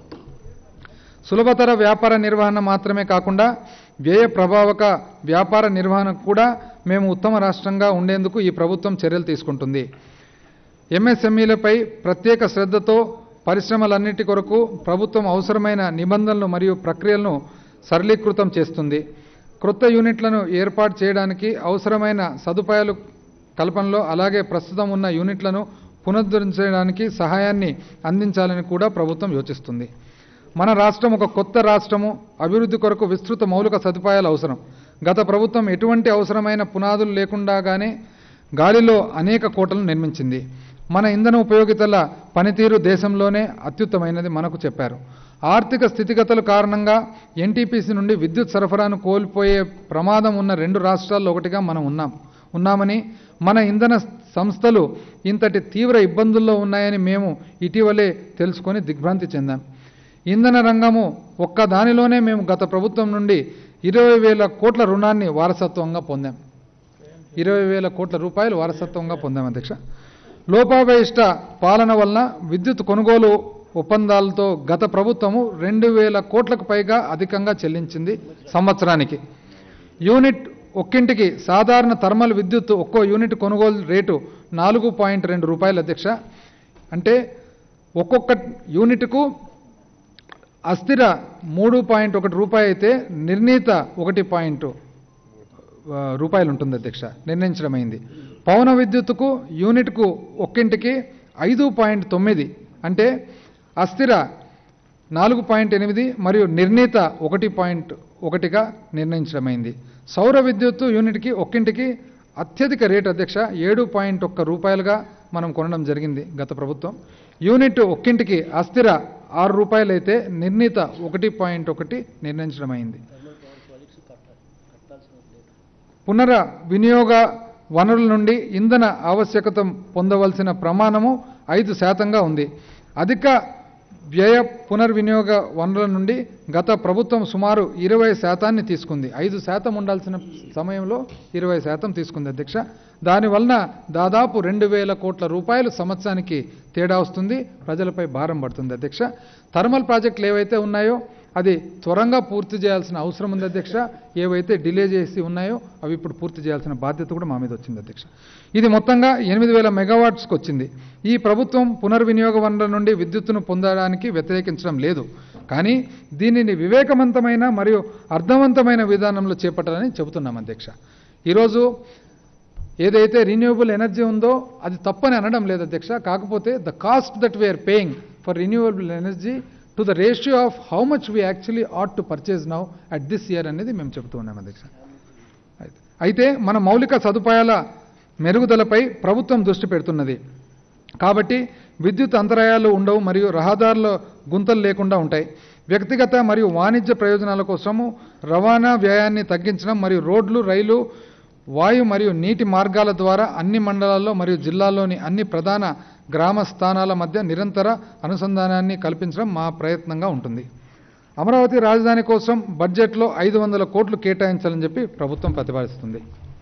సులభతర వ్యాపార నిర్వహణ మాత్రమే కాకుండా వ్యయ ప్రభావక వ్యాపార నిర్వహణకు కూడా మేము ఉత్తమ రాష్ట్రంగా ఉండేందుకు ఈ ప్రభుత్వం చర్యలు తీసుకుంటుంది ఎంఎస్ఎంఈలపై ప్రత్యేక శ్రద్ధతో పరిశ్రమలన్నిటి కొరకు ప్రభుత్వం అవసరమైన నిబంధనలు మరియు ప్రక్రియలను సరళీకృతం చేస్తుంది క్రొత్త యూనిట్లను ఏర్పాటు చేయడానికి అవసరమైన సదుపాయాలు కల్పనలో అలాగే ప్రస్తుతం ఉన్న యూనిట్లను పునరుద్ధరించడానికి సహాయాన్ని అందించాలని కూడా ప్రభుత్వం యోచిస్తుంది మన రాష్ట్రం ఒక కొత్త రాష్ట్రము అభివృద్ధి కొరకు విస్తృత మౌలిక సదుపాయాలు అవసరం గత ప్రభుత్వం ఎటువంటి అవసరమైన పునాదులు లేకుండాగానే గాలిలో అనేక కోటలను నిర్మించింది మన ఇంధన ఉపయోగితల పనితీరు దేశంలోనే అత్యుత్తమైనది మనకు చెప్పారు ఆర్థిక స్థితిగతుల కారణంగా ఎన్టీపీసీ నుండి విద్యుత్ సరఫరాను కోల్పోయే ప్రమాదం ఉన్న రెండు రాష్ట్రాల్లో ఒకటిగా మనం ఉన్నాం ఉన్నామని మన ఇంధన సంస్థలు ఇంతటి తీవ్ర ఇబ్బందుల్లో ఉన్నాయని మేము ఇటీవలే తెలుసుకొని దిగ్భ్రాంతి చెందాం ఇంధన రంగము ఒక్క దానిలోనే మేము గత ప్రభుత్వం నుండి ఇరవై వేల కోట్ల రుణాన్ని వారసత్వంగా పొందాం ఇరవై వేల కోట్ల రూపాయలు వారసత్వంగా పొందాం అధ్యక్ష లోపాభయిష్ట పాలన వలన విద్యుత్ కొనుగోలు ఒప్పందాలతో గత ప్రభుత్వము రెండు వేల కోట్లకు పైగా అధికంగా చెల్లించింది సంవత్సరానికి యూనిట్ ఒక్కింటికి సాధారణ థర్మల్ విద్యుత్ ఒక్కో యూనిట్ కొనుగోలు రేటు నాలుగు పాయింట్ రెండు రూపాయలు అధ్యక్ష అంటే ఒక్కొక్క యూనిట్కు అస్థిర మూడు పాయింట్ ఒకటి రూపాయి అయితే నిర్ణీత ఒకటి పాయింట్ ఆ, రూపాయలు ఉంటుంది అధ్యక్ష నిర్ణయించడమైంది పవన విద్యుత్తుకు యూనిట్కు ఒక్కింటికి ఐదు పాయింట్ తొమ్మిది అంటే అస్థిర నాలుగు పాయింట్ ఎనిమిది మరియు నిర్ణీత ఒకటి పాయింట్ ఒకటిగా నిర్ణయించడమైంది సౌర విద్యుత్తు యూనిట్కి ఒక్కింటికి అత్యధిక రేటు అధ్యక్ష ఏడు పాయింట్ ఒక్క రూపాయలుగా మనం కొనడం జరిగింది గత ప్రభుత్వం యూనిట్ ఒక్కింటికి అస్థిర ఆరు రూపాయలైతే నిర్ణీత ఒకటి పాయింట్ ఒకటి నిర్ణయించడమైంది పునర వినియోగ వనరుల నుండి ఇంధన ఆవశ్యకత పొందవలసిన ప్రమాణము ఐదు శాతంగా ఉంది అధిక వ్యయ పునర్వినియోగ వనరుల నుండి గత ప్రభుత్వం సుమారు ఇరవై శాతాన్ని తీసుకుంది ఐదు శాతం ఉండాల్సిన సమయంలో ఇరవై శాతం తీసుకుంది అధ్యక్ష దానివలన దాదాపు రెండు వేల కోట్ల రూపాయలు సంవత్సరానికి తేడా వస్తుంది ప్రజలపై భారం పడుతుంది అధ్యక్ష థర్మల్ ప్రాజెక్టులు ఏవైతే ఉన్నాయో అది త్వరగా పూర్తి చేయాల్సిన అవసరం ఉంది అధ్యక్ష ఏవైతే డిలే చేసి ఉన్నాయో అవి ఇప్పుడు పూర్తి చేయాల్సిన బాధ్యత కూడా మా మీద వచ్చింది అధ్యక్ష ఇది మొత్తంగా ఎనిమిది వేల మెగావాట్స్కి వచ్చింది ఈ ప్రభుత్వం పునర్వినియోగ వనరుల నుండి విద్యుత్తును పొందడానికి వ్యతిరేకించడం లేదు కానీ దీనిని వివేకవంతమైన మరియు అర్థవంతమైన విధానంలో చేపట్టాలని చెబుతున్నాం అధ్యక్ష ఈరోజు ఏదైతే రిన్యూవబుల్ ఎనర్జీ ఉందో అది తప్పని అనడం లేదు అధ్యక్ష కాకపోతే the cost that we are paying for renewable energy to the ratio of how much we actually ought to purchase now at this year అనేది మేము చెబుతూ ఉన్నాం అధ్యక్ష అయితే- అయితే మన మౌలిక సదుపాయాల మెరుగుదలపై ప్రభుత్వం దృష్టి పెడుతున్నది కాబట్టి విద్యుత్ అంతరాయాలు ఉండవు మరియు రహదారుల గుంతలు లేకుండా ఉంటాయి వ్యక్తిగత మరియు వాణిజ్య ప్రయోజనాల కోసము రవాణా వ్యయాన్ని తగ్గించడం మరియు రోడ్లు రైలు వాయు మరియు నీటి మార్గాల ద్వారా అన్ని మండలాల్లో మరియు జిల్లాల్లోని అన్ని ప్రధాన గ్రామ స్థానాల మధ్య నిరంతర అనుసంధానాన్ని కల్పించడం మా ప్రయత్నంగా ఉంటుంది అమరావతి రాజధాని కోసం బడ్జెట్లో ఐదు వందల కోట్లు కేటాయించాలని చెప్పి ప్రభుత్వం ప్రతిపాదిస్తుంది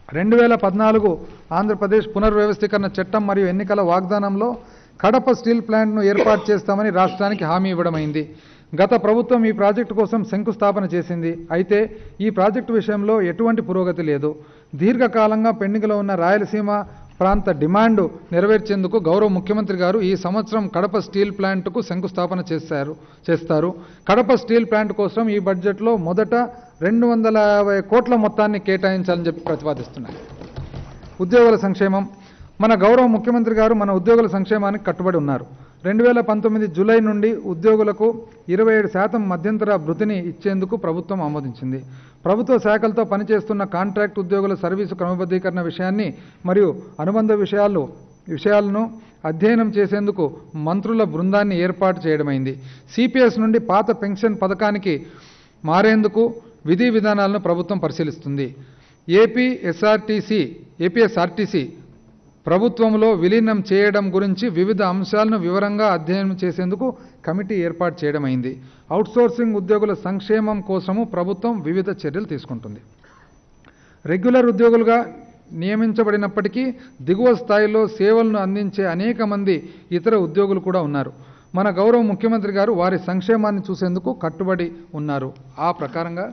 రెండు వేల పద్నాలుగు ఆంధ్రప్రదేశ్ పునర్వ్యవస్థీకరణ చట్టం మరియు ఎన్నికల వాగ్దానంలో కడప స్టీల్ ప్లాంట్ను ఏర్పాటు చేస్తామని రాష్ట్రానికి హామీ ఇవ్వడమైంది గత ప్రభుత్వం ఈ ప్రాజెక్టు కోసం శంకుస్థాపన చేసింది అయితే ఈ ప్రాజెక్టు విషయంలో ఎటువంటి పురోగతి లేదు దీర్ఘకాలంగా పెండింగ్లో ఉన్న రాయలసీమ ప్రాంత డిమాండ్ నెరవేర్చేందుకు గౌరవ ముఖ్యమంత్రి గారు ఈ సంవత్సరం కడప స్టీల్ ప్లాంట్కు శంకుస్థాపన చేశారు చేస్తారు కడప స్టీల్ ప్లాంట్ కోసం ఈ బడ్జెట్లో మొదట రెండు వందల యాభై కోట్ల మొత్తాన్ని కేటాయించాలని చెప్పి ప్రతిపాదిస్తున్నారు ఉద్యోగుల సంక్షేమం మన గౌరవ ముఖ్యమంత్రి గారు మన ఉద్యోగుల సంక్షేమానికి కట్టుబడి ఉన్నారు రెండు వేల పంతొమ్మిది జూలై నుండి ఉద్యోగులకు ఇరవై ఏడు శాతం మధ్యంతర భృతిని ఇచ్చేందుకు ప్రభుత్వం ఆమోదించింది ప్రభుత్వ శాఖలతో పనిచేస్తున్న కాంట్రాక్ట్ ఉద్యోగుల సర్వీసు క్రమబద్ధీకరణ విషయాన్ని మరియు అనుబంధ విషయాలు విషయాలను అధ్యయనం చేసేందుకు మంత్రుల బృందాన్ని ఏర్పాటు చేయడమైంది సిపిఎస్ నుండి పాత పెన్షన్ పథకానికి మారేందుకు విధి విధానాలను ప్రభుత్వం పరిశీలిస్తుంది ఏపీ ఎస్ఆర్టీసీ ఏపీఎస్ఆర్టీసీ ప్రభుత్వంలో విలీనం చేయడం గురించి వివిధ అంశాలను వివరంగా అధ్యయనం చేసేందుకు కమిటీ ఏర్పాటు చేయడమైంది అవుట్సోర్సింగ్ ఉద్యోగుల సంక్షేమం కోసము ప్రభుత్వం వివిధ చర్యలు తీసుకుంటుంది రెగ్యులర్ ఉద్యోగులుగా నియమించబడినప్పటికీ దిగువ స్థాయిలో సేవలను అందించే అనేక మంది ఇతర ఉద్యోగులు కూడా ఉన్నారు మన గౌరవ ముఖ్యమంత్రి గారు వారి సంక్షేమాన్ని చూసేందుకు కట్టుబడి ఉన్నారు ఆ ప్రకారంగా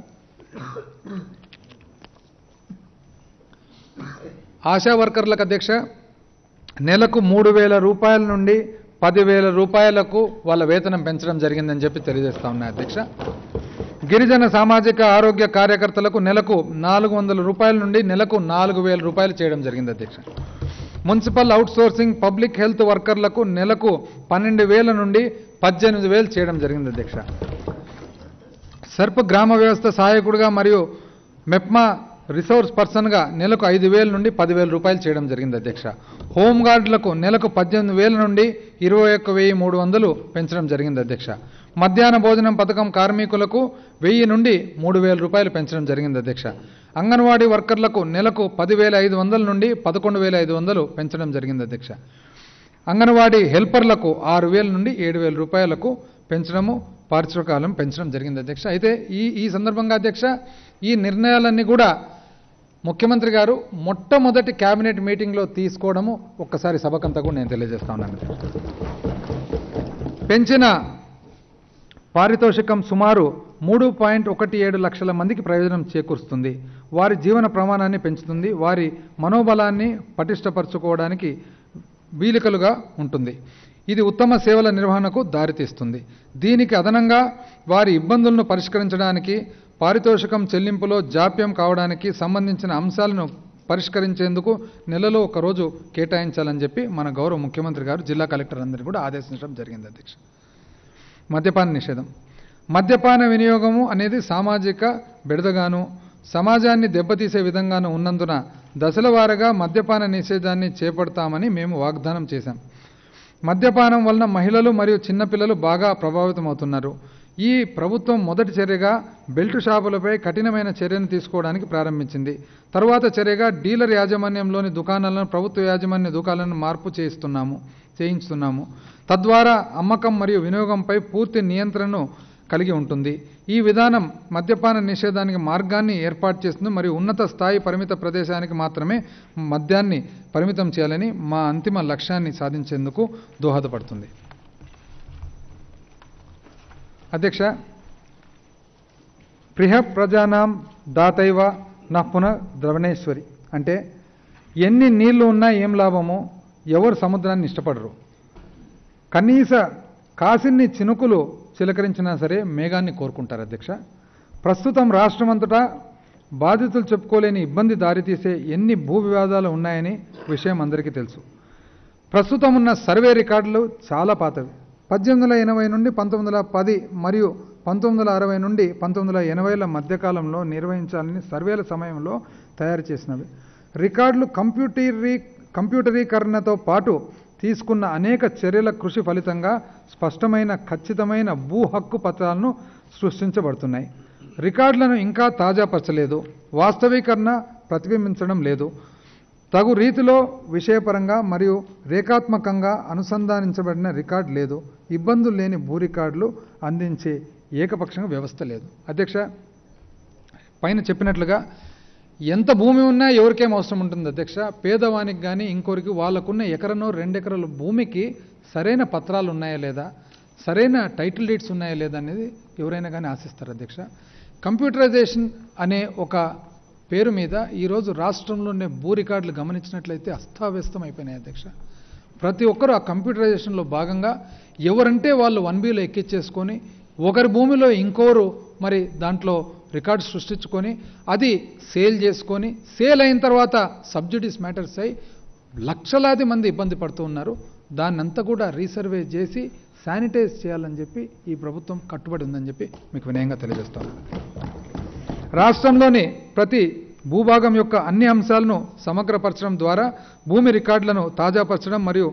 ఆశా వర్కర్లకు అధ్యక్ష నెలకు మూడు వేల రూపాయల నుండి పదివేల రూపాయలకు వాళ్ళ వేతనం పెంచడం జరిగిందని చెప్పి తెలియజేస్తా ఉన్నాయి అధ్యక్ష గిరిజన సామాజిక ఆరోగ్య కార్యకర్తలకు నెలకు నాలుగు వందల రూపాయల నుండి నెలకు నాలుగు వేల రూపాయలు చేయడం జరిగింది అధ్యక్ష మున్సిపల్ అవుట్సోర్సింగ్ పబ్లిక్ హెల్త్ వర్కర్లకు నెలకు పన్నెండు వేల నుండి పద్దెనిమిది వేలు చేయడం జరిగింది అధ్యక్ష సర్ప్ గ్రామ వ్యవస్థ సహాయకుడిగా మరియు మెప్మా రిసోర్స్ పర్సన్గా నెలకు ఐదు వేల నుండి పదివేల రూపాయలు చేయడం జరిగింది అధ్యక్ష హోంగార్డులకు నెలకు పద్దెనిమిది వేల నుండి ఇరవై ఒక్క వెయ్యి మూడు వందలు పెంచడం జరిగింది అధ్యక్ష మధ్యాహ్న భోజనం పథకం కార్మికులకు వెయ్యి నుండి మూడు వేల రూపాయలు పెంచడం జరిగింది అధ్యక్ష అంగన్వాడీ వర్కర్లకు నెలకు పదివేల ఐదు వందల నుండి పదకొండు వేల ఐదు వందలు పెంచడం జరిగింది అధ్యక్ష అంగన్వాడీ హెల్పర్లకు ఆరు వేల నుండి ఏడు వేల రూపాయలకు పెంచడము పారిశ్రామికాలం పెంచడం జరిగింది అధ్యక్ష అయితే ఈ ఈ సందర్భంగా అధ్యక్ష ఈ నిర్ణయాలన్నీ కూడా ముఖ్యమంత్రి గారు మొట్టమొదటి కేబినెట్ మీటింగ్లో తీసుకోవడము ఒక్కసారి సభకంతా కూడా నేను తెలియజేస్తా ఉన్నాను పెంచిన పారితోషికం సుమారు మూడు పాయింట్ ఒకటి ఏడు లక్షల మందికి ప్రయోజనం చేకూరుస్తుంది వారి జీవన ప్రమాణాన్ని పెంచుతుంది వారి మనోబలాన్ని పటిష్టపరచుకోవడానికి వీలికలుగా ఉంటుంది ఇది ఉత్తమ సేవల నిర్వహణకు దారితీస్తుంది దీనికి అదనంగా వారి ఇబ్బందులను పరిష్కరించడానికి పారితోషికం చెల్లింపులో జాప్యం కావడానికి సంబంధించిన అంశాలను పరిష్కరించేందుకు నెలలో ఒక రోజు కేటాయించాలని చెప్పి మన గౌరవ ముఖ్యమంత్రి గారు జిల్లా కలెక్టర్ అందరినీ కూడా ఆదేశించడం జరిగింది అధ్యక్ష మద్యపాన నిషేధం మద్యపాన వినియోగము అనేది సామాజిక బెడదగాను సమాజాన్ని దెబ్బతీసే విధంగాను ఉన్నందున దశల వారీగా మద్యపాన నిషేధాన్ని చేపడతామని మేము వాగ్దానం చేశాం మద్యపానం వలన మహిళలు మరియు చిన్నపిల్లలు బాగా ప్రభావితమవుతున్నారు ఈ ప్రభుత్వం మొదటి చర్యగా బెల్ట్ షాపులపై కఠినమైన చర్యను తీసుకోవడానికి ప్రారంభించింది తరువాత చర్యగా డీలర్ యాజమాన్యంలోని దుకాణాలను ప్రభుత్వ యాజమాన్య దుకాణాలను మార్పు చేయిస్తున్నాము చేయించుతున్నాము తద్వారా అమ్మకం మరియు వినియోగంపై పూర్తి నియంత్రణను కలిగి ఉంటుంది ఈ విధానం మద్యపాన నిషేధానికి మార్గాన్ని ఏర్పాటు చేస్తుంది మరియు ఉన్నత స్థాయి పరిమిత ప్రదేశానికి మాత్రమే మద్యాన్ని పరిమితం చేయాలని మా అంతిమ లక్ష్యాన్ని సాధించేందుకు దోహదపడుతుంది అధ్యక్ష ప్రియ ప్రజానాం దాతైవ నా పునః ద్రవణేశ్వరి అంటే ఎన్ని నీళ్లు ఉన్నా ఏం లాభమో ఎవరు సముద్రాన్ని ఇష్టపడరు కనీస కాసిన్ని చినుకులు చిలకరించినా సరే మేఘాన్ని కోరుకుంటారు అధ్యక్ష ప్రస్తుతం రాష్ట్రమంతటా బాధితులు చెప్పుకోలేని ఇబ్బంది దారితీసే ఎన్ని భూ వివాదాలు ఉన్నాయని విషయం అందరికీ తెలుసు ప్రస్తుతం ఉన్న సర్వే రికార్డులు చాలా పాతవి పద్దెనిమిది వందల ఎనభై నుండి పంతొమ్మిది వందల పది మరియు పంతొమ్మిది వందల అరవై నుండి పంతొమ్మిది వందల ఎనభైల మధ్యకాలంలో నిర్వహించాలని సర్వేల సమయంలో తయారు చేసినవి రికార్డులు కంప్యూటరీ కంప్యూటరీకరణతో పాటు తీసుకున్న అనేక చర్యల కృషి ఫలితంగా స్పష్టమైన ఖచ్చితమైన భూ హక్కు పత్రాలను సృష్టించబడుతున్నాయి రికార్డులను ఇంకా తాజాపరచలేదు వాస్తవీకరణ ప్రతిబింబించడం లేదు తగు రీతిలో విషయపరంగా మరియు రేఖాత్మకంగా అనుసంధానించబడిన రికార్డు లేదు ఇబ్బందులు లేని భూ రికార్డులు అందించే ఏకపక్షంగా వ్యవస్థ లేదు అధ్యక్ష పైన చెప్పినట్లుగా ఎంత భూమి ఉన్నా ఎవరికేం అవసరం ఉంటుంది అధ్యక్ష పేదవానికి కానీ ఇంకొరికి వాళ్ళకున్న ఎకరనో రెండెకరాల భూమికి సరైన పత్రాలు ఉన్నాయా లేదా సరైన టైటిల్ డీడ్స్ ఉన్నాయా లేదా అనేది ఎవరైనా కానీ ఆశిస్తారు అధ్యక్ష కంప్యూటరైజేషన్ అనే ఒక పేరు మీద ఈరోజు రాష్ట్రంలోనే భూ రికార్డులు గమనించినట్లయితే అస్తావ్యస్తం అయిపోయినాయి అధ్యక్ష ప్రతి ఒక్కరూ ఆ కంప్యూటరైజేషన్లో భాగంగా ఎవరంటే వాళ్ళు వన్ బీలో ఎక్కిచ్చేసుకొని ఒకరి భూమిలో ఇంకోరు మరి దాంట్లో రికార్డు సృష్టించుకొని అది సేల్ చేసుకొని సేల్ అయిన తర్వాత సబ్సిడీస్ మ్యాటర్స్ అయి లక్షలాది మంది ఇబ్బంది పడుతూ ఉన్నారు దాన్నంతా కూడా రీసర్వే చేసి శానిటైజ్ చేయాలని చెప్పి ఈ ప్రభుత్వం కట్టుబడి ఉందని చెప్పి మీకు వినయంగా తెలియజేస్తాను రాష్ట్రంలోని ప్రతి భూభాగం యొక్క అన్ని అంశాలను సమగ్రపరచడం ద్వారా భూమి రికార్డులను తాజాపరచడం మరియు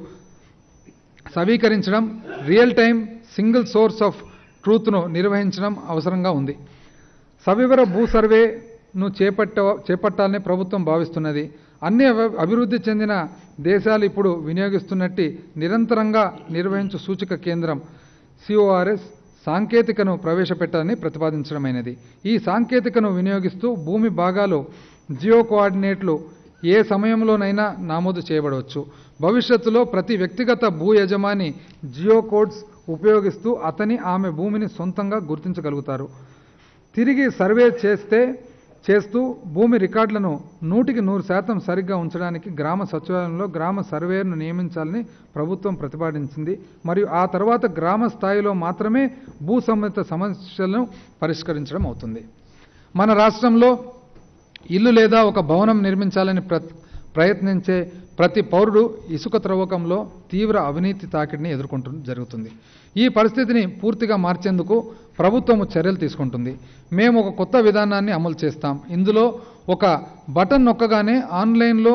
సవీకరించడం real time single source of ట్రూత్ను నిర్వహించడం అవసరంగా ఉంది సవివర భూ సర్వేను చేపట్ట చేపట్టాలని ప్రభుత్వం భావిస్తున్నది అన్ని అవ- అభివృద్ధి చెందిన దేశాలు ఇప్పుడు వినియోగిస్తున్నట్టు నిరంతరంగా నిర్వహించు సూచిక కేంద్రం సిఓఆర్ఎస్ సాంకేతికను ప్రవేశపెట్టాలని ప్రతిపాదించడమైనది ఈ సాంకేతికను వినియోగిస్తూ భూమి భాగాలు జియో కోఆర్డినేట్లు ఏ సమయంలోనైనా నమోదు చేయబడవచ్చు భవిష్యత్తులో ప్రతి వ్యక్తిగత భూ యజమాని జియో కోడ్స్ ఉపయోగిస్తూ అతని ఆమె భూమిని సొంతంగా గుర్తించగలుగుతారు తిరిగి సర్వే చేస్తే చేస్తూ భూమి రికార్డులను నూటికి నూరు శాతం సరిగ్గా ఉంచడానికి గ్రామ సచివాలయంలో గ్రామ సర్వేను నియమించాలని ప్రభుత్వం ప్రతిపాదించింది మరియు ఆ తర్వాత గ్రామ స్థాయిలో మాత్రమే భూ సంబంధిత సమస్యలను పరిష్కరించడం అవుతుంది మన రాష్ట్రంలో ఇల్లు లేదా ఒక భవనం నిర్మించాలని ప్ర ప్రయత్నించే ప్రతి పౌరుడు ఇసుక త్రవ్వకంలో తీవ్ర అవినీతి తాకిడిని ఎదుర్కొంటు జరుగుతుంది ఈ పరిస్థితిని పూర్తిగా మార్చేందుకు ప్రభుత్వం చర్యలు తీసుకుంటుంది మేము ఒక కొత్త విధానాన్ని అమలు చేస్తాం ఇందులో ఒక బటన్ నొక్కగానే ఆన్లైన్లో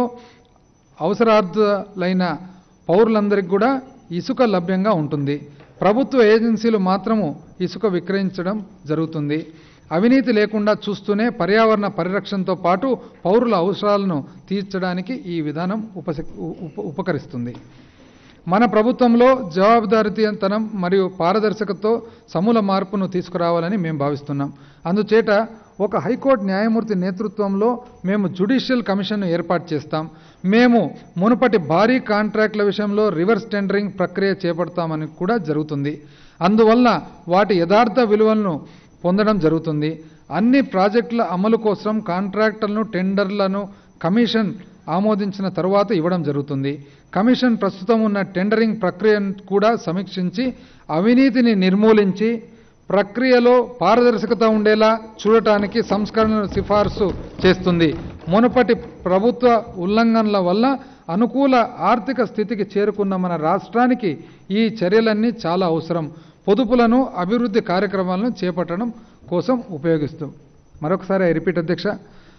అవసరార్థులైన పౌరులందరికీ కూడా ఇసుక లభ్యంగా ఉంటుంది ప్రభుత్వ ఏజెన్సీలు మాత్రము ఇసుక విక్రయించడం జరుగుతుంది అవినీతి లేకుండా చూస్తూనే పర్యావరణ పరిరక్షణతో పాటు పౌరుల అవసరాలను తీర్చడానికి ఈ విధానం ఉపశక్ ఉప ఉపకరిస్తుంది మన ప్రభుత్వంలో జవాబుదారీతనం మరియు పారదర్శకతతో సమూల మార్పును తీసుకురావాలని మేము భావిస్తున్నాం అందుచేత ఒక హైకోర్టు న్యాయమూర్తి నేతృత్వంలో మేము జ్యుడిషియల్ కమిషన్ను ఏర్పాటు చేస్తాం మేము మునుపటి భారీ కాంట్రాక్టుల విషయంలో రివర్స్ టెండరింగ్ ప్రక్రియ చేపడతామని కూడా జరుగుతుంది అందువల్ల వాటి యథార్థ విలువలను పొందడం జరుగుతుంది అన్ని ప్రాజెక్టుల అమలు కోసం కాంట్రాక్టర్లను టెండర్లను కమిషన్ ఆమోదించిన తరువాత ఇవ్వడం జరుగుతుంది కమిషన్ ప్రస్తుతం ఉన్న టెండరింగ్ ప్రక్రియను కూడా సమీక్షించి అవినీతిని నిర్మూలించి ప్రక్రియలో పారదర్శకత ఉండేలా చూడటానికి సంస్కరణను సిఫార్సు చేస్తుంది మునుపటి ప్రభుత్వ ఉల్లంఘనల వల్ల అనుకూల ఆర్థిక స్థితికి చేరుకున్న మన రాష్ట్రానికి ఈ చర్యలన్నీ చాలా అవసరం పొదుపులను అభివృద్ధి కార్యక్రమాలను చేపట్టడం కోసం ఉపయోగిస్తూ మరొకసారి ఐ రిపీట్ అధ్యక్ష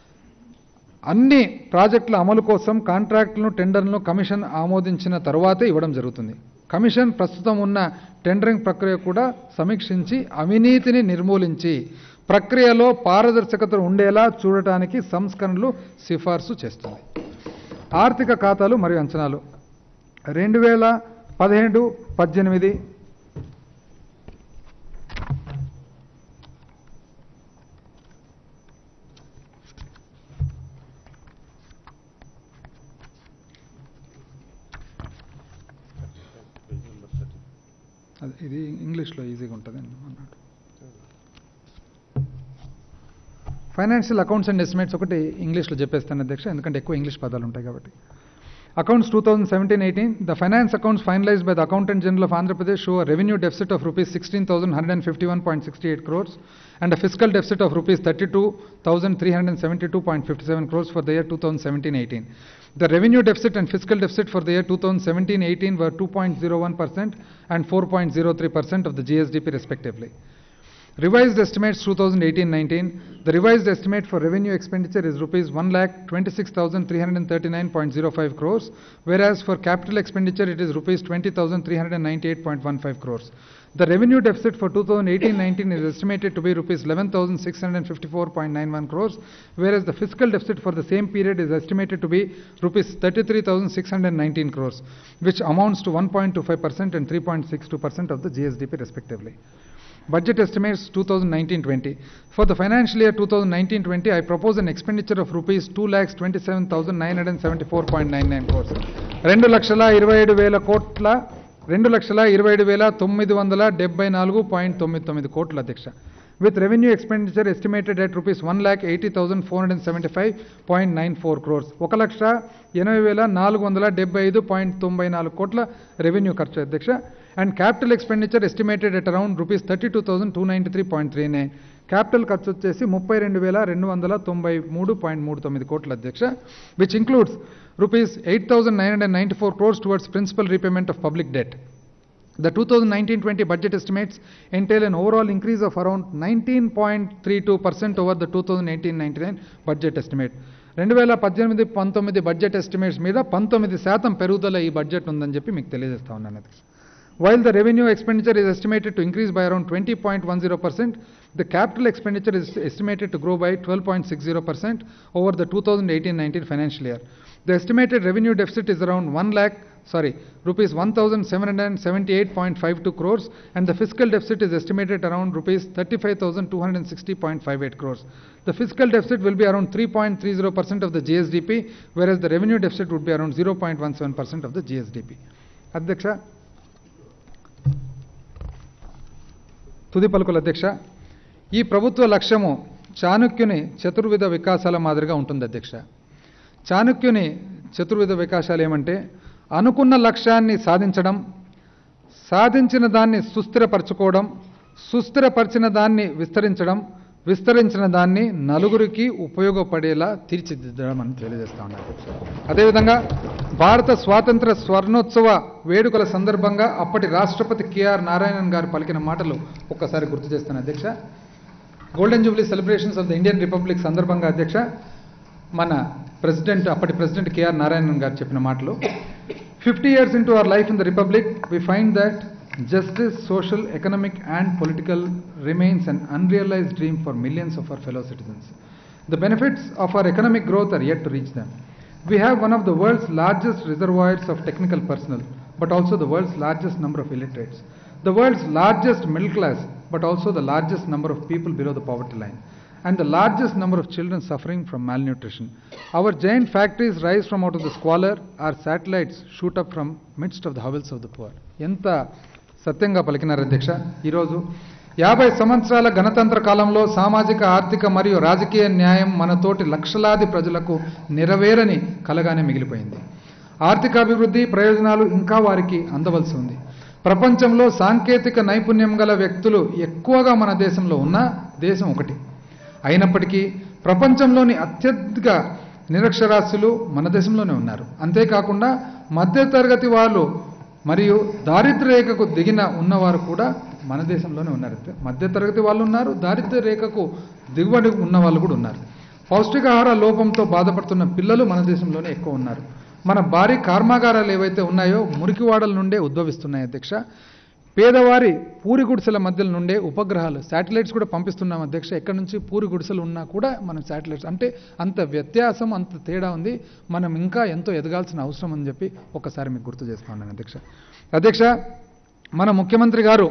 అన్ని ప్రాజెక్టుల అమలు కోసం కాంట్రాక్టులను టెండర్లను కమిషన్ ఆమోదించిన తరువాతే ఇవ్వడం జరుగుతుంది కమిషన్ ప్రస్తుతం ఉన్న టెండరింగ్ ప్రక్రియ కూడా సమీక్షించి అవినీతిని నిర్మూలించి ప్రక్రియలో పారదర్శకత ఉండేలా చూడటానికి సంస్కరణలు సిఫార్సు చేస్తుంది ఆర్థిక ఖాతాలు మరియు అంచనాలు రెండు వేల పదిహేడు పద్దెనిమిది అది ఇది ఇంగ్లీష్లో ఈజీగా ఉంటుంది అన్నాడు ఫైనాన్షియల్ అకౌంట్స్ అండ్ ఎస్టిమేట్స్ ఒకటి ఇంగ్లీష్లో చెప్పేస్తాను అధ్యక్ష ఎందుకంటే ఎక్కువ ఇంగ్లీష్ పదాలు ఉంటాయి కాబట్టి accounts two thousand seventeen eighteen the finance accounts finalize by the accountant general of Andhra Pradesh show revenue deficit of rupees sixteen thousand hundred and fifty one point sixty eight crores and a physical deficit of rupees thirty two thousand three hundred seventy two point fifty seven crores for the year two thousand seventeen eighteen The revenue deficit and fiscal deficit for the year 2017-18 were 2.01% and 4.03% of the GSDP respectively. Revised estimates 2018-19, the revised estimate for revenue expenditure is rupees 1,26,339.05 crores, whereas for capital expenditure it is rupees 20,398.15 crores. The revenue deficit for 2018-19 is estimated to be rupees 11,654.91 crores, whereas the fiscal deficit for the same period is estimated to be rupees 33,619 crores, which amounts to 1.25% and 3.62% of the GSDP respectively. Budget estimates 2019-20. For the financial year 2019-20, I propose an expenditure of rupees 2,27,974.99 crores. రెండు లక్షల ఇరవై ఏడు వేల కోట్ల రెండు లక్షల ఇరవై ఏడు వేల తొమ్మిది వందల డెబ్బై నాలుగు పాయింట్ తొమ్మిది తొమ్మిది కోట్ల అధ్యక్ష with revenue expenditure estimated at rupees one lakh eighty thousand four hundred seventy five point nine four crores ఒక లక్ష ఎనభై వేల నాలుగు వందల డెబ్బై ఐదు పాయింట్ తొంభై నాలుగు కోట్ల రెవెన్యూ ఖర్చు అధ్యక్ష and capital expenditure estimated at around rupees thirty two thousand two ninety three point three nine capital ఖర్చు వచ్చేసి ముప్పై రెండు వేల రెండు వందల తొంభై మూడు పాయింట్ మూడు తొమ్మిది కోట్ల అధ్యక్ష which includes rupees eight thousand nine hundred ninety four crores towards principal repayment of public debt The 2019-20 budget estimates entail an overall increase of around 19.32% over the 2018-99 budget estimate. రెండు వేల పద్దెనిమిది పంతొమ్మిది బడ్జెట్ ఎస్టిమేట్స్ మీద పంతొమ్మిది శాతం పెరుగుదల ఈ బడ్జెట్ ఉందని చెప్పి మీకు తెలియజేస్తా ఉన్నాను అధ్యక్ష While the revenue expenditure is estimated to increase by around 20.10%, the capital expenditure is estimated to grow by 12.60% over the 2018-19 financial year. The estimated revenue deficit is around 1 lakh, sorry, rupees 1,778.52 crores, and the fiscal deficit is estimated around rupees 35,260.58 crores. The fiscal deficit will be around 3.30% of the GSDP, whereas the revenue deficit would be around 0.17% of the GSDP. అధ్యక్ష తుది పలుకుల అధ్యక్ష ఈ ప్రభుత్వ లక్ష్యము చాణక్యుని చతుర్విధ వికాసాల మాదిరిగా ఉంటుంది అధ్యక్ష చాణక్యుని చతుర్విధ వికాసాలు ఏమంటే అనుకున్న లక్ష్యాన్ని సాధించడం సాధించిన దాన్ని సుస్థిరపరచుకోవడం సుస్థిరపరిచిన దాన్ని విస్తరించడం విస్తరించిన దాన్ని నలుగురికి ఉపయోగపడేలా తీర్చిదిద్దడం అని తెలియజేస్తా ఉన్నారు అధ్యక్ష. అదేవిధంగా భారత స్వాతంత్ర స్వర్ణోత్సవ వేడుకల సందర్భంగా అప్పటి రాష్ట్రపతి కెఆర్ నారాయణన్ గారు పలికిన మాటలు ఒక్కసారి గుర్తు చేస్తాను అధ్యక్ష golden jubilee celebrations of the Indian republic సందర్భంగా అధ్యక్ష మన ప్రెసిడెంట్ అప్పటి ప్రెసిడెంట్ కేఆర్ నారాయణన్ గారు చెప్పిన మాటలు fifty years in to our life in the republic we find that justice, social, economic, and political remains an unrealized dream for millions of our fellow citizens. The benefits of our economic growth are yet to reach them. We have one of the world's largest reservoirs of technical personnel, but also the world's largest number of illiterates. The world's largest middle class, but also the largest number of people below the poverty line. And the largest number of children suffering from malnutrition. Our giant factories rise from out of the squalor, our satellites shoot up from midst of the hovels of the poor. ఎంత సత్యంగా పలికినారు అధ్యక్ష ఈరోజు యాభై సంవత్సరాల గణతంత్ర కాలంలో సామాజిక ఆర్థిక మరియు రాజకీయ న్యాయం మనతోటి లక్షలాది ప్రజలకు నెరవేరని కలగానే మిగిలిపోయింది ఆర్థికాభివృద్ధి ప్రయోజనాలు ఇంకా వారికి అందవలసి ఉంది ప్రపంచంలో సాంకేతిక నైపుణ్యం గల వ్యక్తులు ఎక్కువగా మన దేశంలో ఉన్న దేశం ఒకటి అయినప్పటికీ ప్రపంచంలోని అత్యధిక నిరక్షరాస్యులు మన దేశంలోనే ఉన్నారు అంతేకాకుండా మధ్యతరగతి వాళ్ళు మరియు దారిద్ర్య రేఖకు దిగిన ఉన్నవారు కూడా మన దేశంలోనే ఉన్నారు మధ్యతరగతి వాళ్ళు ఉన్నారు దారిద్ర్య రేఖకు దిగుబడి ఉన్న వాళ్ళు కూడా ఉన్నారు పౌష్టికాహార లోపంతో బాధపడుతున్న పిల్లలు మన దేశంలోనే ఎక్కువ ఉన్నారు మన భారీ కర్మాగారాలు ఏవైతే ఉన్నాయో మురికివాడల నుండే ఉద్భవిస్తున్నాయి అధ్యక్ష పేదవారి పూరి గుడిసెల మధ్యల నుండే ఉపగ్రహాలు శాటిలైట్స్ కూడా పంపిస్తున్నాం అధ్యక్ష ఎక్కడి నుంచి పూరి గుడిసెలు ఉన్నా కూడా మనం శాటిలైట్స్ అంటే అంత వ్యత్యాసం అంత తేడా ఉంది మనం ఇంకా ఎంతో ఎదగాల్సిన అవసరం అని చెప్పి ఒకసారి మీకు గుర్తు చేస్తా ఉన్నాను అధ్యక్ష అధ్యక్ష మన ముఖ్యమంత్రి గారు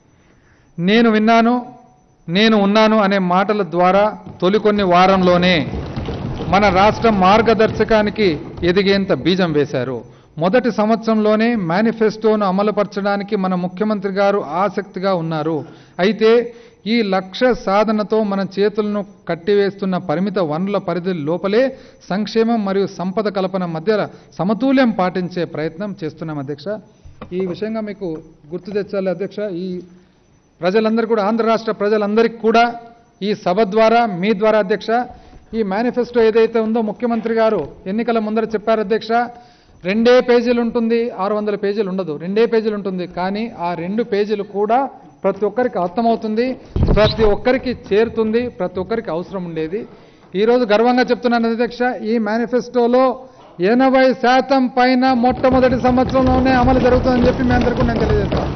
నేను విన్నాను నేను ఉన్నాను అనే మాటల ద్వారా తొలి కొన్ని వారంలోనే మన రాష్ట్ర మార్గదర్శకానికి ఎదిగేంత బీజం వేశారు మొదటి సంవత్సరంలోనే మేనిఫెస్టోను అమలుపరచడానికి మన ముఖ్యమంత్రి గారు ఆసక్తిగా ఉన్నారు అయితే ఈ లక్ష్య సాధనతో మన చేతులను కట్టివేస్తున్న పరిమిత వనరుల పరిధి లోపలే సంక్షేమం మరియు సంపద కల్పన మధ్య సమతుల్యం పాటించే ప్రయత్నం చేస్తున్నాం అధ్యక్ష ఈ విషయంగా మీకు గుర్తు తెచ్చాలి అధ్యక్ష ఈ ప్రజలందరూ కూడా ఆంధ్ర రాష్ట్ర ప్రజలందరికీ కూడా ఈ సభ ద్వారా మీ ద్వారా అధ్యక్ష ఈ మేనిఫెస్టో ఏదైతే ఉందో ముఖ్యమంత్రి గారు ఎన్నికల ముందర చెప్పారు అధ్యక్ష రెండే పేజీలు ఉంటుంది ఆరు వందల పేజీలు ఉండదు రెండే పేజీలు ఉంటుంది కానీ ఆ రెండు పేజీలు కూడా ప్రతి ఒక్కరికి అర్థమవుతుంది ప్రతి ఒక్కరికి చేరుతుంది ప్రతి ఒక్కరికి అవసరం ఉండేది ఈరోజు గర్వంగా చెప్తున్నాను అధ్యక్ష ఈ మేనిఫెస్టోలో ఎనభై శాతం పైన మొట్టమొదటి సంవత్సరంలోనే అమలు జరుగుతుందని చెప్పి మీ అందరికీ నేను తెలియజేస్తాను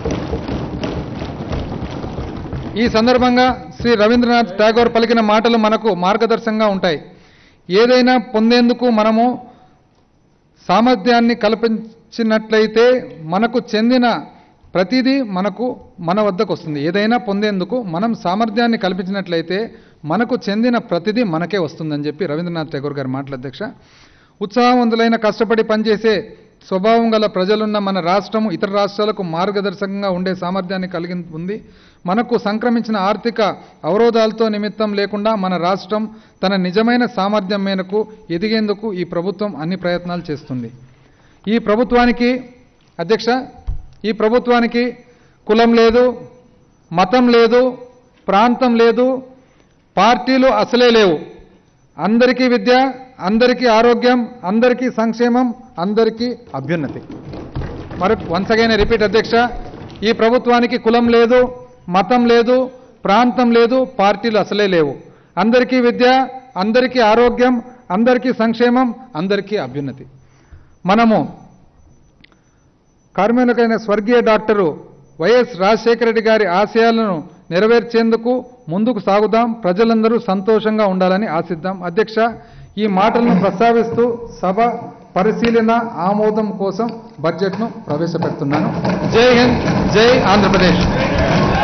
ఈ సందర్భంగా శ్రీ రవీంద్రనాథ్ ఠాగూర్ పలికిన మాటలు మనకు మార్గదర్శకంగా ఉంటాయి ఏదైనా పొందేందుకు మనము సామర్థ్యాన్ని కల్పించినట్లయితే మనకు చెందిన ప్రతిదీ మనకు మన వద్దకు వస్తుంది ఏదైనా పొందేందుకు మనం సామర్థ్యాన్ని కల్పించినట్లయితే మనకు చెందిన ప్రతిదీ మనకే వస్తుందని చెప్పి రవీంద్రనాథ్ ఠాగూర్ గారి మాటల అధ్యక్ష ఉత్సాహవంతులైన కష్టపడి పనిచేసే స్వభావం గల ప్రజలున్న మన రాష్ట్రం ఇతర రాష్ట్రాలకు మార్గదర్శకంగా ఉండే సామర్థ్యాన్ని కలిగి ఉంది మనకు సంక్రమించిన ఆర్థిక అవరోధాలతో నిమిత్తం లేకుండా మన రాష్ట్రం తన నిజమైన సామర్థ్యం మేరకు ఎదిగేందుకు ఈ ప్రభుత్వం అన్ని ప్రయత్నాలు చేస్తుంది ఈ ప్రభుత్వానికి అధ్యక్ష ఈ ప్రభుత్వానికి కులం లేదు మతం లేదు ప్రాంతం లేదు పార్టీలు అసలే లేవు అందరికీ విద్య అందరికీ ఆరోగ్యం అందరికీ సంక్షేమం అందరికీ అభ్యున్నతి మరి వన్స్ అగైన్ రిపీట్ అధ్యక్ష ఈ ప్రభుత్వానికి కులం లేదు మతం లేదు ప్రాంతం లేదు పార్టీలు అసలే లేవు అందరికీ విద్య అందరికీ ఆరోగ్యం అందరికీ సంక్షేమం అందరికీ అభ్యున్నతి మనము కార్మికులకైన స్వర్గీయ డాక్టరు వైఎస్ రాజశేఖర రెడ్డి గారి ఆశయాలను నెరవేర్చేందుకు ముందుకు సాగుదాం ప్రజలందరూ సంతోషంగా ఉండాలని ఆశిద్దాం అధ్యక్ష ఈ మాటలను ప్రస్తావిస్తూ సభ పరిశీలన ఆమోదం కోసం బడ్జెట్ను ప్రవేశపెడుతున్నాను జై హింద్ జై ఆంధ్రప్రదేశ్